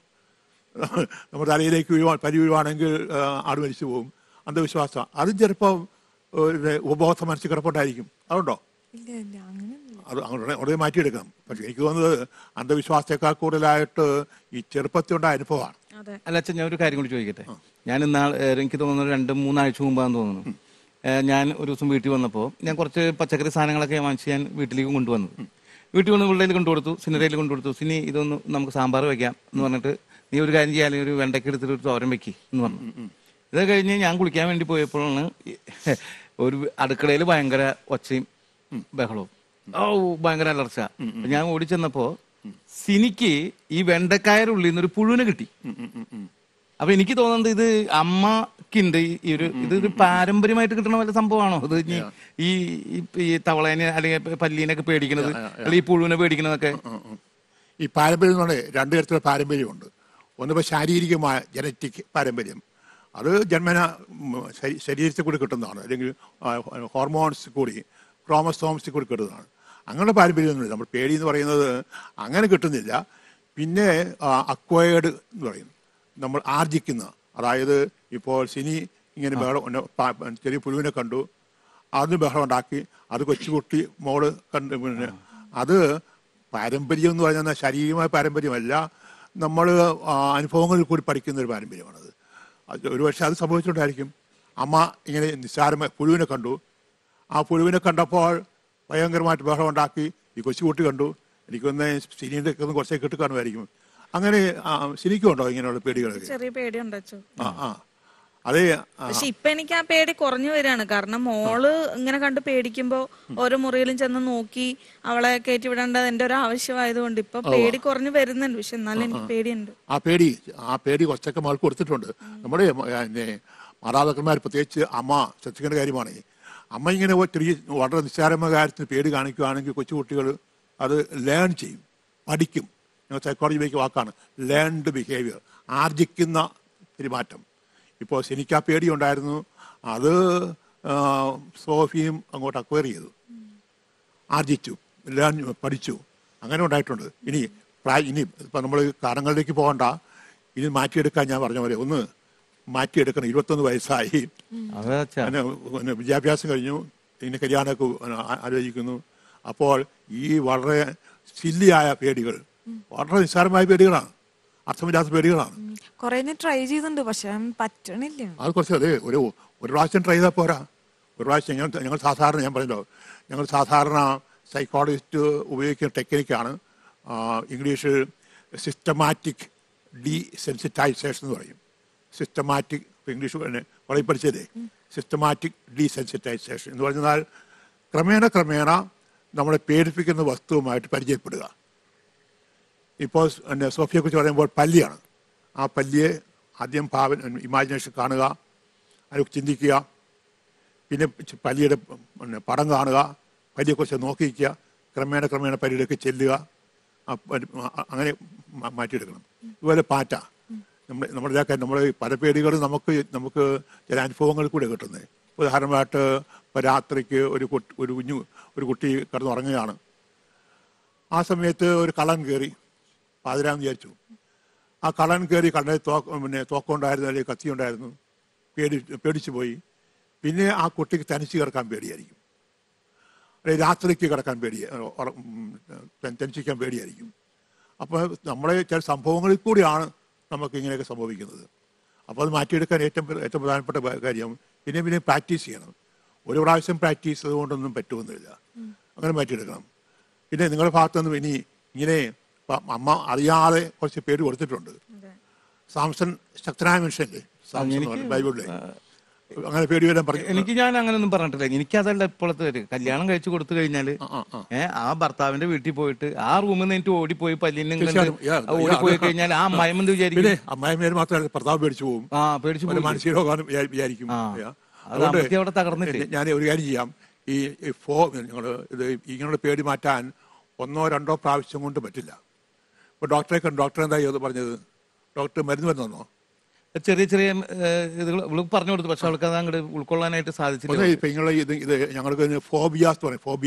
നമ്മുടെ തലയിലേക്ക് വീഴുവാൻ പല്ലി വീഴുവാണെങ്കിൽ ആ, ആട് മരിച്ചു പോകും അന്ധവിശ്വാസം അതും ചിലപ്പോൾ ഒരു ഉപബോധം മനസ്സിൽ കിടപ്പുണ്ടായിരിക്കും അതുണ്ടോ ഇല്ല ഇല്ല അങ്ങനെയൊന്നുമില്ല അത് അങ്ങനെ ഉടനെ മാറ്റിയെടുക്കണം പക്ഷെ എനിക്ക് തോന്നുന്നത് അന്ധവിശ്വാസത്തെക്കാൾ കൂടുതലായിട്ട് ഈ ചെറുപ്പത്തിലുണ്ടായ അനുഭവമാണ് അതെ അല്ല അച്ഛൻ ഞാൻ ഒരു കാര്യം കൂടി ചോദിക്കട്ടെ ഞാൻ ഇന്നാൾ ഏഹ്, എനിക്ക് തോന്നുന്നു രണ്ട് മൂന്നാഴ്ച മുമ്പാന്ന് തോന്നുന്നു ഏഹ്, ഞാൻ ഒരു ദിവസം വീട്ടിൽ വന്നപ്പോൾ ഞാൻ കുറച്ച് പച്ചക്കറി സാധനങ്ങളൊക്കെ വാങ്ങിച്ച് ഞാൻ വീട്ടിലേക്ക് കൊണ്ടുവന്നത് വീട്ടിൽ വന്ന് പിള്ളേർ കൊണ്ടുകൊടുത്തു സിനിമയിൽ കൊണ്ടുകൊടുത്തു സിനി ഇതൊന്ന് നമുക്ക് സാമ്പാർ വെക്കാം എന്ന് പറഞ്ഞിട്ട് നീ ഒരു കാര്യം ചെയ്യാൻ ഒരു വെണ്ടയ്ക്ക് എടുത്തിട്ട് ഒരു തോരൻ വെക്കി എന്ന് പറഞ്ഞു ഇത് കഴിഞ്ഞ് ഞാൻ കുളിക്കാൻ വേണ്ടി പോയപ്പോഴാണ് ഈ ഒരു അടുക്കളയിൽ ഭയങ്കര ഒച്ചയും ബഹളവും ഓ ഭയങ്കര അലർച്ച അപ്പൊ ഞാൻ ഓടി ചെന്നപ്പോ സിനിക്ക് ഈ വെണ്ടക്കായുടെ ഉള്ളിൽ നിന്ന് ഒരു പുഴുവിനെ കിട്ടി അപ്പൊ എനിക്ക് തോന്നുന്നത് ഇത് അമ്മക്കുണ്ട് ഈ ഈ ഒരു ഇത് ഒരു പാരമ്പര്യമായിട്ട് കിട്ടുന്ന വല്ല സംഭവമാണോ ഇത് ഇനി ഈ ഈ- ഈ തവളേനെ അല്ലെങ്കിൽ പല്ലീനൊക്കെ പേടിക്കുന്നത് അല്ലെങ്കിൽ ഈ പുഴുവിനെ പേടിക്കുന്നതൊക്കെ ഈ പാരമ്പര്യം എന്ന് പറഞ്ഞാൽ രണ്ട് തരത്തിലുള്ള പാരമ്പര്യമുണ്ട് ഒന്നിപ്പോൾ ശാരീരികമായ ജനറ്റിക് പാരമ്പര്യം അത് ജന്മന ഉം, ശരീ- ശരീരത്തിൽ കൂടി കിട്ടുന്നതാണ് അല്ലെങ്കിൽ ആ, ഹോർമോൺസ് കൂടി ക്രോമസോംസിൽ കൂടി കിട്ടുന്നതാണ് അങ്ങനെ പാരമ്പര്യമൊന്നുമില്ല നമ്മൾ പേടി എന്ന് പറയുന്നത് അങ്ങനെ കിട്ടുന്നില്ല പിന്നെ അക്വയർഡ് എന്ന് പറയും നമ്മൾ ആർജിക്കുന്ന അതായത് ഇപ്പോൾ സിനി ഇങ്ങനെ ബഹളം ഒന്ന് പ- ചെറിയ പുഴുവിനെ കണ്ടു അതിന് ബഹളം ഉണ്ടാക്കി അത് കൊച്ചുകുട്ടി മോള് കണ്ട് പിന്നെ അത് പാരമ്പര്യം എന്ന് പറഞ്ഞാൽ ശാരീരികമായ പാരമ്പര്യമല്ല നമ്മൾ അനുഭവങ്ങളിൽ കൂടി പഠിക്കുന്ന ഒരു പാരമ്പര്യമാണത് അത് ഒരുപക്ഷെ അത് സംഭവിച്ചിട്ടുണ്ടായിരിക്കും അമ്മ ഇങ്ങനെ നിസ്സാരമായ പുഴുവിനെ കണ്ടു ആ പുഴുവിനെ കണ്ടപ്പോൾ ഭയങ്കരമായിട്ട് ബഹളം ഉണ്ടാക്കി ഈ കൊച്ചുകുട്ടി കണ്ടു എനിക്കൊന്ന് സിനിയുടെ ഒക്കെ ഒന്ന് കുറച്ചേ കിട്ടി കാണുമായിരിക്കും അങ്ങനെ ആ, സിനിക്കുണ്ടോ ഇങ്ങനെയുള്ള പേടികളൊക്കെ ചെറിയ പേടിയുണ്ട് അച്ഛൻ ആ ആ അതേ ആ, പക്ഷെ ഇപ്പൊ എനിക്ക് ആ പേടി കുറഞ്ഞു വരികയാണ് കാരണം മോള് ഇങ്ങനെ കണ്ട് പേടിക്കുമ്പോ ഓരോ മുറിയിലും ചെന്ന് നോക്കി അവളെ കയറ്റി വിടേണ്ടത് എന്റെ ഒരു ആവശ്യമായതുകൊണ്ട് ഇപ്പൊ പേടി കുറഞ്ഞു വരുന്നുണ്ട് പക്ഷെ എന്നാലും എനിക്ക് പേടിയുണ്ട് ആ പേടി ആ പേടി കുറച്ചൊക്കെ മകൾക്ക് കൊടുത്തിട്ടുണ്ട് നമ്മുടെ പിന്നെ മാതാപിതാക്കന്മാർ പ്രത്യേകിച്ച് അമ്മ ശ്രദ്ധിക്കേണ്ട കാര്യമാണ് അമ്മ ഇങ്ങനെ ഒത്തിരി വളരെ നിസ്സാരമായ കാര്യത്തിന് പേടി കാണിക്കുകയാണെങ്കിൽ കൊച്ചുകുട്ടികൾ അത് ലേൺ ചെയ്യും പഠിക്കും ഞങ്ങൾ സൈക്കോളജി ഉപയോഗിക്കുന്ന വാക്കാണ് ലേൺഡ് ബിഹേവിയർ ആർജിക്കുന്ന പെരുമാറ്റം ഇപ്പോൾ ശനിക്കാ പേടി ഉണ്ടായിരുന്നു അത് ആ, സോഫിയും അങ്ങോട്ട് അക്വയർ ചെയ്തു ആർജിച്ചു ലേൺ പഠിച്ചു അങ്ങനെ ഉണ്ടായിട്ടുണ്ട് ഇനി പ്രായ ഇനി ഇപ്പം നമ്മൾ കാലങ്ങളിലേക്ക് പോകണ്ട ഇത് മാറ്റിയെടുക്കാൻ ഞാൻ പറഞ്ഞ പോലെ ഒന്ന് മാറ്റിയെടുക്കണം ഇരുപത്തൊന്ന് വയസ്സായി അതെ അച്ഛാ അങ്ങനെ പിന്നെ വിദ്യാഭ്യാസം കഴിഞ്ഞു പിന്നെ കല്യാണമൊക്കെ ആ- ആലോചിക്കുന്നു അപ്പോൾ ഈ വളരെ സില്ലിയായ പേടികൾ വളരെ നിസ്സാരമായ പേടികളാണ് അർത്ഥമില്ലാത്ത പേടികളാണ് കൊറേ ഞാൻ ട്രൈ ചെയ്തിട്ടുണ്ട് പക്ഷെ പറ്റണില്ല അത് കുറച്ച് അതെ ഒരു ഒരു പ്രാവശ്യം ട്രൈ ചെയ്താൽ പോരാ ഒരു പ്രാവശ്യം ഞങ്ങൾ ഞങ്ങൾ സാധാരണ ഞാൻ പറഞ്ഞല്ലോ ഞങ്ങൾ സാധാരണ സൈക്കോളജിസ്റ്റ് ഉപയോഗിക്കുന്ന ടെക്നിക്കാണ് ഇംഗ്ലീഷിൽ സിസ്റ്റമാറ്റിക് ഡി സെൻസിറ്റൈസേഷൻ എന്ന് പറയും സിസ്റ്റമാറ്റിക് ഇംഗ്ലീഷ് പിന്നെ വളരെ പഠിച്ചതേ സിസ്റ്റമാറ്റിക് ഡി സെൻസിറ്റൈസേഷൻ എന്ന് പറഞ്ഞാൽ ക്രമേണ ക്രമേണ നമ്മളെ പേടിപ്പിക്കുന്ന വസ്തുവുമായിട്ട് പരിചയപ്പെടുക ഇപ്പോൾ പിന്നെ സോഫിയെ കുറിച്ച് പറയുമ്പോൾ പല്ലിയാണ് ആ പല്ലിയെ ആദ്യം ഭാവന ഇമാജിനേഷൻ കാണുക അത് ചിന്തിക്കുക പിന്നെ ച് പല്ലിയുടെ പിന്നെ പടം കാണുക പല്ലിയെക്കുറിച്ച് നോക്കിയിരിക്കുക ക്രമേണ ക്രമേണ പല്ലിയിലേക്ക് ചെല്ലുക ആ പല്ല് അ- അങ്ങനെ മ- മാറ്റിയെടുക്കണം ഇതുപോലെ പാറ്റ നമ്മുടെ നമ്മുടെ ഇതാക്കാൻ നമ്മുടെ ഈ പല പേടികളും നമുക്ക് നമുക്ക് ചില അനുഭവങ്ങൾ കൂടെ കിട്ടുന്നത് ഉദാഹരണമായിട്ട് ഇപ്പോൾ രാത്രിക്ക് ഒരു കുട്ടി ഒരു കുഞ്ഞു ഒരു കുട്ടി കിടന്നുറങ്ങുകയാണ് ആ സമയത്ത് ഒരു കള്ളൻ കയറി പാതിരാന്ന് വിചാരിച്ചു ആ കള്ളൻ കയറി കള്ളനെ തോക്ക് പിന്നെ തോക്കുണ്ടായിരുന്നു അല്ലെങ്കിൽ കത്തി ഉണ്ടായിരുന്നു പേടി പേടിച്ചു പോയി പിന്നെ ആ കുട്ടിക്ക് തനിച്ച് കിടക്കാൻ പേടിയായിരിക്കും അല്ലെങ്കിൽ രാത്രിക്ക് കിടക്കാൻ പേടി ഉറ- ഉം, ത- തനിച്ചിരിക്കാൻ പേടിയായിരിക്കും അപ്പോൾ നമ്മളെ ചില സംഭവങ്ങളിൽ കൂടിയാണ് നമുക്ക് ഇങ്ങനെയൊക്കെ സംഭവിക്കുന്നത് അപ്പോൾ അത് മാറ്റിയെടുക്കാൻ ഏറ്റവും പ്ര- ഏറ്റവും പ്രധാനപ്പെട്ട ബ- കാര്യം പിന്നെ പിന്നെ പ്രാക്ടീസ് ചെയ്യണം ഒരു പ്രാവശ്യം പ്രാക്ടീസ് അതുകൊണ്ടൊന്നും പറ്റുമെന്നില്ല അങ്ങനെ മാറ്റിയെടുക്കണം പിന്നെ നിങ്ങളുടെ ഭാഗത്തുനിന്ന് ഇനി ഇങ്ങനെ ഇപ്പം അമ്മ അറിയാതെ കുറച്ച് പേര് കൊടുത്തിട്ടുണ്ട് സാംസൺ ശക്തനായ മനുഷ്യല്ലേ സാംസൺ എന്ന് പറഞ്ഞ ബൈബിളിലെ അങ്ങനെ പേര് വരാൻ പറഞ്ഞു എനിക്ക് ഞാൻ അങ്ങനെയൊന്നും പറഞ്ഞിട്ടില്ല എനിക്കതല്ല ഇപ്പോഴത്തെ ഒരു കല്യാണം കഴിച്ചു കൊടുത്തു കഴിഞ്ഞാല് ഏഹ് ആ ഭർത്താവിന്റെ വീട്ടിൽ പോയിട്ട് ആ റൂമിൽ നിന്ന് എനിക്ക് ഓടിപ്പോയി പല്ലിനും കണ്ട് തീർച്ചയായും. Yeah, ഓടിപ്പോയി yeah. കഴിഞ്ഞാൽ ആ അമ്മായിമെന്ത് വിചാരിക്കും പിന്നെ അമ്മായിമാര് മാത്രമല്ല ഭർത്താവ് പേടിച്ചു പോകും ആ പേടിച്ചു ഒരു പോയി. മാനസിക രോഗം വിചാരിക്കും ആ. Yeah. അത് അമ്മയ്ക്ക് അവിടെ തകർന്നില്ലേ? ഞാൻ ഒരു കാര്യം ചെയ്യാം ഈ ഈ ഫോ നിങ്ങൾ ഇത് ഇങ്ങനെയുള്ള പേടി മാറ്റാൻ ഒന്നോ രണ്ടോ പ്രാവശ്യം കൊണ്ട് പറ്റില്ല ഇപ്പൊ ഡോക്ടറെ കണ്ട് ഡോക്ടർ എന്താ ചെയ്തത് പറഞ്ഞത് ഡോക്ടർ മരുന്ന് മരുന്ന് തന്നോ ചെറിയ ചെറിയ ഇതുകൾ ഇവള് പറഞ്ഞു കൊടുത്തു പക്ഷെ അവൾക്ക് അത് അങ്ങോട്ട് ഉൾക്കൊള്ളാനായിട്ട് സാധിച്ചില്ല ഒന്ന് ഇപ്പൊ നിങ്ങളെ ഇത് ഇത് ഞങ്ങൾക്ക് ഫോബിയാസ് എന്ന് പറയും ഫോബിയ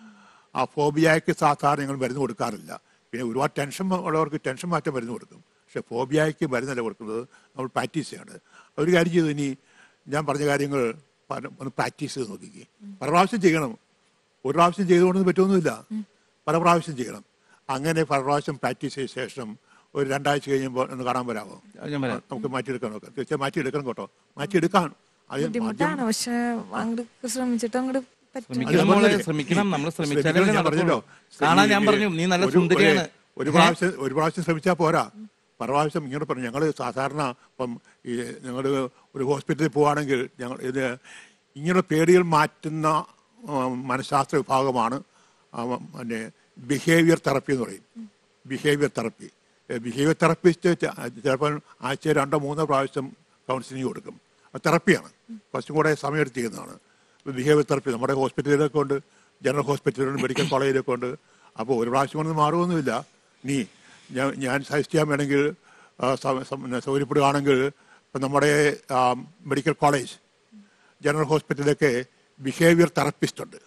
ആ ഫോബിയയ്ക്ക് സാധാരണ ഞങ്ങൾ മരുന്ന് കൊടുക്കാറില്ല പിന്നെ ഒരുപാട് ടെൻഷൻ ഉള്ളവർക്ക് ടെൻഷൻ മാറ്റം മരുന്ന് കൊടുക്കും പക്ഷെ ഫോബിയയ്ക്ക് മരുന്നല്ല കൊടുക്കുന്നത് നമ്മൾ പ്രാക്ടീസ് ചെയ്യേണ്ടത് ഒരു കാര്യം ചെയ്തു ഇനി ഞാൻ പറഞ്ഞ കാര്യങ്ങൾ പല- ഒന്ന് പ്രാക്ടീസ് ചെയ്ത് നോക്കിക്കേ പല പ്രാവശ്യം ചെയ്യണം ഒരു പ്രാവശ്യം ചെയ്തുകൊണ്ടൊന്നും പറ്റുമൊന്നുമില്ല പല പ്രാവശ്യം ചെയ്യണം അങ്ങനെ പല പ്രാവശ്യം പ്രാക്ടീസ് ചെയ്ത ശേഷം ഒരു രണ്ടാഴ്ച കഴിയുമ്പോൾ ഒന്ന് കാണാൻ വരാമോ ഞാൻ വരാം. നമുക്ക് മാറ്റിയെടുക്കാൻ നോക്കാം തീർച്ചയായും മാറ്റിയെടുക്കണം കേട്ടോ മാറ്റിയെടുക്കാൻ ആദ്യം- ആദ്യം ബുദ്ധിമുട്ടാണ് പക്ഷെ അങ്ങോട്ട് ശ്രമിച്ചിട്ട് അങ്ങോട്ട് പറ്റും ശ്രമിക്കണം മോളെ ശ്രമിക്കണം നമ്മൾ ശ്രമിച്ചാലേ ശ്രമിക്കണം ഞാൻ പറഞ്ഞല്ലോ നടക്കുള്ളൂ. കാണാൻ ഞാൻ പറഞ്ഞു നീ നല്ല ഒരു- സുന്ദരിയാണ് ഒരു- ഒരു പ്രാവശ്യം ഒരു പ്രാവശ്യം ശ്രമിച്ചാൽ പോരാ പല പ്രാവശ്യം ഇങ്ങനെ പറഞ്ഞു ഞങ്ങൾ സാധാരണ ഇപ്പം ഈ ഞങ്ങൾ ഒരു ഹോസ്പിറ്റലിൽ പോവുകയാണെങ്കിൽ ഞങ്ങൾ ഇത് ഇങ്ങനെ പേടികൾ മാറ്റുന്ന ആ, മനഃശാസ്ത്ര വിഭാഗമാണ് ആ, പിന്നെ ബിഹേവിയർ തെറപ്പി എന്ന് പറയും ബിഹേവിയർ തെറപ്പി ബിഹേവിയർ തെറപ്പിസ്റ്റ് ചിലപ്പോൾ ആഴ്ച രണ്ടോ മൂന്നോ പ്രാവശ്യം കൗൺസിലിംഗ് കൊടുക്കും അത് തെറപ്പിയാണ് കുറച്ചും കൂടെ സമയമെടുത്ത് ചെയ്യുന്നതാണ് ബിഹേവിയർ തെറപ്പി നമ്മുടെ ഹോസ്പിറ്റലിലൊക്കെ ഉണ്ട് ജനറൽ ഹോസ്പിറ്റലുണ്ട് മെഡിക്കൽ കോളേജിലൊക്കെ ഉണ്ട് അപ്പോൾ ഒരു പ്രാവശ്യം കൊണ്ട് മാറുമൊന്നുമില്ല നീ ഞാൻ ഞാൻ സജസ്റ്റ് ചെയ്യാൻ വേണമെങ്കിൽ ആ, സ- സം- പിന്നെ സൗകര്യപ്പെടുകയാണെങ്കിൽ ഇപ്പം നമ്മുടെ ആ, മെഡിക്കൽ കോളേജ് ജനറൽ ഹോസ്പിറ്റലിലൊക്കെ ബിഹേവിയർ തെറപ്പിസ്റ്റ് ഉണ്ട്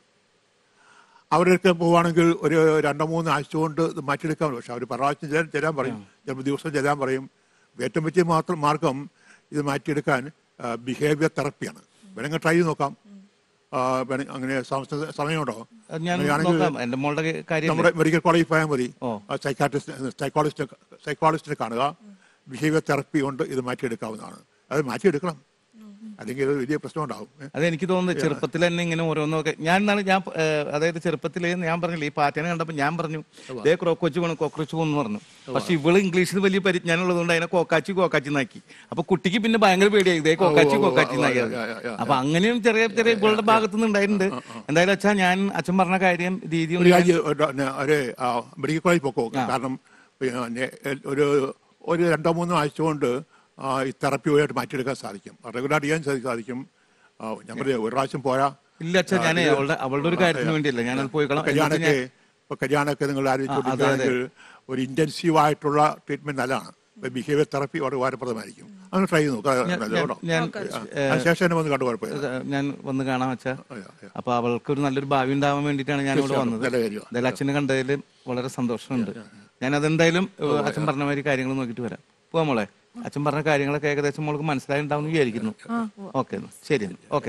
അവരൊക്കെ പോവുകയാണെങ്കിൽ ഒരു രണ്ടോ മൂന്ന് ആഴ്ച കൊണ്ട് ഇത് മാറ്റിയെടുക്കാൻ പറ്റും പക്ഷെ അവർ പ്രാവശ്യം ചെല്ലാൻ ചെല്ലാൻ പറയും ചിലപ്പോൾ ദിവസം ചെല്ലാൻ പറയും ഏറ്റവും പറ്റിയ മാത്രം മാർഗം ഇത് മാറ്റിയെടുക്കാൻ ബിഹേവിയർ തെറപ്പിയാണ് വേണമെങ്കിൽ ട്രൈ ചെയ്ത് നോക്കാം ആ, വേണെ- അങ്ങനെ സമ- സമയമുണ്ടോ അത് ഞാൻ അങ്ങനെയാണെങ്കിൽ നോക്കാം എന്റെ മോളുടെ കാര്യം നമ്മുടെ മെഡിക്കൽ കോളേജിൽ പോയാൽ മതി ഓ. സൈക്കാട്രിസ്റ്റ് സൈക്കോളജിസ്റ്റ് സൈക്കോളജിസ്റ്റിനെ കാണുക ബിഹേവിയർ തെറപ്പി കൊണ്ട് ഇത് മാറ്റിയെടുക്കാവുന്നതാണ് അത് മാറ്റിയെടുക്കണം അല്ലെങ്കിൽ ഇത് വലിയ പ്രശ്നം ഉണ്ടാവും ഏ? അത് എനിക്ക് തോന്നുന്നത് ചെറുപ്പത്തിൽ തന്നെ ഇങ്ങനെ ഓരോന്നൊക്കെ ഞാൻ ഇന്നാള് ഞാൻ ഏഹ്, അതായത് ചെറുപ്പത്തിൽ ഞാൻ പറഞ്ഞില്ലേ ഈ പാറ്റേനെ കണ്ടപ്പോൾ ഞാൻ പറഞ്ഞു ദേ ക്രോക്കോച്ച് പോണു കോക്രോച്ച് പോകുന്നു പറഞ്ഞു പക്ഷെ ഇവള് ഇംഗ്ലീഷിൽ വലിയ പരിജ്ഞാനം ഉള്ളതുകൊണ്ട് അതിനെ കോക്കാച്ചി കോക്കാച്ചി നാക്കി അപ്പൊ കുട്ടിക്ക് പിന്നെ ഭയങ്കര പേടിയായി ഇതേ കോക്കാച്ചി കോക്കാച്ചി നാക്കി അപ്പൊ അങ്ങനെയും ചെറിയ ചെറിയ ഇവളുടെ ഭാഗത്തു നിന്ന് ഉണ്ടായിട്ടുണ്ട് എന്തായാലും അച്ഛാ ഞാൻ അച്ഛൻ പറഞ്ഞ കാര്യം രീതി ഒരു ഒന്ന് ഞാൻ- കാര്യം ഒരു ഡോ- ഒരു ആ, മെഡിക്കൽ കോളേജിൽ പോക്കോ കാരണം പിന്നെ ഒരു ഒരു രണ്ടോ മൂന്നോ ആഴ്ച കൊണ്ട് ആ, ഈ തെറപ്പി വഴിയായിട്ട് മാറ്റിയെടുക്കാൻ സാധിക്കും റെഗുലർ ചെയ്യാൻ സാധിക്കും ആ, ഞാൻ പറയാം ഒരു പ്രാവശ്യം പോരാ ഇല്ല അച്ഛാ ഞാൻ അവളുടെ അവളുടെ ഒരു കാര്യത്തിന് വേണ്ടിയല്ല ഞാനത് പോയി കളാം കല്യാണമൊക്കെ ഇപ്പൊ കല്യാണമൊക്കെ നിങ്ങൾ ആലോചിച്ചുകൊണ്ടിരിക്കുകയാണെങ്കിൽ ഒരു ഇന്റൻസീവ് ആയിട്ടുള്ള ട്രീറ്റ്മെന്റ് നല്ലതാണ് ബിഹേവിയർ തെറപ്പി വളരെ ഉപകാരപ്രദമായിരിക്കും അങ്ങനെ ട്രൈ ചെയ്ത് നോക്കാം കേട്ടോ ഞാൻ അതിനുശേഷം എന്നെ വന്ന് കണ്ടു കുഴപ്പമില്ല ഞാൻ വന്ന് കാണാൻ വെച്ചാ അയ്യോ, അയ്യോ. അപ്പൊ അവൾക്ക് ഒരു നല്ലൊരു ഭാവി ഉണ്ടാവാൻ വേണ്ടിയിട്ടാണ് ഞാൻ ഇവിടെ തീർച്ചയായും. വന്നത് നല്ല കാര്യമാണ്. എന്തായാലും അച്ഛനെ കണ്ടതിൽ വളരെ സന്തോഷമുണ്ട് ഞാൻ അതെന്തായാലും ഏഹ്, അച്ഛൻ പറഞ്ഞ മാതിരി കാര്യങ്ങൾ നോക്കിയിട്ട് വരാം പോവാ മോളെ അച്ഛൻ പറഞ്ഞ കാര്യങ്ങളൊക്കെ ഏകദേശം മോൾക്ക് മനസ്സിലായിട്ടുണ്ടാവും എന്ന് വിചാരിക്കുന്നു ഓക്കെ ശരി ഓക്കെ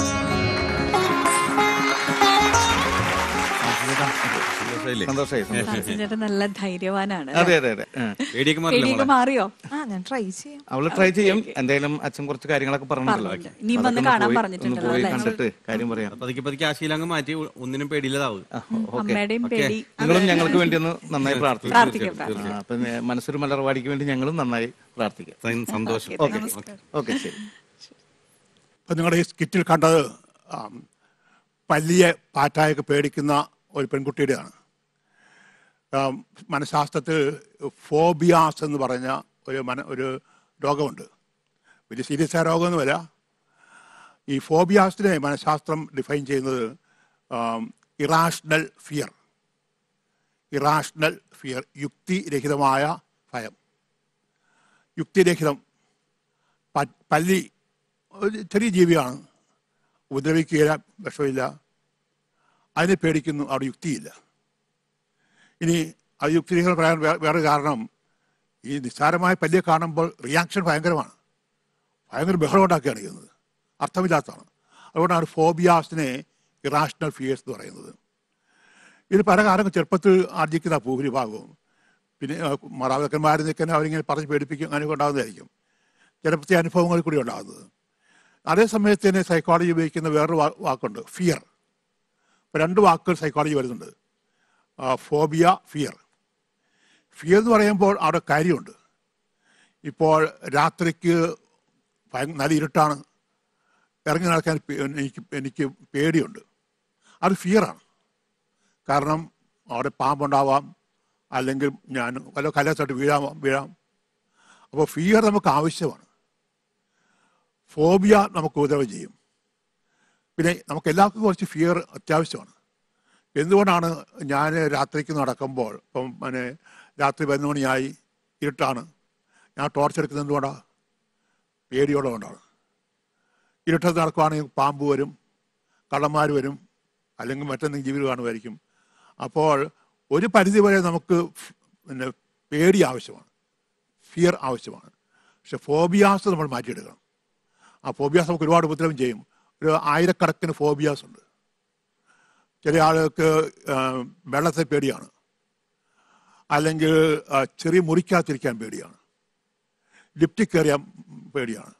സന്തോഷമായില്ലേ? സന്തോഷമായി സന്തോഷം ഹാൻസൻ ചേട്ടൻ നല്ല ധൈര്യവാനാണ് അതെ അതെ അതെ ആ. പേടിയൊക്കെ മാറില്ലേ പേടിയൊക്കെ മോളെ? മാറിയോ ആ ഞാൻ ട്രൈ ചെയ്യാം അവള് ട്രൈ ചെയ്യും എന്തായാലും അച്ഛൻ കുറച്ച് കാര്യങ്ങളൊക്കെ പറഞ്ഞിട്ടുണ്ടല്ലോ പറഞ്ഞിട്ടുണ്ട്. ഇനിയും അതൊക്കെ വന്ന് ഒന്ന് കാണാൻ പോയി- പറഞ്ഞിട്ടുണ്ടല്ലോ, ഒന്ന് പോയി അല്ലേ? കണ്ടിട്ട് കാര്യം പറയാം പതുക്കെ പതുക്കെ ആ ശീലം അങ്ങ് മാറ്റി ഒന്നിനും പേടിയില്ലതാവും അമ്മയുടെയും പേടി നിങ്ങളും ഞങ്ങൾക്ക് വേണ്ടി ഒന്ന് നന്നായി പ്രാർത്ഥിക്കും പ്രാർത്ഥിക്കാം പ്രാർത്ഥിക്കാം ആ, അപ്പൊ നേ- മനസ്സൊരു മലർവാടിക്ക് വേണ്ടി ഞങ്ങളും നന്നായി പ്രാർത്ഥിക്കാം സന്തോഷം ഓക്കെ ഓക്കെ ശരി ഇപ്പം നിങ്ങളുടെ ഈ സ്കിറ്റിൽ കണ്ടത് ആം, പല്ലിയെ പാറ്റായൊക്കെ പേടിക്കുന്ന ഒരു പെൺകുട്ടിയുടെയാണ് ആം, മനഃശാസ്ത്രത്തിൽ ഫോബിയാസ് എന്ന് പറഞ്ഞ ഒരു മന ഒരു രോഗമുണ്ട് വലിയ സീരിയസ് ആയ രോഗമൊന്നുമല്ല ഈ ഫോബിയാസിനെ മനഃശാസ്ത്രം ഡിഫൈൻ ചെയ്യുന്നത് ഇറാഷണൽ ഫിയർ ഇറാഷണൽ ഫിയർ യുക്തിരഹിതമായ ഭയം യുക്തിരഹിതം പ- പല്ലി ഒരു ചെറിയ ജീവിയാണ് ഉപദ്രവിക്കുകയില്ല വിഷമില്ല അതിനെ പേടിക്കുന്നു അവിടെ യുക്തിയില്ല ഇനി അത് യുക്തിരഹിതം പറയാൻ വേ- വേറെ കാരണം ഈ നിസ്സാരമായ പല്ലിയെ കാണുമ്പോൾ റിയാക്ഷൻ ഭയങ്കരമാണ് ഭയങ്കര ബഹളം ഉണ്ടാക്കുകയാണ് ചെയ്യുന്നത് അർത്ഥമില്ലാത്തതാണ് അതുകൊണ്ടാണ് ഫോബിയാസിനെ ഇറാഷണൽ ഫിയേഴ്സ് എന്ന് പറയുന്നത് ഇത് പല കാലങ്ങൾ ചെറുപ്പത്തിൽ ആർജിക്കുന്ന ഭൂരിഭാഗവും പിന്നെ മാതാപിതാക്കന്മാരിൽ നിൽക്കുന്ന അവരിങ്ങനെ പറഞ്ഞ് പേടിപ്പിക്കും അങ്ങനെ ഉണ്ടാകുന്നതായിരിക്കും ചെറുപ്പത്തെ അനുഭവങ്ങളിൽ കൂടി ഉണ്ടാകുന്നത് അതേ സമയത്ത് തന്നെ സൈക്കോളജി ഉപയോഗിക്കുന്ന വേറൊരു വാ- വാക്കുണ്ട് ഫിയർ ഇപ്പം രണ്ട് വാക്കുകൾ സൈക്കോളജി വരുന്നുണ്ട് ഫോബിയ ഫിയർ ഫിയർ എന്ന് പറയുമ്പോൾ അവിടെ കാര്യമുണ്ട് ഇപ്പോൾ രാത്രിക്ക് ഭയ- നല്ല ഇരുട്ടാണ് ഇറങ്ങി നടക്കാൻ പേ- എനിക്ക് എനിക്ക് പേടിയുണ്ട് അത് ഫിയറാണ് കാരണം അവിടെ പാമ്പുണ്ടാവാം അല്ലെങ്കിൽ ഞാൻ വല്ല കലത്തോട്ട് വീഴാം വീഴാം അപ്പോൾ ഫിയർ നമുക്ക് ആവശ്യമാണ് ഫോബിയ നമുക്ക് ഉപദ്രവം ചെയ്യും പിന്നെ നമുക്ക് എല്ലാവർക്കും കുറച്ച് ഫിയർ അത്യാവശ്യമാണ് എന്തുകൊണ്ടാണ് ഞാൻ രാത്രിക്ക് നടക്കുമ്പോൾ ഇപ്പം പിന്നെ രാത്രി പതിനൊന്ന് മണിയായി ഇരുട്ടാണ് ഞാൻ ടോർച്ച് എടുക്കുന്നത് എന്തുകൊണ്ടാണ് പേടിയുള്ളതുകൊണ്ടാണ് ഇരുട്ടത്ത് നടക്കുവാണെങ്കിൽ പാമ്പ് വരും കള്ളന്മാർ വരും അല്ലെങ്കിൽ മറ്റെന്തെങ്കിലും ജീവികൾ കാണുമായിരിക്കും അപ്പോൾ ഒരു പരിധി വരെ നമുക്ക് ഫ്- പിന്നെ പേടി ആവശ്യമാണ് ഫിയർ ആവശ്യമാണ് പക്ഷെ ഫോബിയാസ് നമ്മൾ മാറ്റിയെടുക്കണം ആ ഫോബിയാസ് നമുക്ക് ഒരുപാട് ഉപദ്രവം ചെയ്യും ഒരു ആയിരക്കണക്കിന് ഫോബിയാസ് ഉണ്ട് ചില ആളുകൾക്ക് ആ, വെള്ളത്തെ പേടിയാണ് അല്ലെങ്കിൽ ആ, ചെറിയ മുറിക്കാത്തിരിക്കാൻ പേടിയാണ് ലിഫ്റ്റിൽ കയറിയാൻ പേടിയാണ്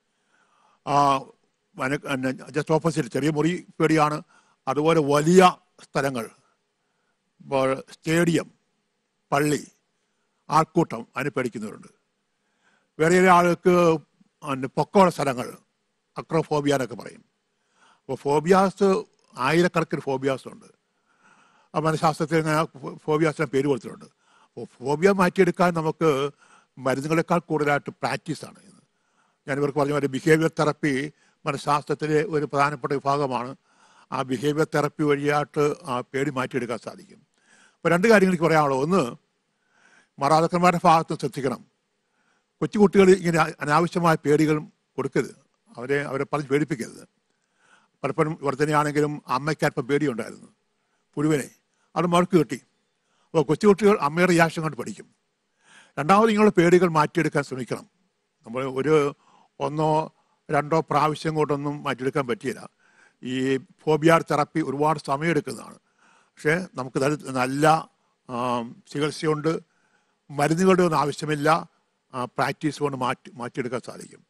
ജസ്റ്റ് ഓപ്പോസിറ്റ് ചെറിയ മുറി പേടിയാണ് അതുപോലെ വലിയ സ്ഥലങ്ങൾ ഇപ്പോൾ സ്റ്റേഡിയം പള്ളി ആൾക്കൂട്ടം അതിന് പേടിക്കുന്നവരുണ്ട് വേറെ ചില ആൾക്ക് പിന്നെ പൊക്കമുള്ള സ്ഥലങ്ങൾ അക്രോഫോബിയ എന്നൊക്കെ പറയും അപ്പോൾ ഫോബിയാസ് ആയിരക്കണക്കിന് ഫോബിയാസ് ഉണ്ട് ആ മനഃശാസ്ത്രത്തിൽ ഇങ്ങനെ ഫോബിയാസിന് പേര് കൊടുത്തിട്ടുണ്ട് അപ്പോൾ ഫോബിയ മാറ്റിയെടുക്കാൻ നമുക്ക് മരുന്നുകളെക്കാൾ കൂടുതലായിട്ട് പ്രാക്ടീസാണ് ഇത് ഞാൻ ഇവർക്ക് പറഞ്ഞ പോലെ ബിഹേവിയർ തെറപ്പി മനഃശാസ്ത്രത്തിലെ ഒരു പ്രധാനപ്പെട്ട വിഭാഗമാണ് ആ ബിഹേവിയർ തെറപ്പി വഴിയായിട്ട് ആ പേടി മാറ്റിയെടുക്കാൻ സാധിക്കും അപ്പോൾ രണ്ട് കാര്യങ്ങൾ എനിക്ക് പറയാനുള്ളൂ ഒന്ന് മാതാപിതാക്കന്മാരുടെ ഭാഗത്ത് ശ്രദ്ധിക്കണം കൊച്ചുകുട്ടികൾ ഇങ്ങനെ അനാവശ്യമായ പേടികൾ കൊടുക്കരുത് അവരെ അവരെ പറഞ്ഞ് പേടിപ്പിക്കരുത് പലപ്പോഴും ഇവർ തന്നെയാണെങ്കിലും അമ്മയ്ക്ക് അല്പം പേടിയുണ്ടായിരുന്നു പുഴുവിനെ അത് മറുക്ക് കിട്ടി അപ്പോൾ കൊച്ചുകുട്ടികൾ അമ്മയുടെ റിയാക്ഷൻ കൊണ്ട് പഠിക്കും രണ്ടാമത് ഇങ്ങനെയുള്ള പേടികൾ മാറ്റിയെടുക്കാൻ ശ്രമിക്കണം നമ്മൾ ഒരു ഒന്നോ രണ്ടോ പ്രാവശ്യം കൊണ്ടൊന്നും മാറ്റിയെടുക്കാൻ പറ്റിയില്ല ഈ ഫോബിയാർ തെറപ്പി ഒരുപാട് സമയമെടുക്കുന്നതാണ് പക്ഷേ നമുക്ക് നല്ല- നല്ല ആം, ചികിത്സയുണ്ട് മരുന്നുകളുടെ ഒന്നും ആവശ്യമില്ല ആ, പ്രാക്ടീസ് കൊണ്ട് മാറ്റി മാറ്റിയെടുക്കാൻ സാധിക്കും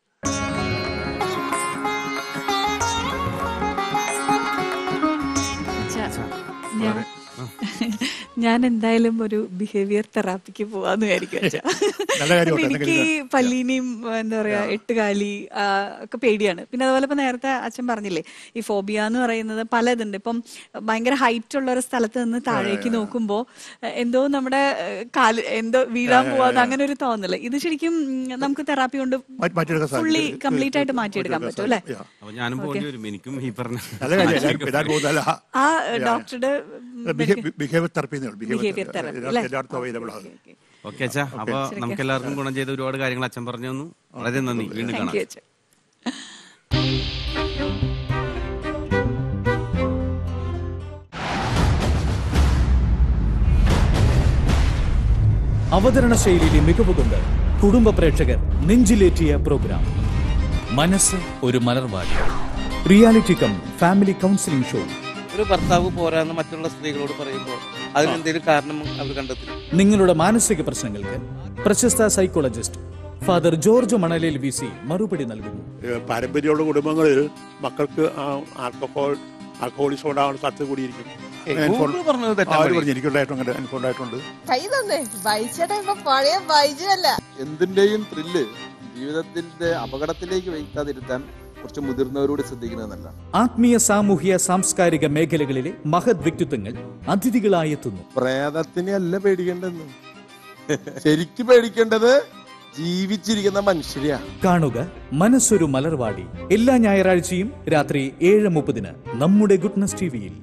അച്ഛാ, ഞാൻ ഞാൻ എന്തായാലും ഒരു ബിഹേവിയർ തെറാപ്പിക്ക് പോവാന്ന് വിചാരിക്കും അച്ഛാ. നല്ല കാര്യമാണ്. എനിക്ക് ഈ പല്ലീനെയും എന്താ പറയാ എട്ടുകാലി ആ, ഒക്കെ പേടിയാണ് പിന്നെ അതുപോലെ ഇപ്പൊ നേരത്തെ അച്ഛൻ പറഞ്ഞില്ലേ ഈ ഫോബിയ എന്ന് പറയുന്നത് പലതുണ്ട് ഇപ്പം ഭയങ്കര ഹൈറ്റ് ഉള്ള ഒരു സ്ഥലത്ത് നിന്ന് താഴേക്ക് നോക്കുമ്പോ എ, എന്തോ നമ്മുടെ എ, കാല് എന്തോ വീഴാൻ പോവാതെ അങ്ങനെ ഒരു തോന്നല് ഇത് ശരിക്കും ഉം, നമുക്ക് തെറാപ്പി കൊണ്ട് മാറ്റി- മാറ്റിയെടുക്കാൻ സാധിക്കും. ഫുള്ളി കംപ്ലീറ്റ് ആയിട്ട് മാറ്റിയെടുക്കാൻ പറ്റും അല്ലേ Yeah. അപ്പൊ ഞാനും പോകേണ്ടി വരും എനിക്കും ഈ പറഞ്ഞ നല്ല കാര്യം എല്ലാവരും എല്ലാവരും പോകുന്നതല്ല ആ ഡോക്ടറുടെ ബിഹേവിയർ തെറപ്പി Behavior therapy, അല്ലേ? എല്ലായിടത്തും അവൈലബിൾ ആണ് ഓക്കെ അച്ഛാ അപ്പൊ നമുക്ക് എല്ലാവർക്കും ഗുണം ചെയ്ത ഒരുപാട് കാര്യങ്ങൾ അച്ഛൻ പറഞ്ഞു തന്നു വളരെ നന്ദി വീണ്ടും താങ്ക് കാണാം യു അച്ഛൻ അവതരണ ശൈലിയിലെ മികവ് കൊണ്ട് കുടുംബ പ്രേക്ഷകർ നെഞ്ചിലേറ്റിയ പ്രോഗ്രാം മനസ്സ് ഒരു Malarvadi reality cum family counselling show ഒരു ഭർത്താവ് പോരാന്ന് മറ്റുള്ള സ്ത്രീകളോട് പറയുമ്പോൾ അതിനെന്തെങ്കിലും കാരണം അവർ കണ്ടെത്തി നിങ്ങളുടെ മാനസിക പ്രശ്നങ്ങൾക്ക് പ്രശസ്ത psychologist father George Manalel V C മറുപടി നൽകുന്നു ഏഹ് പാരമ്പര്യമുള്ള കുടുംബങ്ങളിൽ മക്കൾക്ക് ആ ആൽക്കഹോൾ ആൽക്കഹോളിസം ഉണ്ടാകാൻ സാധ്യത കൂടിയിരിക്കും ഏയ്, അനുഭവം- ഗൂഗിള് പറഞ്ഞത് തെറ്റാ ആ, അവര് മതി. പറഞ്ഞു എനിക്കുണ്ടായിട്ടുണ്ട് അനുഭവം ഉണ്ടായിട്ടുണ്ട് കൈ തന്നെ ബൈച്ചേട്ടാ ഇപ്പൊ പഴയ ബൈജു അല്ല എന്തിന്റെയും ത്രില്ല് ജീവിതത്തിന്റെ അപകടത്തിലേക്ക് വയ്ക്കാതിരുത്താൻ കുറച്ച് മുതിർന്നവരോട് ശ്രദ്ധിക്കുന്നത് നല്ലതാണ് ആത്മീയ സാമൂഹ്യ സാംസ്കാരിക മേഖലകളിലെ മഹത് വ്യക്തിത്വങ്ങൾ അതിഥികളായി എത്തുന്നു പ്രേതത്തിനെ അല്ല പേടിക്കേണ്ടതെന്ന് ശരിക്ക് പേടിക്കേണ്ടത് ജീവിച്ചിരിക്കുന്ന മനുഷ്യരെയാ കാണുക മനസ്സൊരു മലർവാടി എല്ലാ ഞായറാഴ്ചയും രാത്രി ഏഴ് മുപ്പതിന് നമ്മുടെ ഗുഡ്നസ് ടിവിയിൽ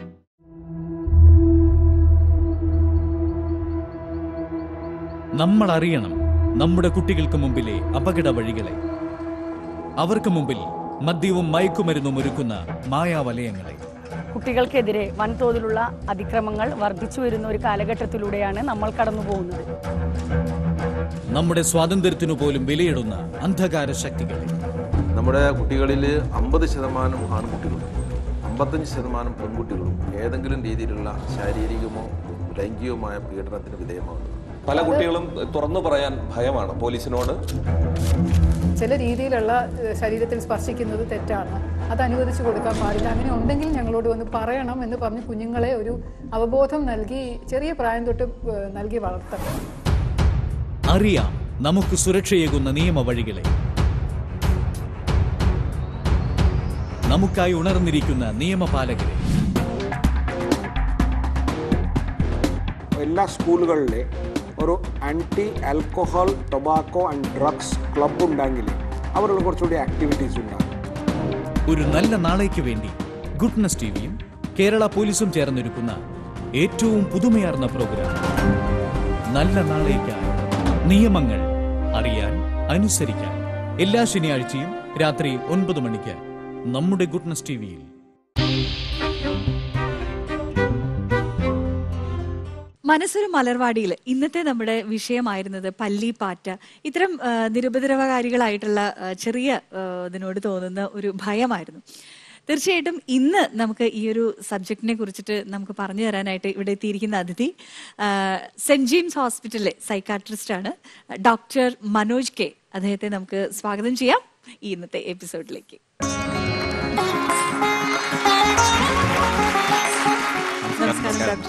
നമ്മൾ അറിയണം നമ്മുടെ കുട്ടികൾക്ക് മുമ്പിലെ അപകട വഴികളെ അവർക്ക് മുമ്പിൽ മദ്യവും മയക്കുമരുന്നും ഒരുക്കുന്ന മായാവലയങ്ങളെ കുട്ടികൾക്കെതിരെ വൻതോതിലുള്ള അതിക്രമങ്ങൾ വർദ്ധിച്ചു വരുന്ന ഒരു കാലഘട്ടത്തിലൂടെയാണ് നമ്മൾ കടന്നു പോകുന്നത് നമ്മുടെ സ്വാതന്ത്ര്യത്തിനു പോലും വിലയിടുന്ന അന്ധകാര ശക്തികളെ നമ്മുടെ കുട്ടികളിൽ അമ്പത് ശതമാനം ആൺകുട്ടികളും അമ്പത്തഞ്ച് ശതമാനം പെൺകുട്ടികളും ഏതെങ്കിലും രീതിയിലുള്ള ശാരീരികമോ ലൈംഗികവുമായ പീഡനത്തിന് വിധേയമാകുന്നു പല കുട്ടികളും തുറന്നു പറയാൻ ഭയമാണ് പോലീസിനോട് ചില രീതിയിലുള്ള ഏഹ്, ശരീരത്തിൽ സ്പർശിക്കുന്നത് തെറ്റാണ് അത് അനുവദിച്ചു കൊടുക്കാൻ പാടില്ല അങ്ങനെ ഉണ്ടെങ്കിൽ ഞങ്ങളോട് വന്ന് പറയണം എന്ന് പറഞ്ഞ് കുഞ്ഞുങ്ങളെ ഒരു അവബോധം നൽകി ചെറിയ പ്രായം തൊട്ട് ഏഹ്, നൽകി വളർത്തണം അറിയാം നമുക്ക് സുരക്ഷയേകുന്ന നിയമവഴികളെ നമുക്കായി ഉണർന്നിരിക്കുന്ന നിയമപാലകരെ എല്ലാ സ്കൂളുകളിലെ ഒരു anti alcohol tobacco and drugs club ഉണ്ടെങ്കിൽ അവരുടെ കുറച്ചുകൂടി ആക്ടിവിറ്റീസ് ഉണ്ടാകും ഒരു നല്ല നാളേക്ക് വേണ്ടി ഗുഡ്നസ് ടിവിയും കേരള പോലീസും ചേർന്നൊരുക്കുന്ന ഏറ്റവും പുതുമയാർന്ന പ്രോഗ്രാം നല്ല നാളേക്കായി നിയമങ്ങൾ അറിയാൻ അനുസരിക്കാൻ എല്ലാ ശനിയാഴ്ചയും രാത്രി ഒൻപത് മണിക്ക് നമ്മുടെ ഗുഡ്നസ് ടിവിയിൽ മനസ്സൊരു മലർവാടിയിൽ ഇന്നത്തെ നമ്മുടെ വിഷയമായിരുന്നത് പല്ലി പാറ്റ ഇത്തരം ആ, നിരുപദ്രവകാരികളായിട്ടുള്ള ആ, ചെറിയ ആ, ഇതിനോട് തോന്നുന്ന ഒരു ഭയമായിരുന്നു തീർച്ചയായിട്ടും ഇന്ന് നമുക്ക് ഈ ഒരു സബ്ജക്റ്റിനെ കുറിച്ചിട്ട് നമുക്ക് പറഞ്ഞു തരാനായിട്ട് ഇവിടെ എത്തിയിരിക്കുന്ന അതിഥി ആ, സെന്റ് ജെയിംസ് ഹോസ്പിറ്റലിലെ സൈക്കാട്രിസ്റ്റ് ആണ് ഡോക്ടർ മനോജ് കെ അദ്ദേഹത്തെ നമുക്ക് സ്വാഗതം ചെയ്യാം ഈ ഇന്നത്തെ എപ്പിസോഡിലേക്ക് നമസ്കാരം ഡോക്ടർ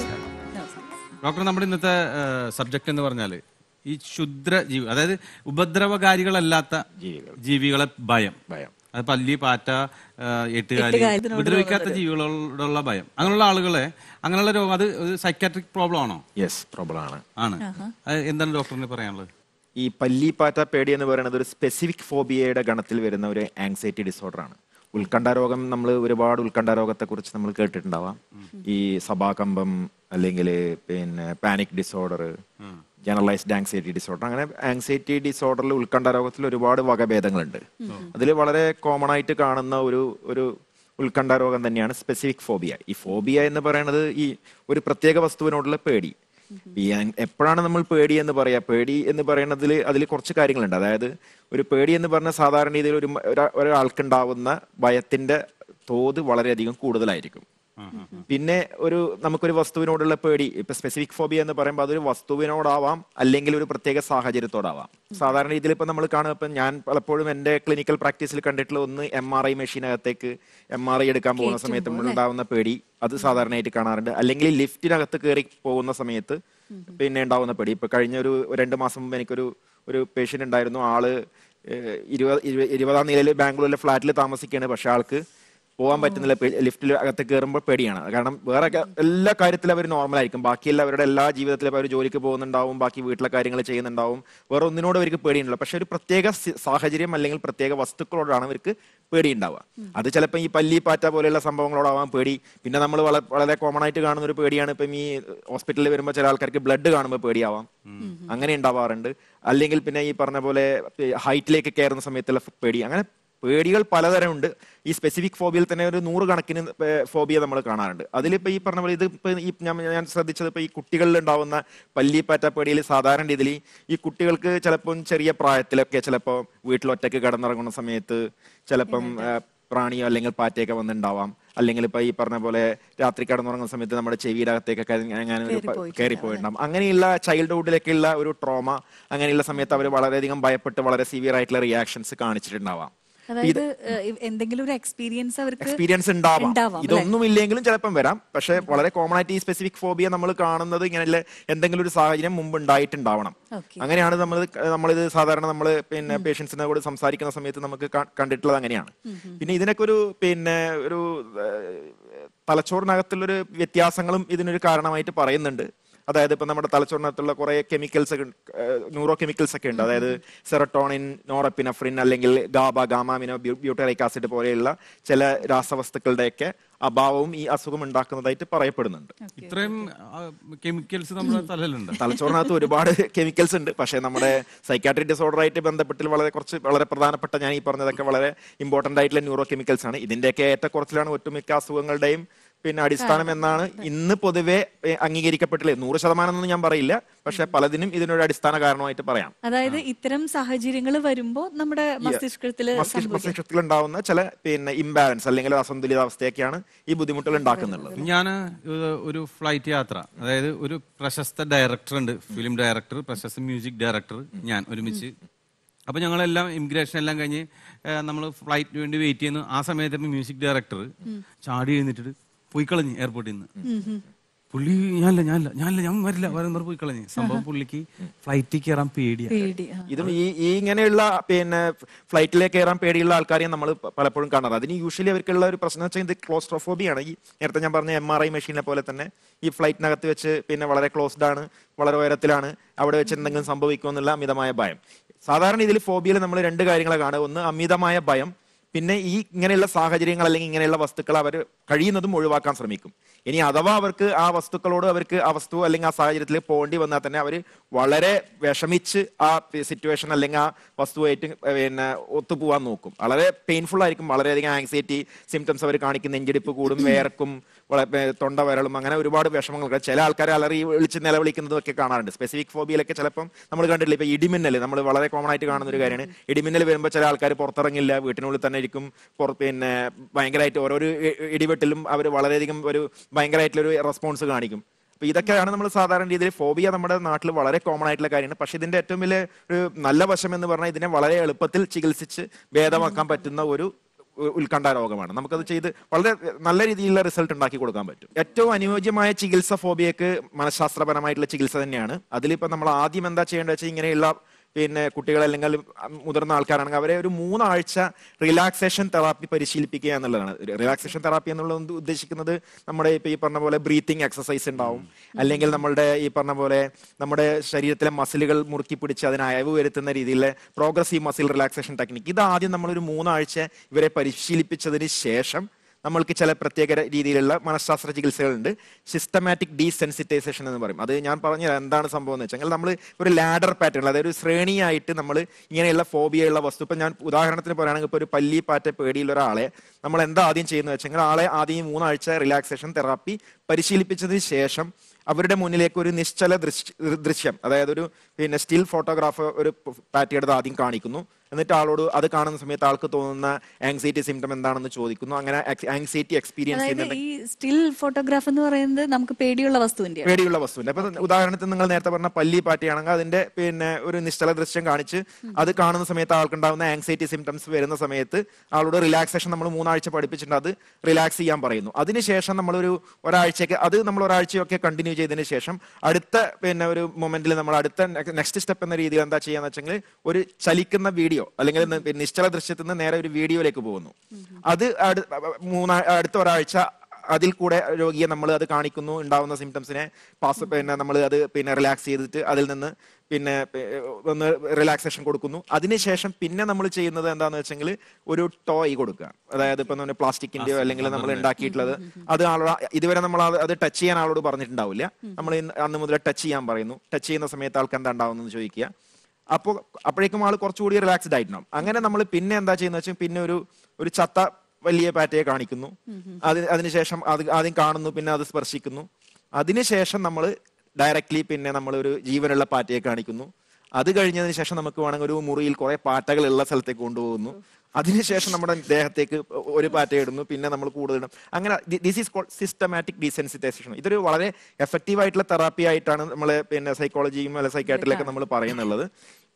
ഡോക്ടർ നമ്മുടെ ഇന്നത്തെ സബ്ജക്ട് എന്ന് പറഞ്ഞാൽ ഈ ക്ഷുദ്ര ജീവി അതായത് ഉപദ്രവകാരികളല്ലാത്ത ജീവികളെ ഭയം ഭയം അത് പല്ലി പാറ്റ ആ, എട്ടുകാലി എട്ടുകാലി, ഇതിനോട് ഉപദ്രവിക്കാത്ത തോന്നുന്നത്. ജീവികളോടുള്ള ഭയം അങ്ങനെയുള്ള ആളുകളെ അങ്ങനെയുള്ള രോഗം അത് സൈക്കാട്രിക് പ്രോബ്ലം ആണോ യെസ് പ്രോബ്ലം ആണ് ആണ് അത് എന്താണ് ഡോക്ടറിന് പറയാനുള്ളത് ഈ പല്ലിപ്പാറ്റ പേടി എന്ന് പറയുന്നത് ഒരു സ്പെസിഫിക് ഫോബിയയുടെ ഗണത്തിൽ വരുന്ന ഒരു ആങ്സൈറ്റി ഡിസോർഡർ ആണ് ഉത്കണ്ഠ രോഗം നമ്മൾ ഒരുപാട് ഉത്കണ്ഠ രോഗത്തെ കുറിച്ച് നമ്മൾ കേട്ടിട്ടുണ്ടാവാം ഈ സഭാകമ്പം അല്ലെങ്കിൽ പിന്നെ panic disorder generalised anxiety disorder അങ്ങനെ ആങ്സൈറ്റി ഡിസോർഡറിൽ ഉത്കണ്ഠ രോഗത്തിൽ ഒരുപാട് വകഭേദങ്ങളുണ്ട് അതിൽ വളരെ കോമൺ ആയിട്ട് കാണുന്ന ഒരു ഒരു ഉത്കണ്ഠ രോഗം തന്നെയാണ് സ്പെസിഫിക് ഫോബിയ ഈ ഫോബിയ എന്ന് പറയുന്നത് ഈ ഒരു പ്രത്യേക വസ്തുവിനോടുള്ള പേടി ഈ അങ് എപ്പോഴാണ് നമ്മൾ പേടി എന്ന് പറയാ പേടി എന്ന് പറയുന്നതിൽ അതിൽ കുറച്ച് കാര്യങ്ങളുണ്ട് അതായത് ഒരു പേടി എന്ന് പറഞ്ഞ സാധാരണ രീതിയിൽ ഒരു മ- ഒരാ- ഒരാൾക്കുണ്ടാവുന്ന ഭയത്തിന്റെ തോത് വളരെയധികം കൂടുതലായിരിക്കും പിന്നെ ഒരു നമുക്കൊരു വസ്തുവിനോടുള്ള പേടി ഇപ്പൊ സ്പെസിഫിക് ഫോബിയ എന്ന് പറയുമ്പോൾ അതൊരു വസ്തുവിനോടാവാം അല്ലെങ്കിൽ ഒരു പ്രത്യേക സാഹചര്യത്തോടാവാം സാധാരണ രീതിയിൽ ഇപ്പൊ നമ്മൾ കാണുക ഇപ്പൊ ഞാൻ പലപ്പോഴും എന്റെ ക്ലിനിക്കൽ പ്രാക്ടീസിൽ കണ്ടിട്ടുള്ള ഒന്ന് എം ആർ ഐ മെഷീനകത്തേക്ക് എം ആർ ഐ എടുക്കാൻ പോകുന്ന സമയത്ത് കേറ്റുമ്പോൾ ഉണ്ടാവുന്ന പേടി അത് സാധാരണയായിട്ട് കാണാറുണ്ട് അല്ലെങ്കിൽ ലിഫ്റ്റിനകത്ത് കയറി പോകുന്ന സമയത്ത് പിന്നെ ഉണ്ടാവുന്ന പേടി ഇപ്പൊ കഴിഞ്ഞ ഒരു രണ്ട് മാസം മുമ്പ് എനിക്കൊരു ഒരു പേഷ്യന്റ് ഉണ്ടായിരുന്നു ആള് ഏഹ്, ഇരുപത് ഇരുപ- ഇരുപതാം നിലയിൽ ബാംഗ്ലൂരിലെ ഫ്ലാറ്റിൽ താമസിക്കുകയാണ് പക്ഷെ ആൾക്ക് പോകാൻ പറ്റുന്നില്ല ലിഫ്റ്റിൽ അകത്ത് കയറുമ്പോൾ പേടിയാണ് കാരണം വേറെ ക- എല്ലാ കാര്യത്തിലും അവർ നോർമൽ ആയിരിക്കും ബാക്കിയുള്ള അവരുടെ എല്ലാ ജീവിതത്തിലും അവർ ജോലിക്ക് പോകുന്നുണ്ടാവും ബാക്കി വീട്ടിലെ കാര്യങ്ങൾ ചെയ്യുന്നുണ്ടാവും വേറെ ഒന്നിനോട് അവർക്ക് പേടിയുണ്ടല്ലോ പക്ഷെ ഒരു പ്രത്യേക സി- സാഹചര്യം അല്ലെങ്കിൽ പ്രത്യേക വസ്തുക്കളോടാണ് അവർക്ക് പേടി ഉണ്ടാവുക അത് ചിലപ്പോൾ ഈ പല്ലി പാറ്റ പോലെയുള്ള സംഭവങ്ങളോടാവാൻ പേടി പിന്നെ നമ്മൾ വളരെ കോമൺ ആയിട്ട് കാണുന്ന ഒരു പേടിയാണ് ഇപ്പം ഈ ഹോസ്പിറ്റലിൽ വരുമ്പോൾ ചില ആൾക്കാർക്ക് ബ്ലഡ് കാണുമ്പോൾ പേടിയാവാം അങ്ങനെ ഉണ്ടാവാറുണ്ട് അല്ലെങ്കിൽ പിന്നെ ഈ പറഞ്ഞ പോലെ ഹൈറ്റിലേക്ക് കയറുന്ന സമയത്തുള്ള പേടി അങ്ങനെ പേടികൾ പലതരമുണ്ട് ഈ സ്പെസിഫിക് ഫോബിയയിൽ തന്നെ ഒരു നൂറുകണക്കിന് ഫോബിയ നമ്മൾ കാണാറുണ്ട് അതിലിപ്പോൾ ഈ പറഞ്ഞ പോലെ ഇത് ഇപ്പൊ ഈ ഞാൻ ഞാൻ ശ്രദ്ധിച്ചത് ഇപ്പോൾ ഈ കുട്ടികളിൽ ഉണ്ടാവുന്ന പല്ലിപ്പാറ്റ പേടിയിൽ സാധാരണ രീതിയിൽ ഈ കുട്ടികൾക്ക് ചിലപ്പം ചെറിയ പ്രായത്തിലൊക്കെ ചിലപ്പോൾ വീട്ടിൽ ഒറ്റയ്ക്ക് കിടന്നിറങ്ങുന്ന സമയത്ത് ചിലപ്പം ആ, പ്രാണിയോ അല്ലെങ്കിൽ പാറ്റയൊക്കെ വന്നിട്ടുണ്ടാവാം അല്ലെങ്കിൽ ഇപ്പൊ ഈ പറഞ്ഞ പോലെ രാത്രി കിടന്നുറങ്ങുന്ന സമയത്ത് നമ്മുടെ ചെവിയുടെ അകത്തേക്കൊക്കെ അങ്ങനെ ഒരു കയറി പോയിട്ടുണ്ടാവും അങ്ങനെയുള്ള ചൈൽഡ്ഹുഡിലേക്കുള്ള ഒരു ട്രോമ അങ്ങനെയുള്ള സമയത്ത് അവർ വളരെയധികം ഭയപ്പെട്ട് വളരെ സിവിയർ ആയിട്ടുള്ള റിയാക്ഷൻസ് കാണിച്ചിട്ടുണ്ടാവാം അതായത് ഏഹ്, എന്തെങ്കിലും ഒരു എക്സ്പീരിയൻസ് അവർക്ക് എക്സ്പീരിയൻസ് ഉണ്ടാവാം ഉണ്ടാവാം, അല്ലേ? ഇതൊന്നും ഇല്ലെങ്കിലും ചിലപ്പം വരാം പക്ഷെ വളരെ കോമൺ ആയിട്ട് ഈ സ്പെസിഫിക് ഫോബിയ നമ്മൾ കാണുന്നത് ഇങ്ങനെയുള്ള എന്തെങ്കിലും ഒരു സാഹചര്യം മുമ്പ് ഉണ്ടായിട്ടുണ്ടാവണം Okay. അങ്ങനെയാണ് നമ്മൾ നമ്മളിത് സാധാരണ നമ്മൾ പിന്നെ പേഷ്യൻസിനോട് സംസാരിക്കുന്ന സമയത്ത് നമുക്ക് ക- കണ്ടിട്ടുള്ളത് അങ്ങനെയാണ് പിന്നെ ഇതിനൊക്കെ ഒരു പിന്നെ ഒരു ഏഹ്, തലച്ചോറിനകത്തുള്ളൊരു വ്യത്യാസങ്ങളും ഇതിനൊരു കാരണമായിട്ട് പറയുന്നുണ്ട് അതായത് ഇപ്പൊ നമ്മുടെ തലച്ചോറിനകത്തുള്ള കുറെ കെമിക്കൽസ് ഒക്കെ ന്യൂറോ കെമിക്കൽസ് ഒക്കെ ഉണ്ട് അതായത് സെറട്ടോണിൻ നോറപ്പിനഫ്രിൻ അല്ലെങ്കിൽ ഗാബ ഗാമാമിനോ ബ്യൂട്ടറിക് ആസിഡ് പോലെയുള്ള ചില രാസവസ്തുക്കളുടെയൊക്കെ അഭാവവും ഈ അസുഖം ഉണ്ടാക്കുന്നതായിട്ട് പറയപ്പെടുന്നുണ്ട് ഇത്രയും കെമിക്കൽസ് നമ്മുടെ തലയിലുണ്ട് തലച്ചോറിനകത്ത് ഒരുപാട് കെമിക്കൽസ് ഉണ്ട് പക്ഷേ നമ്മുടെ സൈക്കാട്രിക് ഡിസോർഡറായിട്ട് ബന്ധപ്പെട്ട് വളരെ കുറച്ച് വളരെ പ്രധാനപ്പെട്ട ഞാൻ ഈ പറഞ്ഞതൊക്കെ വളരെ ഇമ്പോർട്ടന്റ് ആയിട്ടുള്ള ന്യൂറോ കെമിക്കൽസ് ആണ് ഇതിന്റെയൊക്കെ ഏറ്റക്കുറച്ചിലാണ് ഒട്ടുമിക്ക അസുഖങ്ങളുടെയും പിന്നെ അടിസ്ഥാനം എന്നാണ് ഇന്ന് പൊതുവെ ഏ, അംഗീകരിക്കപ്പെട്ടില്ലേ നൂറ് ശതമാനം എന്നൊന്നും ഞാൻ പറയില്ല പക്ഷെ പലതിനും ഇതിനൊരു അടിസ്ഥാന കാരണമായിട്ട് പറയാം അതായത് ഇത്തരം സാഹചര്യങ്ങൾ വരുമ്പോ നമ്മുടെ മസ്തിഷ്കത്തില് മസ്തിഷ്ക മസ്തിഷ്കത്തിൽ ഉണ്ടാവുന്ന ചില പിന്നെ ഇംബാലൻസ് അല്ലെങ്കിൽ അസന്തുലിതാവസ്ഥയൊക്കെയാണ് ഈ ബുദ്ധിമുട്ടുകൾ ഉണ്ടാക്കുന്നുള്ളത് ഞാൻ ഒരു ഫ്ലൈറ്റ് യാത്ര അതായത് ഒരു പ്രശസ്ത ഡയറക്ടർ ഉണ്ട് ഫിലിം ഡയറക്ടർ പ്രശസ്ത മ്യൂസിക് ഡയറക്ടർ ഞാൻ ഒരുമിച്ച് അപ്പൊ ഞങ്ങളെല്ലാം ഇമിഗ്രേഷൻ എല്ലാം കഴിഞ്ഞ് നമ്മൾ ഫ്ലൈറ്റിന് വേണ്ടി വെയിറ്റ് ചെയ്യുന്നു ആ സമയത്ത് മ്യൂസിക് ഡയറക്ടർ ചാടി എഴുന്നിട്ട് പോയി കളഞ്ഞ് എയർപോർട്ടിൽ നിന്ന് പുള്ളി ഞാനല്ല ഞാനല്ല ഞാനല്ല ഞാൻ വരില്ല വരുന്നവർ പോയി കളഞ്ഞ് സംഭവം പുള്ളിക്ക് ഫ്ലൈറ്റിൽ കയറാൻ പേടിയാണ് പേടി ആ. ഇതും ഈ ഈ ഇങ്ങനെയുള്ള പിന്നെ ഫ്ലൈറ്റിലേക്ക് കയറാൻ പേടിയുള്ള ആൾക്കാരെയും നമ്മൾ പലപ്പോഴും കാണാറ് അതിന് യൂഷ്വലി അവർക്കുള്ള ഒരു പ്രശ്നം വെച്ചാൽ ഇത് ക്ലോസ്ട്രോഫോബിയാണ് ഈ നേരത്തെ ഞാൻ പറഞ്ഞ എം ആർ ഐ മെഷീനെ പോലെ തന്നെ ഈ ഫ്ലൈറ്റിനകത്ത് വെച്ച് പിന്നെ വളരെ ക്ലോസ്ഡ് ആണ് വളരെ ഉയരത്തിലാണ് അവിടെ വെച്ച് എന്തെങ്കിലും സംഭവിക്കുമോ എന്നുള്ള അമിതമായ ഭയം സാധാരണ ഇതിൽ ഫോബിയയിൽ നമ്മൾ രണ്ട് കാര്യങ്ങളെ കാണുക ഒന്ന് അമിതമായ ഭയം പിന്നെ ഈ ഇങ്ങനെയുള്ള സാഹചര്യങ്ങൾ അല്ലെങ്കിൽ ഇങ്ങനെയുള്ള വസ്തുക്കൾ അവർ കഴിയുന്നതും ഒഴിവാക്കാൻ ശ്രമിക്കും ഇനി അഥവാ അവർക്ക് ആ വസ്തുക്കളോട് അവർക്ക് ആ വസ്തു അല്ലെങ്കിൽ ആ സാഹചര്യത്തിൽ പോകേണ്ടി വന്നാൽ തന്നെ അവർ വളരെ വിഷമിച്ച് ആ സിറ്റുവേഷൻ അല്ലെങ്കിൽ ആ വസ്തുവായിട്ട് പിന്നെ ഒത്തുപോകാൻ നോക്കും വളരെ പെയിൻഫുൾ ആയിരിക്കും വളരെയധികം ആങ്സൈറ്റി സിംറ്റംസ് അവർ കാണിക്കും നെഞ്ചിടിപ്പ് കൂടും വേർക്കും വള- ഏ, തൊണ്ട വരളും അങ്ങനെ ഒരുപാട് വിഷമങ്ങൾ ചില ആൾക്കാർ അലറി വിളിച്ച് നിലവിളിക്കുന്നതും ഒക്കെ കാണാറുണ്ട് സ്പെസിഫിക് ഫോബിയിലൊക്കെ ചിലപ്പം നമ്മൾ കണ്ടിട്ടില്ല ഇപ്പൊ ഇടിമിന്നൽ നമ്മൾ വളരെ കോമൺ ആയിട്ട് കാണുന്ന ഒരു കാര്യമാണ് ഇടിമിന്നൽ വരുമ്പോൾ ചില ആൾക്കാർ പുറത്തിറങ്ങില്ല വീട്ടിനുള്ളിൽ തന്നെ ഇരിക്കും പുറ- പിന്നെ ഭയങ്കരമായിട്ട് ഓരോരോ ഇ- ഇടിവെട്ടിലും അവർ വളരെയധികം ഒരു ഭയങ്കരമായിട്ടുള്ള ഒരു റെസ്പോൺസ് കാണിക്കും അപ്പൊ ഇതൊക്കെയാണ് നമ്മൾ സാധാരണ രീതിയിൽ ഫോബിയ നമ്മുടെ നാട്ടിൽ വളരെ കോമൺ ആയിട്ടുള്ള കാര്യമാണ് പക്ഷെ ഇതിന്റെ ഏറ്റവും വലിയ ഒരു നല്ല വശം എന്ന് പറഞ്ഞാൽ ഇതിനെ വളരെ എളുപ്പത്തിൽ ചികിത്സിച്ച് ഭേദമാക്കാൻ പറ്റുന്ന ഒരു ഉ- ഉത്കണ്ഠ രോഗമാണ് നമുക്കത് ചെയ്ത് വളരെ നല്ല രീതിയിലുള്ള റിസൾട്ട് ഉണ്ടാക്കി കൊടുക്കാൻ പറ്റും ഏറ്റവും അനുയോജ്യമായ ചികിത്സ ഫോബിയക്ക് മനഃശാസ്ത്രപരമായിട്ടുള്ള ചികിത്സ തന്നെയാണ് അതിലിപ്പോ നമ്മൾ ആദ്യം എന്താ ചെയ്യേണ്ടത് വെച്ചാൽ ഇങ്ങനെയുള്ള പിന്നെ കുട്ടികൾ അല്ലെങ്കിൽ മുതിർന്ന ആൾക്കാരാണെങ്കിൽ അവരെ ഒരു മൂന്നാഴ്ച റിലാക്സേഷൻ തെറാപ്പി പരിശീലിപ്പിക്കുക എന്നുള്ളതാണ് റിലാക്സേഷൻ തെറാപ്പി എന്നുള്ളത് ഉദ്ദേശിക്കുന്നത് നമ്മുടെ ഇപ്പൊ ഈ പറഞ്ഞ പോലെ ബ്രീത്തിങ് എക്സസൈസ് ഉണ്ടാവും അല്ലെങ്കിൽ നമ്മളുടെ ഈ പറഞ്ഞ പോലെ നമ്മുടെ ശരീരത്തിലെ മസിലുകൾ മുറുക്കി പിടിച്ച് അതിന് അയവ് വരുത്തുന്ന രീതിയിലെ പ്രോഗ്രസീവ് മസിൽ റിലാക്സേഷൻ ടെക്നിക്ക് ഇത് ആദ്യം നമ്മളൊരു മൂന്നാഴ്ച ഇവരെ പരിശീലിപ്പിച്ചതിന് ശേഷം നമ്മൾക്ക് ചില പ്രത്യേക രീതിയിലുള്ള മനഃശാസ്ത്ര ചികിത്സകളുണ്ട് സിസ്റ്റമാറ്റിക് ഡീസെൻസിറ്റൈസേഷൻ എന്ന് പറയും അത് ഞാൻ പറഞ്ഞ എന്താണ് സംഭവം എന്ന് വെച്ചാൽ നമ്മൾ ഒരു ലാഡർ പാറ്റേൺ അതായത് ഒരു ശ്രേണിയായിട്ട് നമ്മൾ ഇങ്ങനെയുള്ള ഫോബിയുള്ള വസ്തു ഇപ്പം ഞാൻ ഉദാഹരണത്തിന് പറയുകയാണെങ്കിൽ ഇപ്പോൾ ഒരു പല്ലി പാറ്റ പേടിയുള്ള ഒരാളെ നമ്മൾ എന്താ ആദ്യം ചെയ്യുന്നത് വെച്ചെങ്കിൽ ആളെ ആദ്യം ഈ മൂന്നാഴ്ച റിലാക്സേഷൻ തെറാപ്പി പരിശീലിപ്പിച്ചതിന് ശേഷം അവരുടെ മുന്നിലേക്ക് ഒരു നിശ്ചല ദൃശ്യ ദൃശ്യം അതായത് ഒരു പിന്നെ സ്റ്റിൽ ഫോട്ടോഗ്രാഫ് ഒരു പാറ്റയുടെ ആദ്യം കാണിക്കുന്നു എന്നിട്ട് ആളോട് അത് കാണുന്ന സമയത്ത് ആൾക്ക് തോന്നുന്ന ആങ്സൈറ്റി സിംറ്റം എന്താണെന്ന് ചോദിക്കുന്നു അങ്ങനെ ആങ്സൈറ്റി എക്സ്പീരിയൻസ് അതായത് ചെയ്യുന്നുണ്ട് ഈ സ്റ്റിൽ ഫോട്ടോഗ്രാഫ് എന്ന് പറയുന്നത് നമുക്ക് പേടിയുള്ള വസ്തുവിന്റെ പേടിയുള്ള വസ്തുവിന്റെ അപ്പൊ ഉദാഹരണത്തിന് നിങ്ങൾ നേരത്തെ പറഞ്ഞ പല്ലി പാറ്റയാണെങ്കിൽ അതിന്റെ പിന്നെ ഒരു നിശ്ചല ദൃശ്യം കാണിച്ച് അത് കാണുന്ന സമയത്ത് ആൾക്കുണ്ടാവുന്ന ആങ്സൈറ്റി സിംറ്റംസ് വരുന്ന സമയത്ത് ആളോട് റിലാക്സേഷൻ നമ്മൾ മൂന്നാഴ്ച പഠിപ്പിച്ചിട്ടുണ്ട് അത് റിലാക്സ് ചെയ്യാൻ പറയുന്നു അതിനുശേഷം നമ്മളൊരു ഒരാഴ്ചയ്ക്ക് അത് നമ്മൾ ഒരാഴ്ചയൊക്കെ കണ്ടിന്യൂ ചെയ്തതിന് ശേഷം അടുത്ത പിന്നെ ഒരു മൊമെന്റിൽ നമ്മൾ അടുത്ത നെക്സ്റ്റ് സ്റ്റെപ്പ് എന്ന രീതിയിൽ എന്താ ചെയ്യാന്ന് വെച്ചെങ്കിൽ ഒരു ചലിക്കുന്ന വീഡിയോ അല്ലെങ്കിൽ നി- പിന്നെ നിശ്ചല ദൃശ്യത്തിൽ നിന്ന് നേരെ ഒരു വീഡിയോയിലേക്ക് പോകുന്നു അത് അടു- മൂന്നാ അടുത്ത ഒരാഴ്ച അതിൽ കൂടെ രോഗിയെ നമ്മൾ അത് കാണിക്കുന്നു ഉണ്ടാവുന്ന സിംറ്റംസിനെ പാസ് പിന്നെ നമ്മൾ അത് പിന്നെ റിലാക്സ് ചെയ്തിട്ട് അതിൽ നിന്ന് പിന്നെ പി- ഒന്ന് റിലാക്സേഷൻ കൊടുക്കുന്നു അതിനുശേഷം പിന്നെ നമ്മൾ ചെയ്യുന്നത് എന്താന്ന് വെച്ചെങ്കിൽ ഒരു ടോയ് കൊടുക്കുക അതായത് ഇപ്പൊ നമ്മൾ പ്ലാസ്റ്റിക്കിന്റെയോ അല്ലെങ്കിൽ നമ്മൾ ഉണ്ടാക്കിയിട്ടുള്ളത് അത് ആളോട് ഇതുവരെ നമ്മൾ അത് അത് ടച്ച് ചെയ്യാൻ ആളോട് പറഞ്ഞിട്ടുണ്ടാവില്ല നമ്മൾ ഇന്ന് അന്ന് മുതൽ ടച്ച് ചെയ്യാൻ പറയുന്നു ടച്ച് ചെയ്യുന്ന സമയത്ത് ആൾക്ക് എന്താ ഉണ്ടാവുന്നത് ചോദിക്കുക അപ്പോൾ അപ്പോഴേക്കും ആൾ കുറച്ചുകൂടി റിലാക്സ്ഡ് ആയിട്ടുണ്ടാവും അങ്ങനെ നമ്മൾ പിന്നെ എന്താ ചെയ്യുന്നത് വെച്ചാൽ പിന്നെ ഒരു ഒരു ചത്ത വലിയ പാറ്റയെ കാണിക്കുന്നു അത് അതിനുശേഷം അത് ആദ്യം കാണുന്നു പിന്നെ അത് സ്പർശിക്കുന്നു അതിനുശേഷം നമ്മൾ ഡയറക്ട്ലി പിന്നെ നമ്മൾ ഒരു ജീവനുള്ള പാറ്റയെ കാണിക്കുന്നു അത് കഴിഞ്ഞതിന് ശേഷം നമുക്ക് വേണമെങ്കിൽ ഒരു മുറിയിൽ കുറെ പാറ്റകൾ ഉള്ള സ്ഥലത്തേക്ക് കൊണ്ടുപോകുന്നു അതിനുശേഷം നമ്മുടെ ദേഹത്തേക്ക് ഒരു പാറ്റ ഇടുന്നു പിന്നെ നമ്മൾ കൂടുതലിടും അങ്ങനെ ദിസ് ഈസ് കോൾഡ് സിസ്റ്റമാറ്റിക് ഡീസെൻസിറ്റൈസേഷൻ ഇതൊരു വളരെ എഫക്റ്റീവ് ആയിട്ടുള്ള തെറാപ്പി ആയിട്ടാണ് നമ്മൾ പിന്നെ സൈക്കോളജിയും അല്ലെ സൈക്കാട്രിയിലൊക്കെ നമ്മൾ പറയുന്നുള്ളത്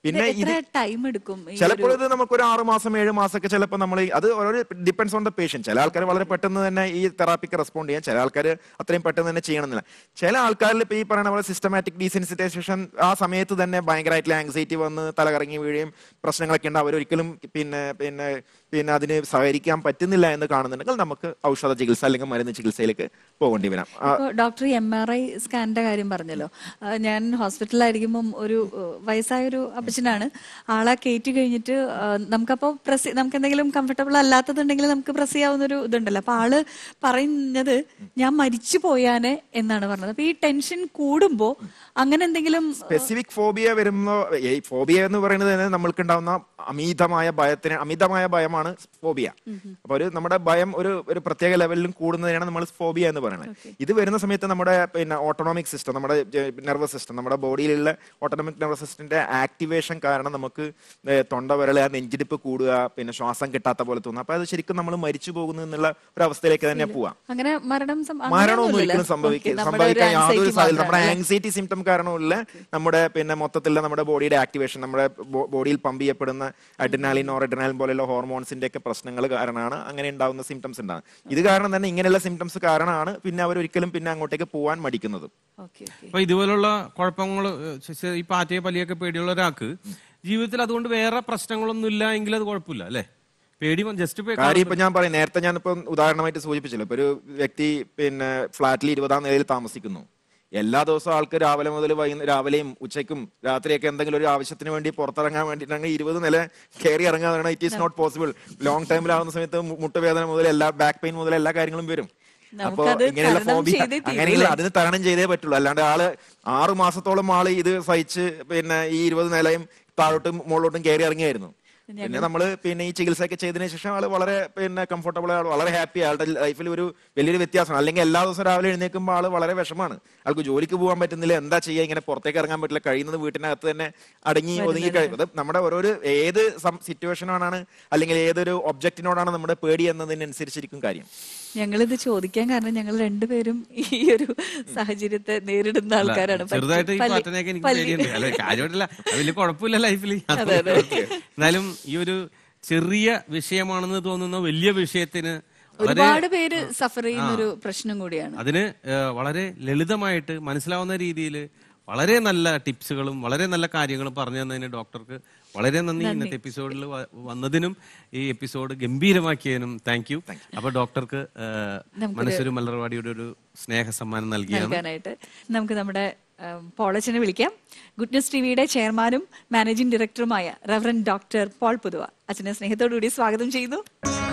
പിന്നെ ഇത് എത്ര ടൈം എടുക്കും ഈ ചിലപ്പോൾ ഒരു- ഇത് നമുക്ക് ഒരു ആറ് മാസം ഏഴ് മാസമൊക്കെ ചിലപ്പോൾ നമ്മൾ അത് ഓരോ ഡിപ്പെൻസ് ഓൺ ദ പേഷ്യൻ ചില ആൾക്കാർ വളരെ പെട്ടെന്ന് തന്നെ ഈ തെറാപ്പിക്ക് റെസ്പോണ്ട് ചെയ്യാം ചില ആൾക്കാർ അത്രയും പെട്ടെന്ന് തന്നെ ചെയ്യണമെന്നില്ല ചില ആൾക്കാരിൽ ഇപ്പോൾ ഈ പറയുന്ന പോലെ സിസ്റ്റമാറ്റിക് ഡീസെൻസിറ്റൈസേഷൻ ആ സമയത്ത് തന്നെ ഭയങ്കരമായിട്ടുള്ള ആങ്സൈറ്റി വന്ന് തലകറങ്ങി വീഴുകയും പ്രശ്നങ്ങളൊക്കെ ഉണ്ട് അവരൊരിക്കലും പിന്നെ പിന്നെ പിന്നെ അതിന് സഹകരിക്കാൻ പറ്റുന്നില്ല എന്ന് കാണുന്നുണ്ടെങ്കിൽ നമുക്ക് ഔഷധ ചികിത്സ അല്ലെങ്കിൽ മരുന്ന് ചികിത്സയിലേക്ക് പോകേണ്ടി വരാം ആ, ഇപ്പൊ ഡോക്ടർ എം ആർ ഐ സ്കാനിന്റെ കാര്യം പറഞ്ഞല്ലോ ആ, ഞാൻ ഹോസ്പിറ്റലിലായിരിക്കുമ്പം ഒരു ആ, വയസ്സായ ഒരു അപ്പച്ചനാണ് ആളെ കയറ്റി കഴിഞ്ഞിട്ട് ആ, നമുക്കപ്പോ പ്രസ് നമുക്ക് എന്തെങ്കിലും കംഫർട്ടബിൾ അല്ലാത്തതുണ്ടെങ്കിൽ നമുക്ക് പ്രസ് ചെയ്യാവുന്ന ഒരു ഇതുണ്ടല്ലോ അപ്പൊ ആള് പറയുന്നത് ഞാൻ മരിച്ചു പോയാനെ എന്നാണ് പറഞ്ഞത് അപ്പൊ ഈ ടെൻഷൻ കൂടുമ്പോ അങ്ങനെ എന്തെങ്കിലും സ്പെസിഫിക് ഫോബിയ വരുമ്പോ ഈ ഫോബിയ എന്ന് പറയുന്നത് തന്നെ നമ്മൾക്ക് ഉണ്ടാവുന്ന അമിതമായ ഭയത്തിന് അമിതമായ ഭയമാണ് ഫോബിയ അപ്പൊ ഒരു നമ്മുടെ ഭയം ഒരു ഒരു പ്രത്യേക ലെവലിലും കൂടുന്നതിനാണ് നമ്മൾ ഫോബിയ എന്ന് പറയുന്നത് ഇത് വരുന്ന സമയത്ത് നമ്മുടെ പിന്നെ ഓട്ടോണോമിക് സിസ്റ്റം നമ്മുടെ നെർവസ് സിസ്റ്റം നമ്മുടെ ബോഡിയിലുള്ള ഓട്ടോണോമിക് നെർവസ് സിസ്റ്റത്തിന്റെ ആക്ടിവേഷൻ കാരണം നമുക്ക് ഏ, തൊണ്ട വിരളുക നെഞ്ചിടിപ്പ് കൂടുക പിന്നെ ശ്വാസം കിട്ടാത്ത പോലെ തോന്നുക അപ്പൊ അത് ശരിക്കും നമ്മൾ മരിച്ചു പോകുന്നു എന്നുള്ള ഒരു അവസ്ഥയിലേക്ക് തന്നെ പോവാം അങ്ങനെ മരണം സം- മരണമൊന്നും അങ്ങനെയൊന്നുമില്ലല്ലോ? ഒരിക്കലും സംഭവിക്ക Okay, നമ്മുടെ ഒരു സംഭവിക്കാൻ യാതൊരു anxiety സാധ്യത നമ്മുടെ മാത്രമാണ്. ആങ്സൈറ്റി സിംറ്റം കാരണമില്ല നമ്മുടെ പിന്നെ മൊത്തത്തിലുള്ള നമ്മുടെ ബോഡിയുടെ ആക്ടിവേഷൻ നമ്മുടെ ബോഡിയിൽ പമ്പ് ചെയ്യപ്പെടുന്ന അഡ്രിനാലിൻ ഓർ അഡ്രിനാലിൻ പോലെയുള്ള ഹോർമോൺസിന്റെ ഒക്കെ പ്രശ്നങ്ങൾ കാരണമാണ് അങ്ങനെ ഉണ്ടാവുന്ന സിംറ്റംസ് ഉണ്ടാകുന്നത് ഇത് കാരണം തന്നെ ഇങ്ങനെയുള്ള സിംറ്റംസ് കാരണമാണ് പിന്നെ അവർ ഒരിക്കലും പിന്നെ അങ്ങോട്ടേക്ക് പോകാൻ മടിക്കുന്നത് അപ്പൊ ഇതുപോലുള്ള കുഴപ്പങ്ങൾ ഈ പാറ്റയെ പലിയൊക്കെ പേടിയുള്ള ഒരാൾക്ക് ജീവിതത്തിൽ അതുകൊണ്ട് വേറെ പ്രശ്നങ്ങളൊന്നും ഇല്ല എങ്കിൽ അത് കുഴപ്പമില്ല അല്ലെ പേടി ജസ്റ്റ് കാര്യം ഇപ്പൊ ഞാൻ പറയാം നേരത്തെ ഞാനിപ്പോ ഉദാഹരണമായിട്ട് സൂചിപ്പിച്ചല്ലോ ഇപ്പൊ ഒരു വ്യക്തി പിന്നെ ഫ്ലാറ്റിൽ ഇരുപതാം നിലയിൽ താമസിക്കുന്നു എല്ലാ ദിവസവും ആൾക്ക് രാവിലെ മുതൽ വൈകുന്നേരം രാവിലെയും ഉച്ചയ്ക്കും രാത്രിയൊക്കെ എന്തെങ്കിലും ഒരു ആവശ്യത്തിന് വേണ്ടി പുറത്തിറങ്ങാൻ വേണ്ടിയിട്ടാണെങ്കിൽ ഇരുപത് നില കയറി ഇറങ്ങാൻ it is not possible long ടൈമിലാവുന്ന സമയത്ത് മു- മുട്ടുവേദന മുതൽ എല്ലാ ബാക്ക് പെയിൻ മുതൽ എല്ലാ കാര്യങ്ങളും വരും അപ്പൊ നമുക്കത് ഇങ്ങനെയുള്ള തരണം ഫോബിയ ചെയ്തേ തീരൂ, അങ്ങനെയുള്ള അല്ലേ? അതിന് തരണം ചെയ്തേ പറ്റുള്ളൂ അല്ലാണ്ട് ആള് ആറു മാസത്തോളം ആള് ഇത് സഹിച്ച് പിന്നെ ഈ ഇരുപത് നിലയും താഴോട്ടും മുകളിലോട്ടും കയറി ഇറങ്ങിയായിരുന്നു പിന്നെ നമ്മള് പിന്നെ ഈ ചികിത്സയൊക്കെ ചെയ്തതിനു ശേഷം ആള് വളരെ പിന്നെ കംഫർട്ടബിൾ ആണ് വളരെ ഹാപ്പി ആളുടെ ലൈഫിൽ ഒരു വലിയൊരു വ്യത്യാസമാണ് അല്ലെങ്കിൽ എല്ലാ ദിവസവും രാവിലെ എഴുന്നേൽക്കുമ്പോൾ ആള് വളരെ വിഷമാണ് ആൾക്ക് ജോലിക്ക് പോകാൻ പറ്റുന്നില്ല എന്താ ചെയ്യുക ഇങ്ങനെ പുറത്തേക്ക് ഇറങ്ങാൻ പറ്റില്ല കഴിയുന്നത് വീട്ടിനകത്ത് തന്നെ അടങ്ങി ഒതുങ്ങി കഴിയും അത് നമ്മുടെ ഓരോരു ഏത് സിറ്റുവേഷനാണ് അല്ലെങ്കിൽ ഏതൊരു ഒബ്ജക്റ്റിനോടാണ് നമ്മുടെ പേടി എന്നതിനനുസരിച്ചിരിക്കും കാര്യം ഞങ്ങളിത് ചോദിക്കാൻ കാരണം ഞങ്ങൾ രണ്ടുപേരും ഈ ഒരു സാഹചര്യത്തെ നേരിടുന്ന അല്ല, ആൾക്കാരാണ് പല്ലി- ചെറുതായിട്ട് ഈ പല്ലി- പാറ്റനെയൊക്കെ എനിക്ക് പല്ലി- പേടിയുണ്ട് അല്ലെ കാര്യമായിട്ടില്ല അത് വലിയ കുഴപ്പമില്ല ലൈഫിൽ അതെ, അതെ. എന്നാലും ഈ ഒരു ചെറിയ വിഷയമാണെന്ന് തോന്നുന്ന വലിയ വിഷയത്തിന് വളരെ ഒരുപാട് പേര് സഫർ ചെയ്യുന്ന ഒരു പ്രശ്നം കൂടിയാണ് അതിന് ഏഹ്, വളരെ ലളിതമായിട്ട് മനസ്സിലാവുന്ന രീതിയിൽ വളരെ നല്ല ടിപ്സുകളും വളരെ നല്ല കാര്യങ്ങളും പറഞ്ഞു തന്നതിന് ഡോക്ടർക്ക് വളരെ നന്ദി ഇന്നത്തെ എപ്പിസോഡിൽ വന്നതിനും ഈ എപ്പിസോഡ് ഗംഭീരമാക്കിയതിനും താങ്ക് യു അപ്പൊ ഡോക്ടർക്ക് ഏഹ്, നമുക്കൊരു- മനസ്സൊരു മലർവാടിയുടെ ഒരു സ്നേഹ സമ്മാനം നൽകിയാണ് നൽകാനായിട്ട് നമുക്ക് നമ്മുടെ ഉം, പോളച്ചനെ വിളിക്കാം ഗുഡ് ന്യൂസ് ടിവിയുടെ ചെയർമാനും മാനേജിംഗ് ഡയറക്ടറുമായ റവറൻ ഡോക്ടർ പോൾ പുതുവ അച്ഛനെ സ്നേഹത്തോടുകൂടി സ്വാഗതം ചെയ്യുന്നു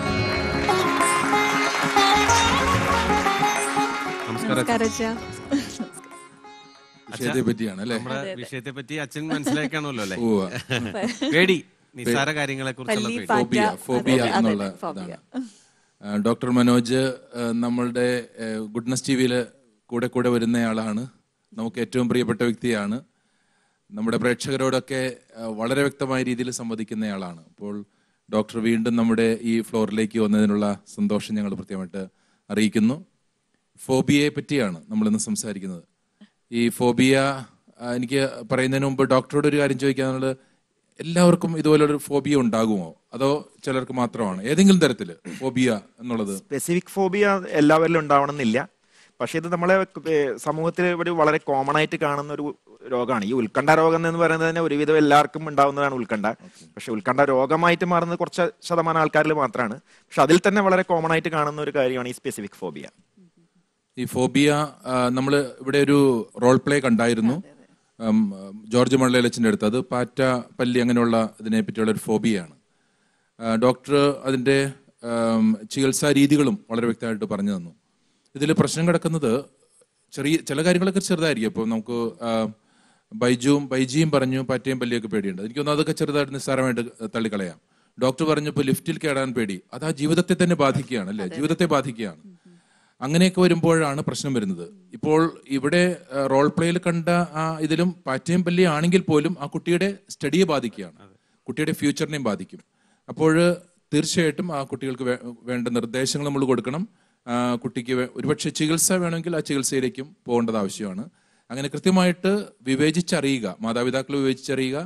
നമസ്കാരം നമസ്കാരം അച്ഛാ വിഷയത്തെ പറ്റിയാണ് അല്ലേ നമ്മുടെ വിഷയത്തെ പറ്റി അച്ഛൻ മനസ്സിലാക്കണമല്ലോ അല്ലേ ഉവ്വ. പേടി നിസ്സാര കാര്യങ്ങളെ കുറിച്ചുള്ള പല്ലി, പേടി പാറ്റ, ഫോബിയ ഫോബിയ അതെ, അതെ, എന്നുള്ള ഫോബിയ. ഇതാണ് ആ, ഡോക്ടർ മനോജ് ആ, നമ്മളുടെ ആ, ഗുഡ്നസ് ടി വിയിൽ കൂടെ കൂടെ വരുന്നയാളാണ് നമുക്ക് ഏറ്റവും പ്രിയപ്പെട്ട വ്യക്തിയാണ് നമ്മുടെ പ്രേക്ഷകരോടൊക്കെ ആ, വളരെ വ്യക്തമായ രീതിയിൽ സംവദിക്കുന്നയാളാണ് അപ്പോൾ ഡോക്ടർ വീണ്ടും നമ്മുടെ ഈ ഫ്ലോറിലേക്ക് വന്നതിനുള്ള സന്തോഷം ഞങ്ങൾ പ്രത്യേകമായിട്ട് അറിയിക്കുന്നു ഫോബിയയെ പറ്റിയാണ് നമ്മളിന്ന് സംസാരിക്കുന്നത് ഈ ഫോബിയ ആ, എനിക്ക് പറയുന്നതിന് മുമ്പ് ഡോക്ടറോട് ഒരു കാര്യം ചോദിക്കാനുള്ളത് എല്ലാവർക്കും ഇതുപോലൊരു ഫോബിയ ഉണ്ടാകുമോ അതോ ചിലർക്ക് മാത്രമാണ് ഏതെങ്കിലും തരത്തില് ഫോബിയ എന്നുള്ളത് സ്പെസിഫിക് ഫോബിയ എല്ലാവരിലും ഉണ്ടാവണമെന്നില്ല പക്ഷെ ഇത് നമ്മളെ ഏഹ്, സമൂഹത്തിൽ ഒരു വളരെ കോമൺ ആയിട്ട് കാണുന്ന ഒരു രോഗമാണ് ഈ ഉത്കണ്ഠ രോഗം എന്ന് പറയുന്നത് തന്നെ ഒരുവിധം എല്ലാവർക്കും ഉണ്ടാവുന്നതാണ് ഉത്കണ്ഠ പക്ഷെ ഉത്കണ്ഠ രോഗമായിട്ട് മാറുന്നത് കുറച്ച് ശതമാനം ആൾക്കാരിൽ മാത്രമാണ് പക്ഷെ അതിൽ തന്നെ വളരെ കോമൺ ആയിട്ട് കാണുന്ന ഒരു കാര്യമാണ് ഈ സ്പെസിഫിക് ഫോബിയ ഈ ഫോബിയ നമ്മൾ ഇവിടെ ഒരു റോൾ പ്ലേ കണ്ടായിരുന്നു ഉം, ജോർജ് മള്ളലച്ചൻ്റെ അടുത്ത് അത് പാറ്റ പല്ലി അങ്ങനെയുള്ള ഇതിനെ പറ്റിയുള്ള ഒരു ഫോബിയാണ് ആ, ഡോക്ടർ അതിൻ്റെ ഉം, ചികിത്സാ രീതികളും വളരെ വ്യക്തമായിട്ട് പറഞ്ഞു തന്നു ഇതിൽ പ്രശ്നം കിടക്കുന്നത് ചെറിയ ചില കാര്യങ്ങളൊക്കെ ചെറുതായിരിക്കും ഇപ്പോൾ നമുക്ക് ആ, ബൈജുവും ബൈജിയും പറഞ്ഞു പാറ്റയും പല്ലിയൊക്കെ പേടിയുണ്ട് എനിക്ക് തോന്നുന്നു അതൊക്കെ ചെറുതായിട്ട് നിസ്സാരമായിട്ട് തള്ളിക്കളയാം ഡോക്ടർ പറഞ്ഞു ഇപ്പോൾ ലിഫ്റ്റിൽ കയറാൻ പേടി അത് ആ ജീവിതത്തെ തന്നെ ബാധിക്കുകയാണ് അല്ലേ ജീവിതത്തെ ബാധിക്കുകയാണ് അങ്ങനെയൊക്കെ വരുമ്പോഴാണ് പ്രശ്നം വരുന്നത് ഇപ്പോൾ ഇവിടെ ആ, റോൾ പ്ലേയിൽ കണ്ട ആ ഇതിലും പാറ്റയും പല്ലിയും ആണെങ്കിൽ പോലും ആ കുട്ടിയുടെ സ്റ്റഡിയെ ബാധിക്കുകയാണ് കുട്ടിയുടെ ഫ്യൂച്ചറിനെയും ബാധിക്കും അപ്പോൾ തീർച്ചയായിട്ടും ആ കുട്ടികൾക്ക് വേ- വേണ്ട നിർദ്ദേശങ്ങൾ നമ്മൾ കൊടുക്കണം ആ, കുട്ടിക്ക് വേ- ഒരുപക്ഷെ ചികിത്സ വേണമെങ്കിൽ ആ ചികിത്സയിലേക്കും പോകേണ്ടത് ആവശ്യമാണ് അങ്ങനെ കൃത്യമായിട്ട് വിവേചിച്ചറിയുക മാതാപിതാക്കൾ വിവേചിച്ചറിയുക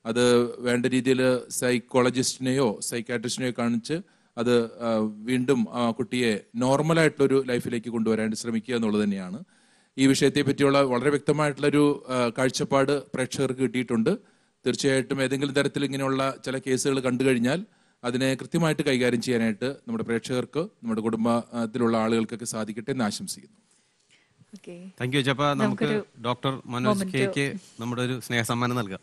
അത് വേണ്ട രീതിയിൽ സൈക്കോളജിസ്റ്റിനെയോ സൈക്കാട്രിസ്റ്റിനെയോ കാണിച്ച് അത് ആ, വീണ്ടും ആ കുട്ടിയെ നോർമലായിട്ടുള്ളൊരു ലൈഫിലേക്ക് കൊണ്ടുവരാൻ ശ്രമിക്കുക എന്നുള്ളത് തന്നെയാണ് ഈ വിഷയത്തെ പറ്റിയുള്ള വളരെ വ്യക്തമായിട്ടുള്ളൊരു ആ, കാഴ്ചപ്പാട് പ്രേക്ഷകർക്ക് കിട്ടിയിട്ടുണ്ട് തീർച്ചയായിട്ടും ഏതെങ്കിലും തരത്തിൽ ഇങ്ങനെയുള്ള ചില കേസുകൾ കണ്ടു കഴിഞ്ഞാൽ അതിനെ കൃത്യമായിട്ട് കൈകാര്യം ചെയ്യാനായിട്ട് നമ്മുടെ പ്രേക്ഷകർക്ക് നമ്മുടെ കുടുംബത്തിലുള്ള ആളുകൾക്കൊക്കെ സാധിക്കട്ടെ എന്ന് ആശംസിക്കുന്നു താങ്ക് യു ചപ്പ നമുക്ക് നമുക്കൊരു ഡോക്ടർ മനോജ് moment. കെക്ക് നമ്മുടെ ഒരു സ്നേഹ സമ്മാനം നൽകാം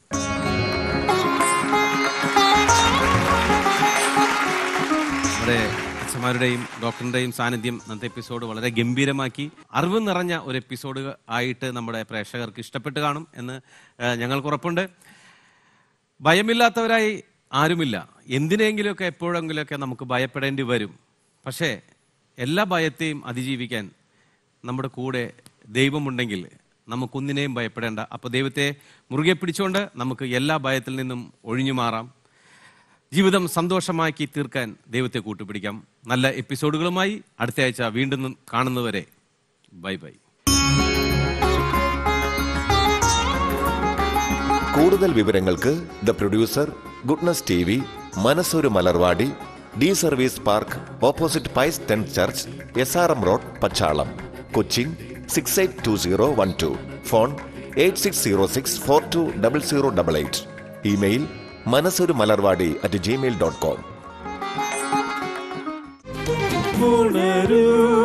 നമ്മുടെ അച്ഛന്മാരുടെയും ഡോക്ടറിന്റെയും സാന്നിധ്യം ഇന്നത്തെ എപ്പിസോഡ് വളരെ ഗംഭീരമാക്കി അറിവ് നിറഞ്ഞ ഒരു എപ്പിസോഡ് ആയിട്ട് നമ്മുടെ പ്രേക്ഷകർക്ക് ഇഷ്ടപ്പെട്ട് കാണും എന്ന് ഏഹ്, ഞങ്ങൾക്ക് ഉറപ്പുണ്ട് ഭയമില്ലാത്തവരായി ആരുമില്ല എന്തിനെങ്കിലുമൊക്കെ എപ്പോഴെങ്കിലുമൊക്കെ നമുക്ക് ഭയപ്പെടേണ്ടി വരും പക്ഷേ എല്ലാ ഭയത്തെയും അതിജീവിക്കാൻ നമ്മുടെ കൂടെ ദൈവമുണ്ടെങ്കിൽ നമുക്കൊന്നിനെയും ഭയപ്പെടേണ്ട അപ്പോൾ ദൈവത്തെ മുറുകെ പിടിച്ചുകൊണ്ട് നമുക്ക് എല്ലാ ഭയത്തിൽ നിന്നും ഒഴിഞ്ഞു മാറാം ജീവിതം സന്തോഷമാക്കി തീർക്കാൻ ദൈവത്തെ കൂട്ടുപിടിക്കാം നല്ല എപ്പിസോഡുകളുമായി അടുത്ത ആഴ്ച വീണ്ടും കാണുന്നവരെ ബൈ ബൈ കൂടുതൽ വിവരങ്ങൾക്ക് the producer goodness T V Manassoru Malarvadi D service park opposite Pius ten church S R M road Pachalam Cochin six eight two zero one two phone eight six zero six four two double zero double eight email Manassoru Malarvadi at Gmail dot com ഉണരൂ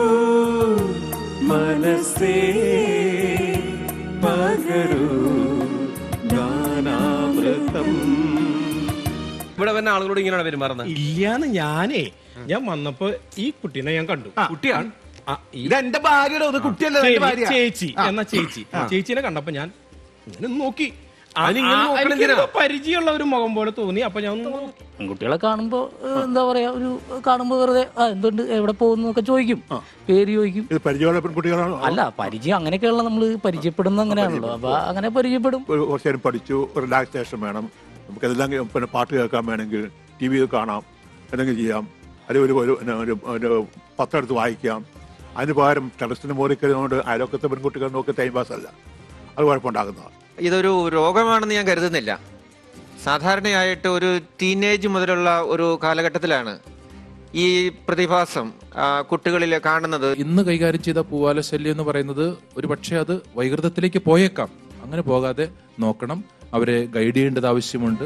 മനസ്സേ പകരൂ ഗാനാമൃതം ഇവിടെ വന്ന ആളുകളോട് ഇങ്ങനെയാണ് പെരുമാറുന്നത് ഇല്ലാന്ന് ഞാനേ ഞാൻ വന്നപ്പോ ഈ കുട്ടീനെ ഞാൻ കണ്ടു കുട്ടിയാണ് ആ, ഈ- ഇത് എന്റെ ഭാര്യയുടെ ഇത് കുട്ടിയല്ല ശരി, എന്റെ ഭാര്യ ചേച്ചി ആ. എന്നാ ചേച്ചി ആ. ചേച്ചിനെ കണ്ടപ്പോ ഞാൻ ഇങ്ങനെ നോക്കി ആ, അതിനിങ്ങനെ ആ, നോക്കണ എനിക്കെന്തോ എന്തിനാ? പരിചയമുള്ള ഒരു മുഖം പോലെ തോന്നി അപ്പൊ ഞാൻ ഒന്ന് നോക്കി. പെൺകുട്ടികളെ കാണുമ്പോ ഏഹ്, എന്താ പറയാ ഒരു കാണുമ്പോ വെറുതെ ആ എന്തുണ്ട് എവിടെ പോകുന്നു ഒക്കെ ചോദിക്കും പേര് ചോദിക്കും ഇത് പരിചയമുള്ള പെൺകുട്ടികളാണോ അല്ല പരിചയം അങ്ങനെയൊക്കെയുള്ള നമ്മൾ പരിചയപ്പെടുന്ന അങ്ങനെയാണല്ലോ അപ്പൊ അങ്ങനെ പരിചയപ്പെടും ഒരു കുറച്ച് നേരം പഠിച്ചു റിലാക്സേഷൻ വേണം നമുക്കതെല്ലാം കേ- പിന്നെ പാട്ട് കേൾക്കാൻ വേണമെങ്കിൽ ടി വി കാണാം എന്തെങ്കിലും ചെയ്യാം അല്ലെങ്കിൽ ഒരു ഒരു ഒരു ഒരു പത്രം എടുത്ത് വായിക്കാം അതിന് പകരം ടെറസിന് മുകളിൽ കയറുന്നതുകൊണ്ട് അയലൊക്കത്തെ പെൺകുട്ടികൾ നോക്കി ടൈം പാസ് അല്ല അത് കുഴപ്പമുണ്ടാക്കുന്നതാണ് ഇതൊരു രോഗമാണെന്ന് ഞാൻ കരുതുന്നില്ല സാധാരണയായിട്ട് ഒരു ടീനേജ് മുതലുള്ള ഒരു കാലഘട്ടത്തിലാണ് ഈ പ്രതിഭാസം ആ, കുട്ടികളിൽ കാണുന്നത് ഇന്ന് കൈകാര്യം ചെയ്ത പൂവാല ശല്യം എന്ന് പറയുന്നത് ഒരു പക്ഷേ അത് വൈകൃതത്തിലേക്ക് പോയേക്കാം അങ്ങനെ പോകാതെ നോക്കണം അവരെ ഗൈഡ് ചെയ്യേണ്ടത് ആവശ്യമുണ്ട്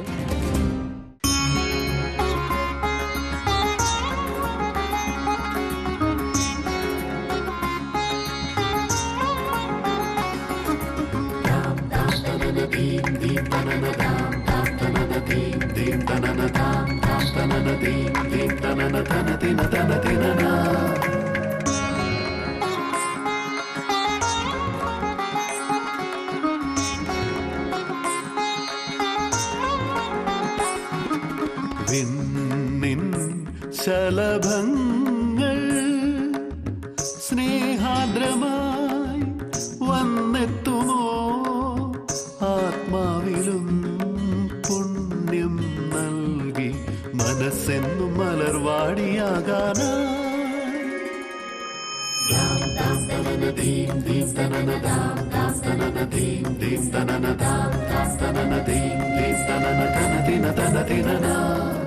വിണ്ണിൻ ശലഭങ്ങൾ സ്നേഹാദ്രമായി വന്നെത്തുമോ ആത്മാവിലും പുണ്യം നൽകി മനസ്സെന്നും മലർവാടിയാകാനായി ദീം ദീം തനനദാം ദാം തനനദീം ദീം തനനദാം ദാം തനനദീം ദീം തനനതനതിന തനതിനനാ